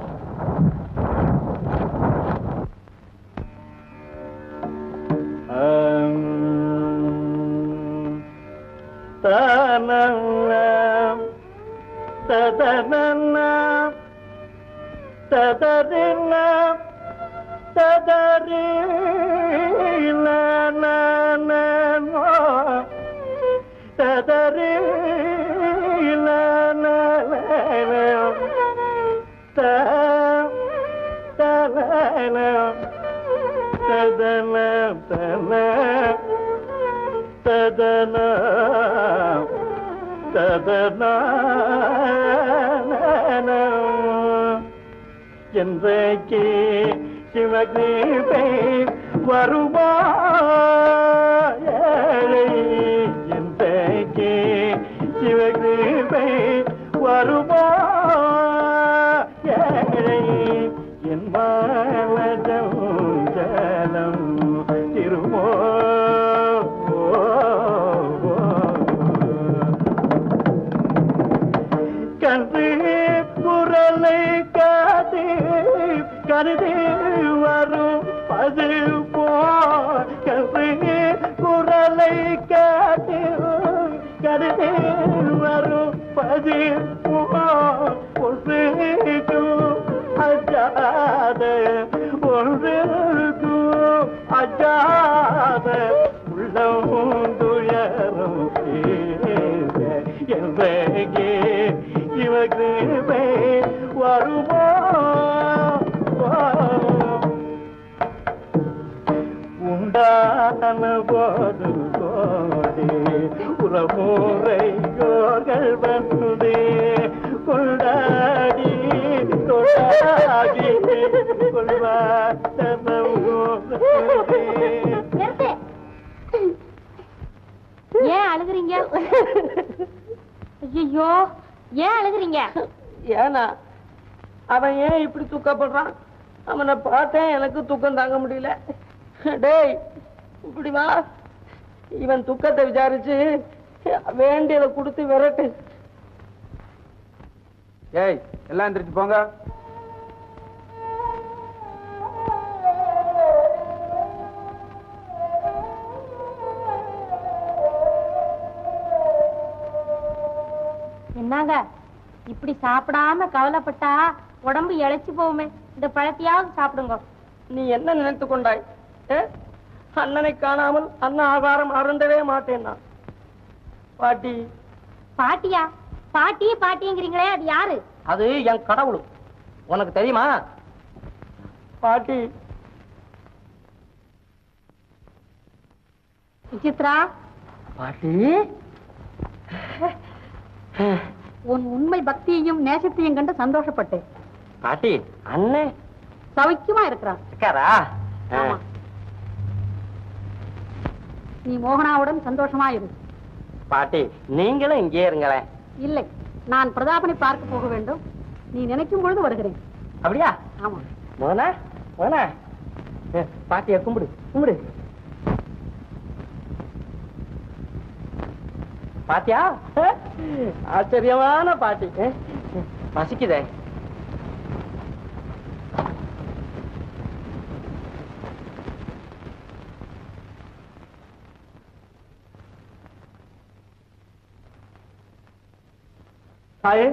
என்றைக்கு சிவகிருபை வருமா ஏழை என்றைக்கு சிவகிருபை வருமா ஏழை என் மாவதம் ஜலம் திருமோ கன்று குரலை காது கருது வரும் பது போ கன்று குரலை காது கருது வரும் பது போ ஒன்றுக்கும் அஜாத ஒன்றுக்கும் அஞ்சாத உள்ளம் துயரம் என்றே இவக்கு வருமோ உண்டான போது கோடி உறமுறையோர்கள் வந்து கொண்டாடி கொண்டாடி கொள்வார் நிறுத்து. ஏன் அழுகுறீங்க ஐயோ ஏன் அழுகுறீங்க ஏனா அவன் ஏன் இப்படி துக்கப்படுறான் அவனை பார்த்தேன் எனக்கு துக்கம் தாங்க முடியல டேய் இப்படி வா இவன் துக்கத்தை விசாரிச்சு வேண்டியதை கொடுத்து விரட்டு ஏய் எல்லாம் எந்திரிச்சு போங்க என்னங்க இப்படி சாப்பிடாம கவலைப்பட்டா உடம்பு இழைச்சு போகுமே இந்த பழத்தையாவது சாப்பிடுங்க நீ என்ன நினைத்து கொண்டாய் ஏ? அண்ணனை காணாமல் அண்ணன் ஆகாரம் அருந்தவே மாட்டேன் நான் பாட்டி பாட்டியா பாட்டி பாட்டிங்கிறீங்களே அது யாரு அது என் கடவுள் உனக்கு தெரியுமா பாட்டி விசித்ரா பாட்டி உன் உண்மை பக்தியையும் நேசத்தையும் கண்டு சந்தோஷப்பட்டேன் பாட்டி அண்ணன் சௌக்கியமா இருக்கிறான் இருக்காரா ஆமா. நீ மோகனாவுடன் சந்தோஷமா இரு பாட்டி நீங்களும் இங்கே இருங்களேன் இல்லை நான் பிரதாபனை பார்க்க போக வேண்டும் நீ நினைக்கும் பொழுது வருகிறேன் அப்படியா ஆமா மோனா மோனா ஏ, பாட்டிய கும்பிடு கும்பிடு பாத்தியா ஆச்சரியமான பாட்டி ஏ, பசிக்குதே தாயே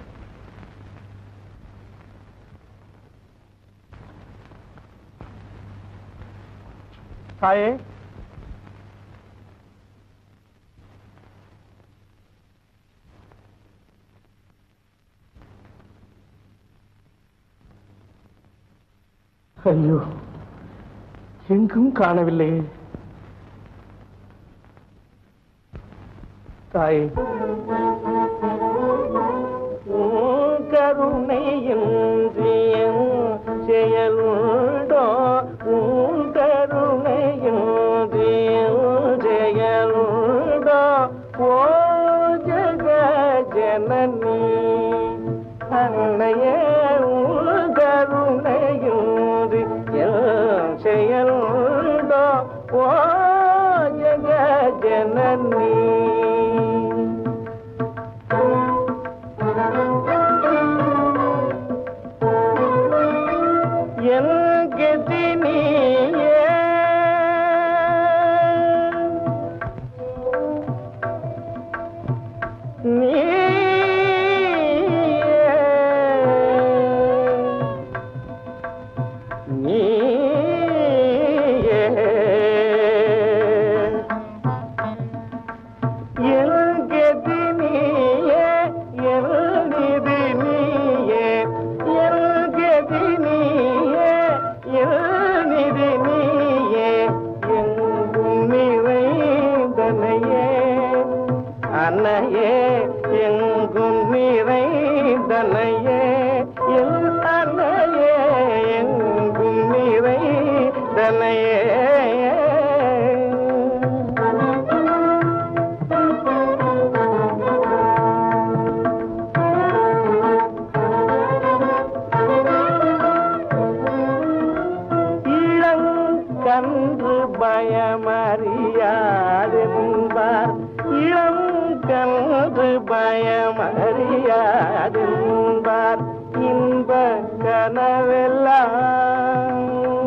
தாயே ஐயோ எங்கும் காணவில்லையே தாயே உன் கருணையின்றி என் செயலுண்டோ உன் கருணையின்றி என் செயலுண்டோ ஓ ஜக ஜனனி அன்னையே உன் கருணையின்றி என் செயலுண்டோ ஓ ஜக ஜனனி என் கதி நீயே நீயே என் கதி நீயே என் நிதி நீயே என் கதி நீயே என் நிதி நீயே எங்கும் நிறைந்தனையே அன்னையே எங்கும் நிறைந்தனையே என் அன்னையே எங்கும் நிறைந்தனையே இளங்கன்று பயமறியாதென்பார் இளங்கன்று பயமறியாதென்பார் இன்ப கனவெல்லாம்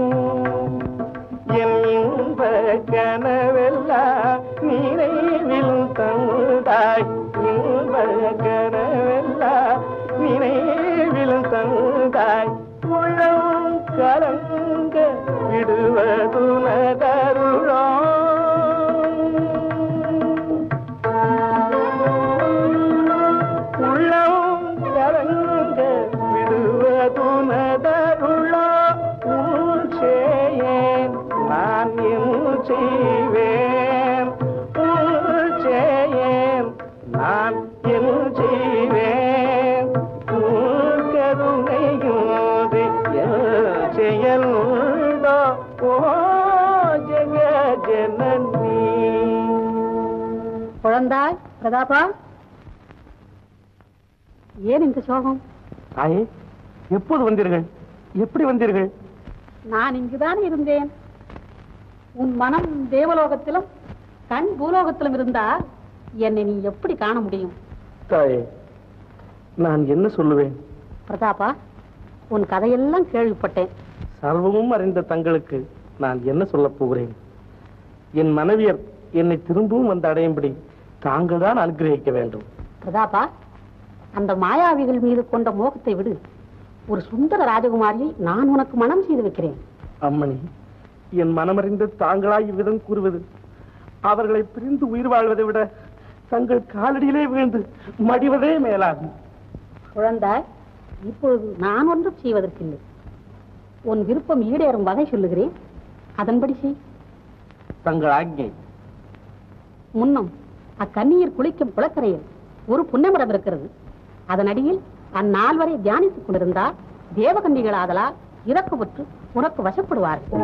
என் இன்ப கனவெல்லாம் நினைவில் தந்தாய் இன்ப கனவெல்லாம் நினைவில் தந்தாய் உள்ளம் கலங்க விடுவதுனத செய்வேன் உள் செய்யேன் நான் என் செய்வேன் உள் கருணையோடு என் செயல் உண்டோ ஓ ஜெக ஜனனி குழந்தாய் பிரதாபா ஏன் இந்த சோகம் தாயே எப்போது வந்தீர்கள் எப்படி வந்தீர்கள் நான் இங்குதான் இருந்தேன் உன் மனம் தேவலோகத்திலும் கண் பூலோகத்திலும் இருந்தா என்னை நீ எப்படி காண முடியும் தாயே நான் என்ன சொல்லுவேன் பிரதாபா உன் கதையெல்லாம் கேள்விப்பட்டேன் சர்வமும் அறிந்த தங்களுக்கு நான் என்ன சொல்லப் போகிறேன் என் மனைவியர் என்னை திரும்பவும் வந்து அடையும்படி தாங்கள் தான் அனுகிரகிக்க வேண்டும் பிரதாபா அந்த மாயாவிகள் மீது கொண்ட மோகத்தை விடு ஒரு சுந்தர ராஜகுமாரியை நான் உனக்கு மனம் செய்து வைக்கிறேன் அம்மணி என் மனமறிந்து தாங்களாய் இவ்விதம் கூறுவது அவர்களை பிரிந்து உயிர் வாழ்வதை விட தங்கள் காலடியிலே வீழ்ந்து மடிவதே மேலாகும் குழந்தாய் இப்பொழுது நான் ஒன்றும் செய்வதற்கில்லை உன் விருப்பம் ஈடேறும் வகை சொல்லுகிறேன் அதன்படி செய் தங்கள் ஆజ్ఞை முன்னம் அக்கன்னியர் குளிக்கும் குளக்கரையில் ஒரு புன்னமரம் இருக்கிறது அதன் அடியில் அந்நால்வரை தியானித்துக் கொண்டிருந்தால் தேவகன்னிகள் ஆதலால் இறக்குபற்று உனக்கு வசப்படுவார்கள்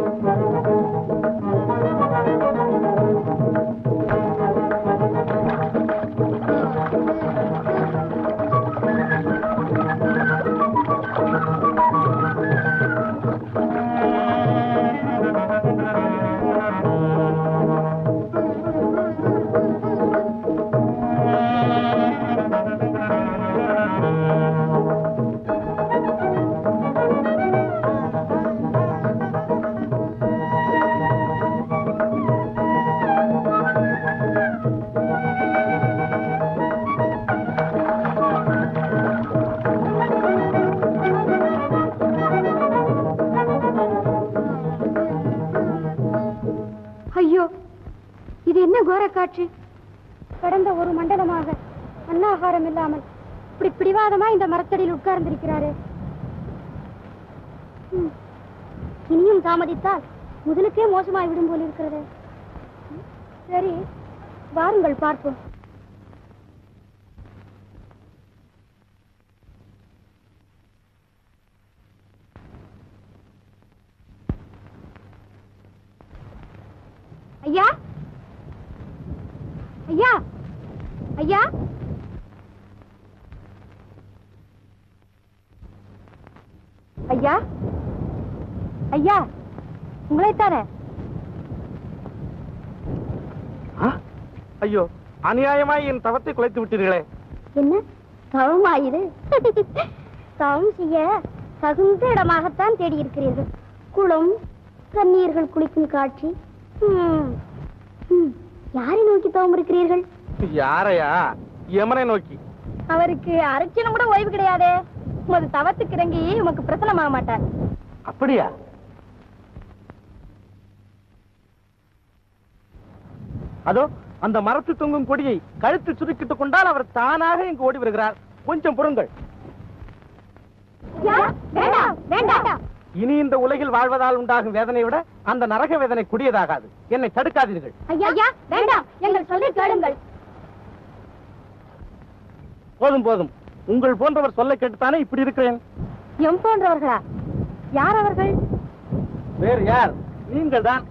ஐயோ இது என்ன கோர காட்சி கடந்த ஒரு மண்டலமாக அன்னாகாரம் இல்லாமல் இப்படி பிடிவாதமா இந்த மரத்தடியில் உட்கார்ந்திருக்கிறாரே ம். இனியும் தாமதித்தால் முதலுக்கே மோசமாய் விடும் போல் இருக்கிறது சரி வாருங்கள் பார்ப்போம் ஐயா ஐயா ஐயா ஐயா ஐயா உங்களைத்தானே ஆ? ஐயோ அநியாயமாய் என் தவத்தை குலைத்து விட்டீர்களே என்ன தவமா இது தவம் செய்ய தகுந்த இடமாகத்தான் தேடி இருக்கிறீர்கள் குளம் கண்ணீர்கள் குளிக்கும் காட்சி ம். ம். யாரை நோக்கி தவம் இருக்கிறீர்கள் யாரையா யமனை நோக்கி அவருக்கு அரைச்சினும் கூட ஓய்வு கிடையாதே உமது தவத்துக்கு இறங்கி உமக்கு பிரசனமாக மாட்டார் அப்படியா அதோ அந்த மரத்து தொங்கும் கொடியை கழுத்து சுருக்கிட்டுக் கொண்டால் அவர் தானாக இங்கு ஓடி வருகிறார் கொஞ்சம் பொறுங்கள் வேண்டாம் வேண்டாம் இனி இந்த உலகில் வாழ்வதால் உண்டாகும் வேதனை விட அந்த நரக வேதனை கொடியதாகாது என்னை தடுக்காதீர்கள் ஐயா வேண்டாம் எங்கள் சொல்லை கேளுங்கள் போதும் போதும் உங்கள் போன்றவர் சொல்ல கேட்டுத்தானே இப்படி இருக்கிறேன் எம் போன்றவர்களா யார் அவர்கள் வேறு யார் நீங்கள் தான்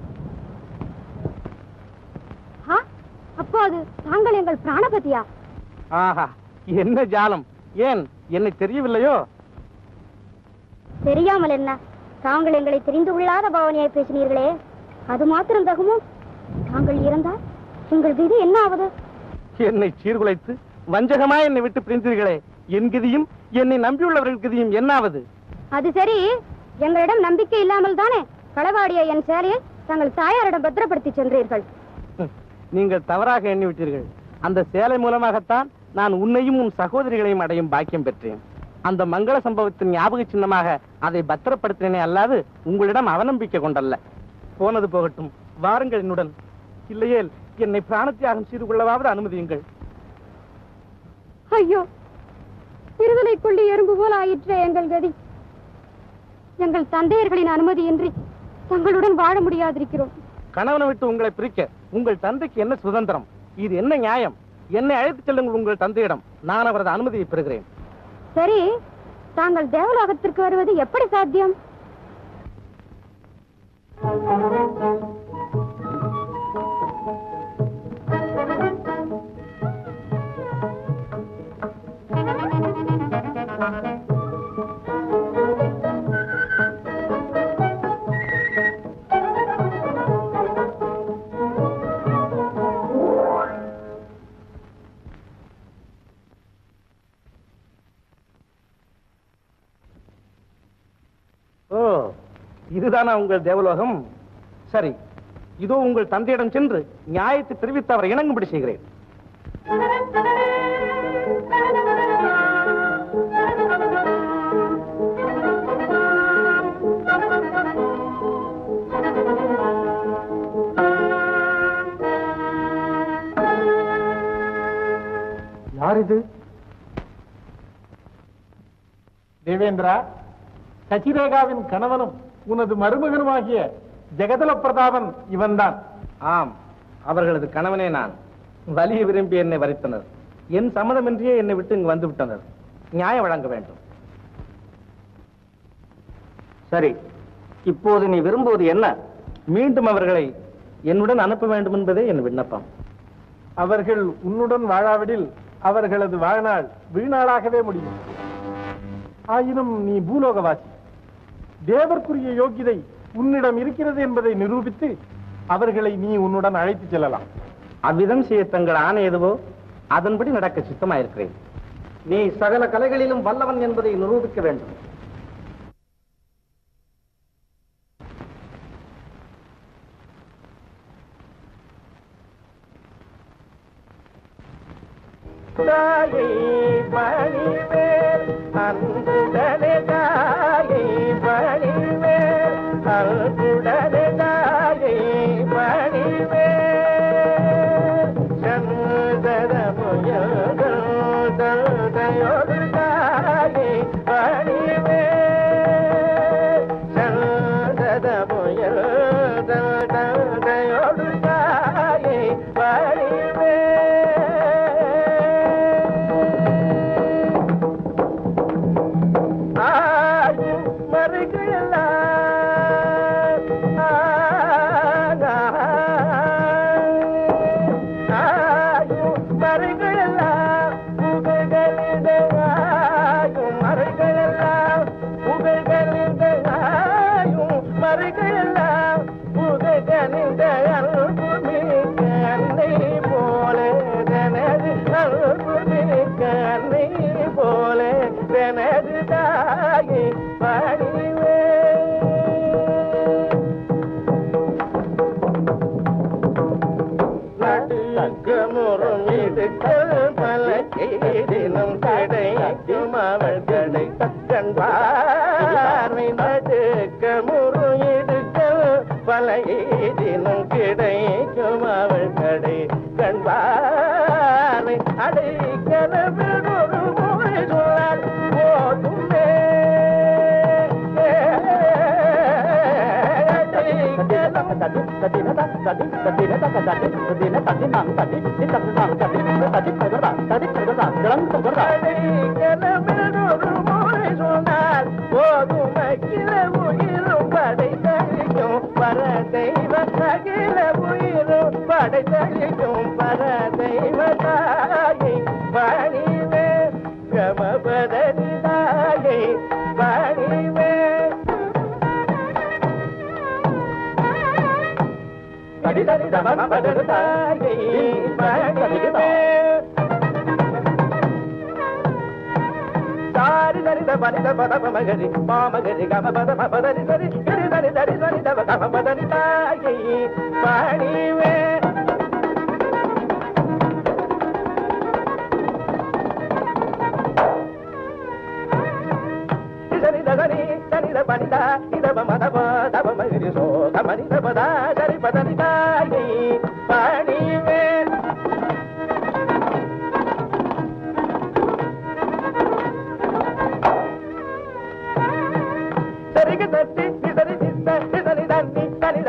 ஆ, அப்போது தாங்கள் எங்கள் பிராணபதியா ஆஹா என்ன ஜாலம் ஏன் என்னை தெரியவில்லையோ தெரியாமல் என்ன தாங்கள் எங்களை தெரிந்து கொள்ளாத பவனியாய் பேசினீர்களே அது மாத்திரம் தகுமோ தாங்கள் இறந்தால் எங்கள் விதி என்ன ஆவது என்னை சீர்குலைத்து வஞ்சகமா என்னை விட்டு பிரிந்தீர்களே என் கதியும் என்னை நம்பியுள்ளவர்கள் கதியும் என்னாவது அது சரி எங்களிடம் நம்பிக்கை இல்லாமல் தானே களவாடிய என் சேலையை தங்கள் தாயாரிடம் பத்திரப்படுத்தி சென்றீர்கள் ஹம், நீங்கள் தவறாக எண்ணி விட்டீர்கள் அந்த சேலை மூலமாகத்தான் நான் உன்னையும் உன் சகோதரிகளையும் அடையும் பாக்கியம் பெற்றேன் அந்த மங்கள சம்பவத்தின் ஞாபக சின்னமாக அதை பத்திரப்படுத்தினேனே அல்லாது உங்களிடம் அவநம்பிக்கை கொண்டல்ல போனது போகட்டும் வாருங்கள் என்னுடன் இல்லையேல் என்னை பிராணத்தியாகம் செய்து கொள்ளவாவது அனுமதியுங்கள் ஐயோ விடுதலை கொள்ளி எறும்பு போல ஆயிற்றே எங்கள் கதி எங்கள் தந்தையர்களின் அனுமதியின்றி தங்களுடன் வாழ முடியாதிருக்கிறோம் கணவனை விட்டு உங்களை பிரிக்க உங்கள் தந்தைக்கு என்ன சுதந்திரம் இது என்ன நியாயம் என்னை அழைத்துச் செல்லுங்கள் உங்கள் தந்தையிடம் நான் அவரது அனுமதியை பெறுகிறேன் சரி தாங்கள் தேவலோகத்திற்கு வருவது எப்படி சாத்தியம் ஓ இதுதானா உங்கள் தேவலோகம் சரி இதோ உங்கள் தந்தையிடம் சென்று நியாயத்தை தெரிவித்து அவரை இணங்கும்படி செய்கிறேன் யார் இது தேவேந்திரா சசிரேகாவின் கணவனும் உனது மருமகனுமாகிய ஜெகதல பிரதாபன் இவன்தான் ஆம் அவர்களது கணவனே நான் வலிய விரும்பி என்னை வரித்தனர் என் சம்மதமின்றியே என்னை விட்டு இங்கு வந்து விட்டனர் நியாயம் வழங்க வேண்டும் சரி இப்போது நீ விரும்புவது என்ன மீண்டும் அவர்களை என்னுடன் அனுப்ப வேண்டும் என்பதே என் விண்ணப்பம் அவர்கள் உன்னுடன் வாழாவிடில் அவர்களது வாழ்நாள் வீணாளாகவே முடியும் ஆயினும் நீ பூலோகவாசி தேவர்க்குரிய யோகிதை உன்னிடம் இருக்கிறது என்பதை நிரூபித்து அவர்களை நீ உன்னுடன் அழைத்துச் செல்லலாம் அவ்விதம் செய்ய தங்கள் ஆணை எதுவோ அதன்படி நடக்க சித்தமாயிருக்கிறேன் நீ சகல கலைகளிலும் வல்லவன் என்பதை நிரூபிக்க வேண்டும் தாயை பணிவேல் அன்புடனே தாயை பணிவேல் அன்புடனே தாயை பணிவேல் சந்தர முயல்கள் தந்தையோடு தாயை பணிவேல் சந்தர முயல் தந்தையோடு தாயை பணிவேல் ஆயும் மறுகளெல்லாம் ஆயும் மறுகளெல்லாம் புகழ்களிட ஆயும் மறுகளெல்லாம் புகழ்களிட ஆயும் மறுகளெல்லாம் புகழ்களிட அன்புமிக்க அன்னை போல தனது அன்புமிக்க அன்னை போல தனது தாயை பணிவே நடுக்கமுறும் இடுக்கள் பல கேடினும் கிடைக்கும் அவள் கடை கண்பார்வை நடுக்கமுறும் இடுக்கள் பல ஏதினும் கிடைக்கும் அவள் கடை கண்பார்வை அடைக்கல ஒரு மொழி சொல்லால் போதுமே படைத்தளிக்கும் பரதெய்வ தாயை பணிவே கமபதனி தாயை பணிவே தடி தடி தம பதனி தாயை பணிவே சாரி தரி த பரி த பத மகரி மாமகரி கம பத ம பதரி சரி கிரி தரி தரி சரி தவ கம பதனி தாயை பணிவே சரி தரி சரி த பனி தா இதவ மதவ தவ மகரி சோ கமனி தவ தா சரி பதனி தாயை பணிவே சரிக தட்டி இதரி சித்த இதரி தண்ணி தனி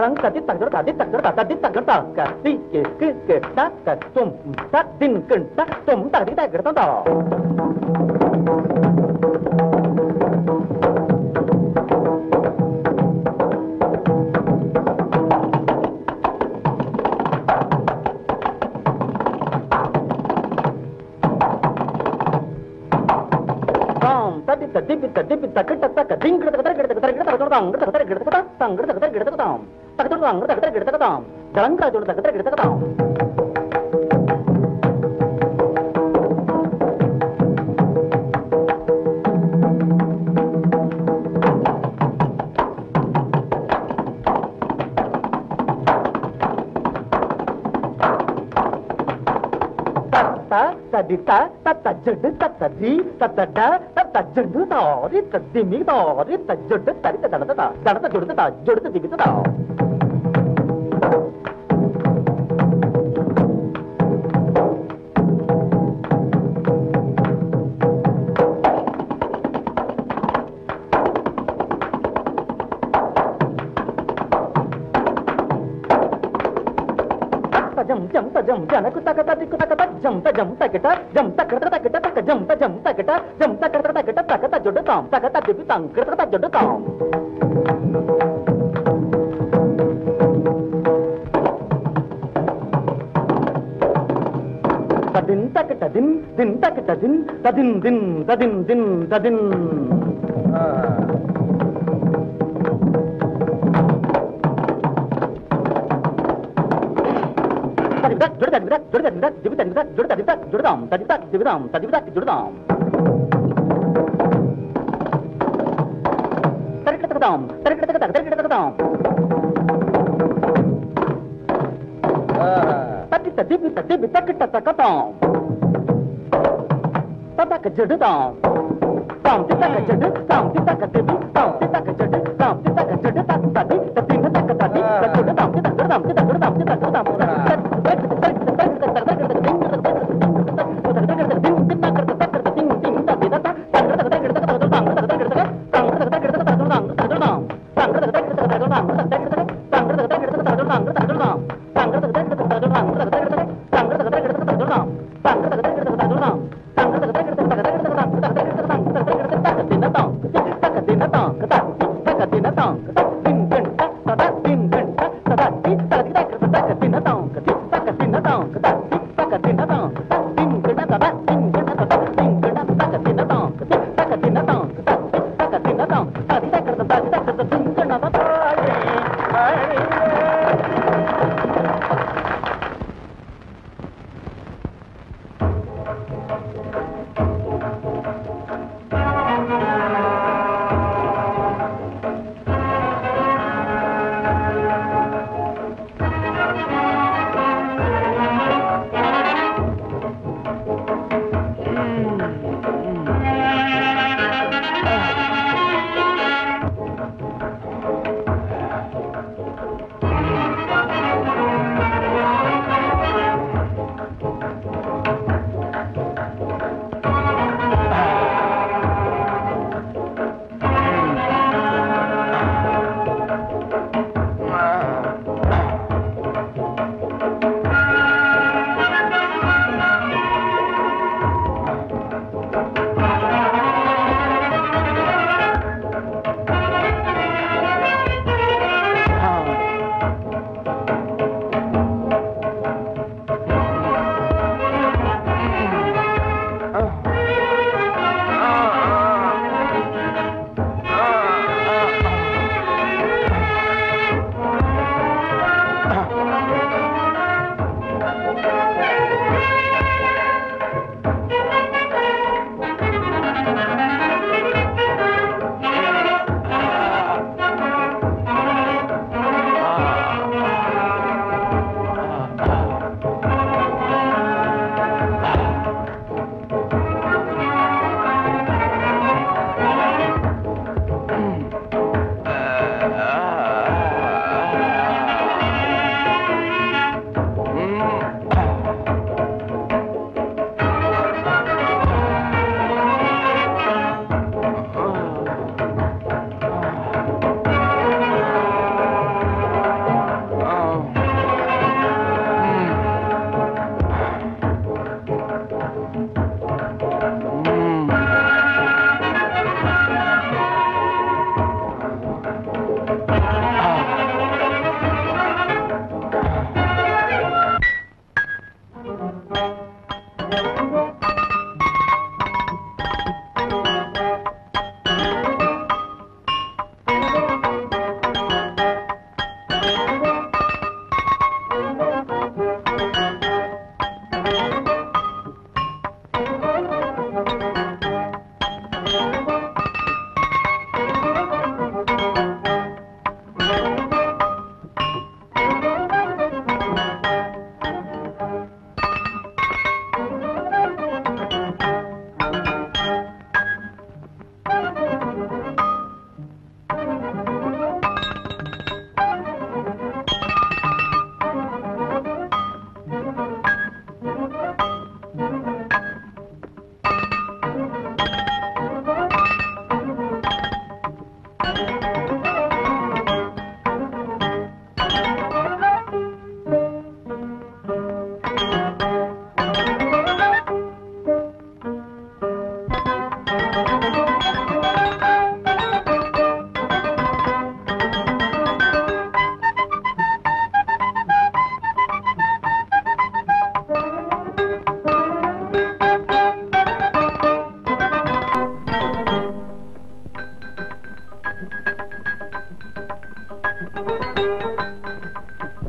தங் ததி தகட ததி தகட ததி தகட க தி கே கு கே ட க தும் த தின் கின் ட தும் ததி தகட தா தாம் ததி ததி பி ததி பி தகட தக திங் கிட தகட கிட தகட கிட தகட தாம் கிட தகட கிட தகட தாம் கிட தகட கிட தகட தாம் தகட தாம் கிட தகட கிட தகட தாம் ஜலங்கா ஜோட தகட கிட தகட தாம் தத்த தடித்த தத்த ஜடு தத்த ஜி தத்த ட தத்த ஜடு தாரி தத்திமி தாரி தஜடு தரி தடத தா தடத ஜொடுத தா ஜொடுத திபித தா జం జం జం జనకు తక తక తక తక జం త జం తకిట జం తక తక తకిట తక జం త జం తకిట జం తక తక తకిట తక త జొడు తాం తక త దిపి తాం కృత త జొడు తాం తదిన్ తకిట దిన్ దిన్ తకిట దిన్ తదిన్ దిన్ తదిన్ దిన్ తదిన్ తదివిదక్ జొడు తదివిదక్ జొడు తదివిదక్ దివి తదివిదక్ జొడు తదివిదక్ జొడుదాం తదివిదక్ దివిదాం తదివిదక్ జొడుదాం తరికిటకదాం తరికిటకదక తరికిటకదాం తది తదివి తదివి తకిట తకతాం తదక జొడుదాం తాం తితక జడు తాం తితక దివి తాం తితక జడు తాం తితక జడు తక్ తది తదిన తక తది తజడు తాం తితక జడుదాం తితక జడుదాం తితక జడుదాం ஆ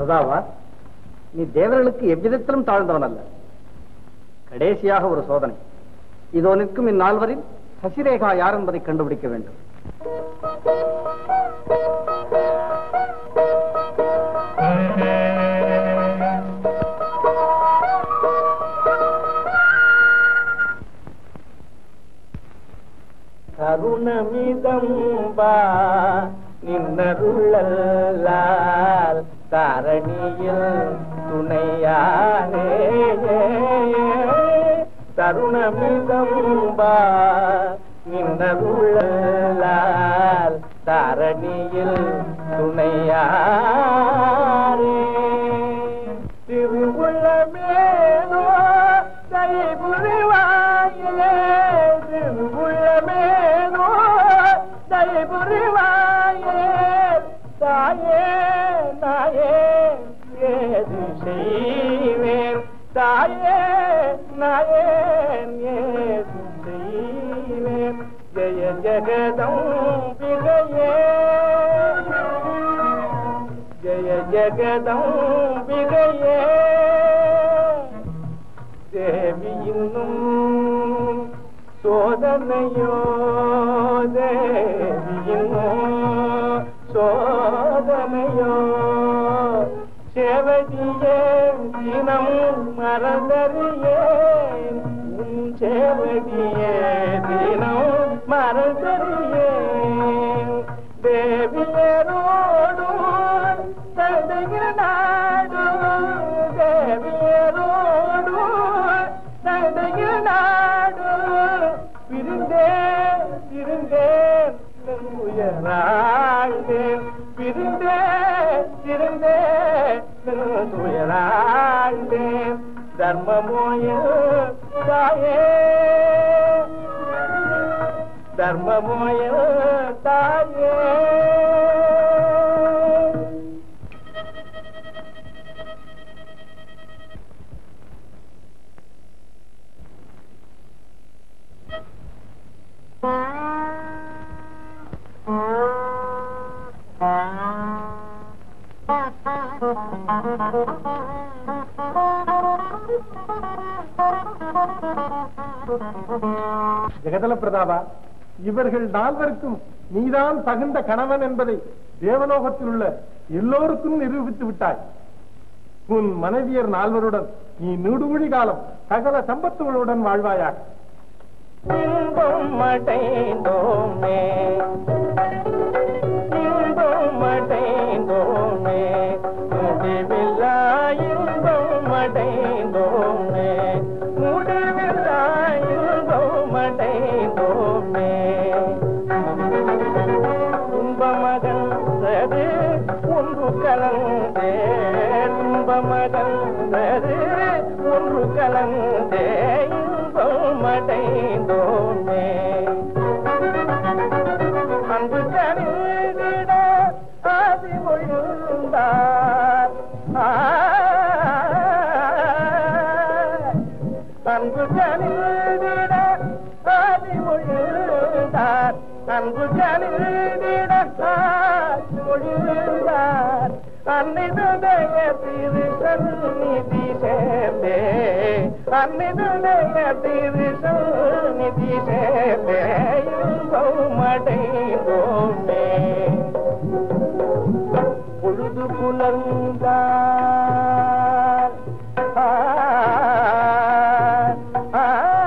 பிரதாவா நீ தேவர்களுக்கு எவ்விதத்திலும் தாழ்ந்தவன் அல்ல கடைசியாக ஒரு சோதனை இதோ நிற்கும் இந்நால்வரில் சசிரேகா யார் என்பதை கண்டுபிடிக்க வேண்டும் கருணமிதம்பா நின்னருளால் தாரணியில் துணையானே தருணமிதம்பா நின்னருளால் தாரணியில் துணையாரே திருவுள்ளமேனோ தைபுரிவாயிலே திருவுள்ளமேனோ தைபுரிவாயிலே தாயே நாயே ஏது செய்வேன் தாயே நாயே ஏது செய்வேன் ஜெய ஜெகதம்பிகையே ஜெய ஜெகதம்பிகையே தேவி இன்னும் சோதனையோ தேவி இன்னும் சோதனையோ சேவடியே தினம் மறந்தறியேன் உன் சேவடியே தினம் மறந்தறியேன் தேவியரோடும் தந்தைகள் நாடும் தேவியரோடும் தந்தைகள் நாடும் பிரிந்தேன் இருந்தேன் உயராண்டேன் பிரிந்தேன் இருந்தேன் உயராண்டேன் தர்மமோய தாயே தர்மமோய தாயே ஜெகதல பிரதாபா இவர்கள் நால்வருக்கும் நீதான் தகுந்த கணவன் என்பதை தேவலோகத்தில் உள்ள எல்லோருக்கும் நிரூபித்து விட்டாய் உன் மனைவியர் நால்வருடன் நீ நூடுகுழி காலம் சகல சம்பத்துகளுடன் வாழ்வாயாக இன்பம் அடைந்தோமே இன்பம் அடைந்தோமே முடிவில்லா இன்பம் அடைந்தோமே முடிவில்லா இன்பம் அடைந்தோமே துன்பமகன்றது ஒன்று கலந்தே துன்பமகன்றது ஒன்று கலந்தே இன்பம் அடைந்தோமே அன்பு கணிதிட ஆதி மொழிந்தார் அன்பு கணிதிட ஆதி மொழிந்தார் அன்பு கணிதிட ஆதி மொழிந்தார் அன்னிதுடைய திரு சந்நிதி சேர்ந்தே அன்னிதுடைய திரு சந்நிதி சேர்ந்தே இன்பம் அடைந்தோமே பொழுது புலர்ந்தார் ஆ, ஆ,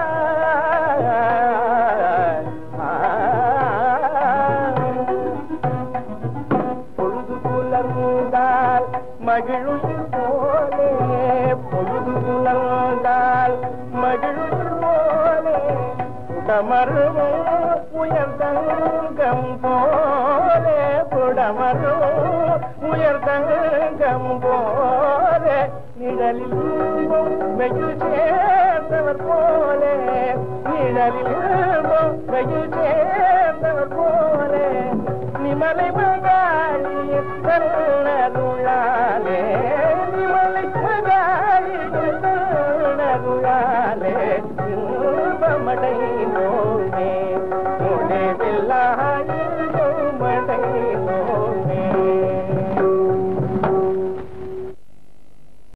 பொழுது புலர்ந்தால் மகிழுயிர் போலே பொழுது புலர்ந்தால் மகிழுயிர் போலே புடமருவும் உயர்தங்கம் போலே புடமருவும் உயர்தங்கம் போலே நிழலில் வெயில் சேர்ந்தவர் போலே நிழலில் வெயில் சேர்ந்தவர் போலே நிமலை மகாளி தருளாலே நிமலை மகாளி தருளாலே இன்பமடை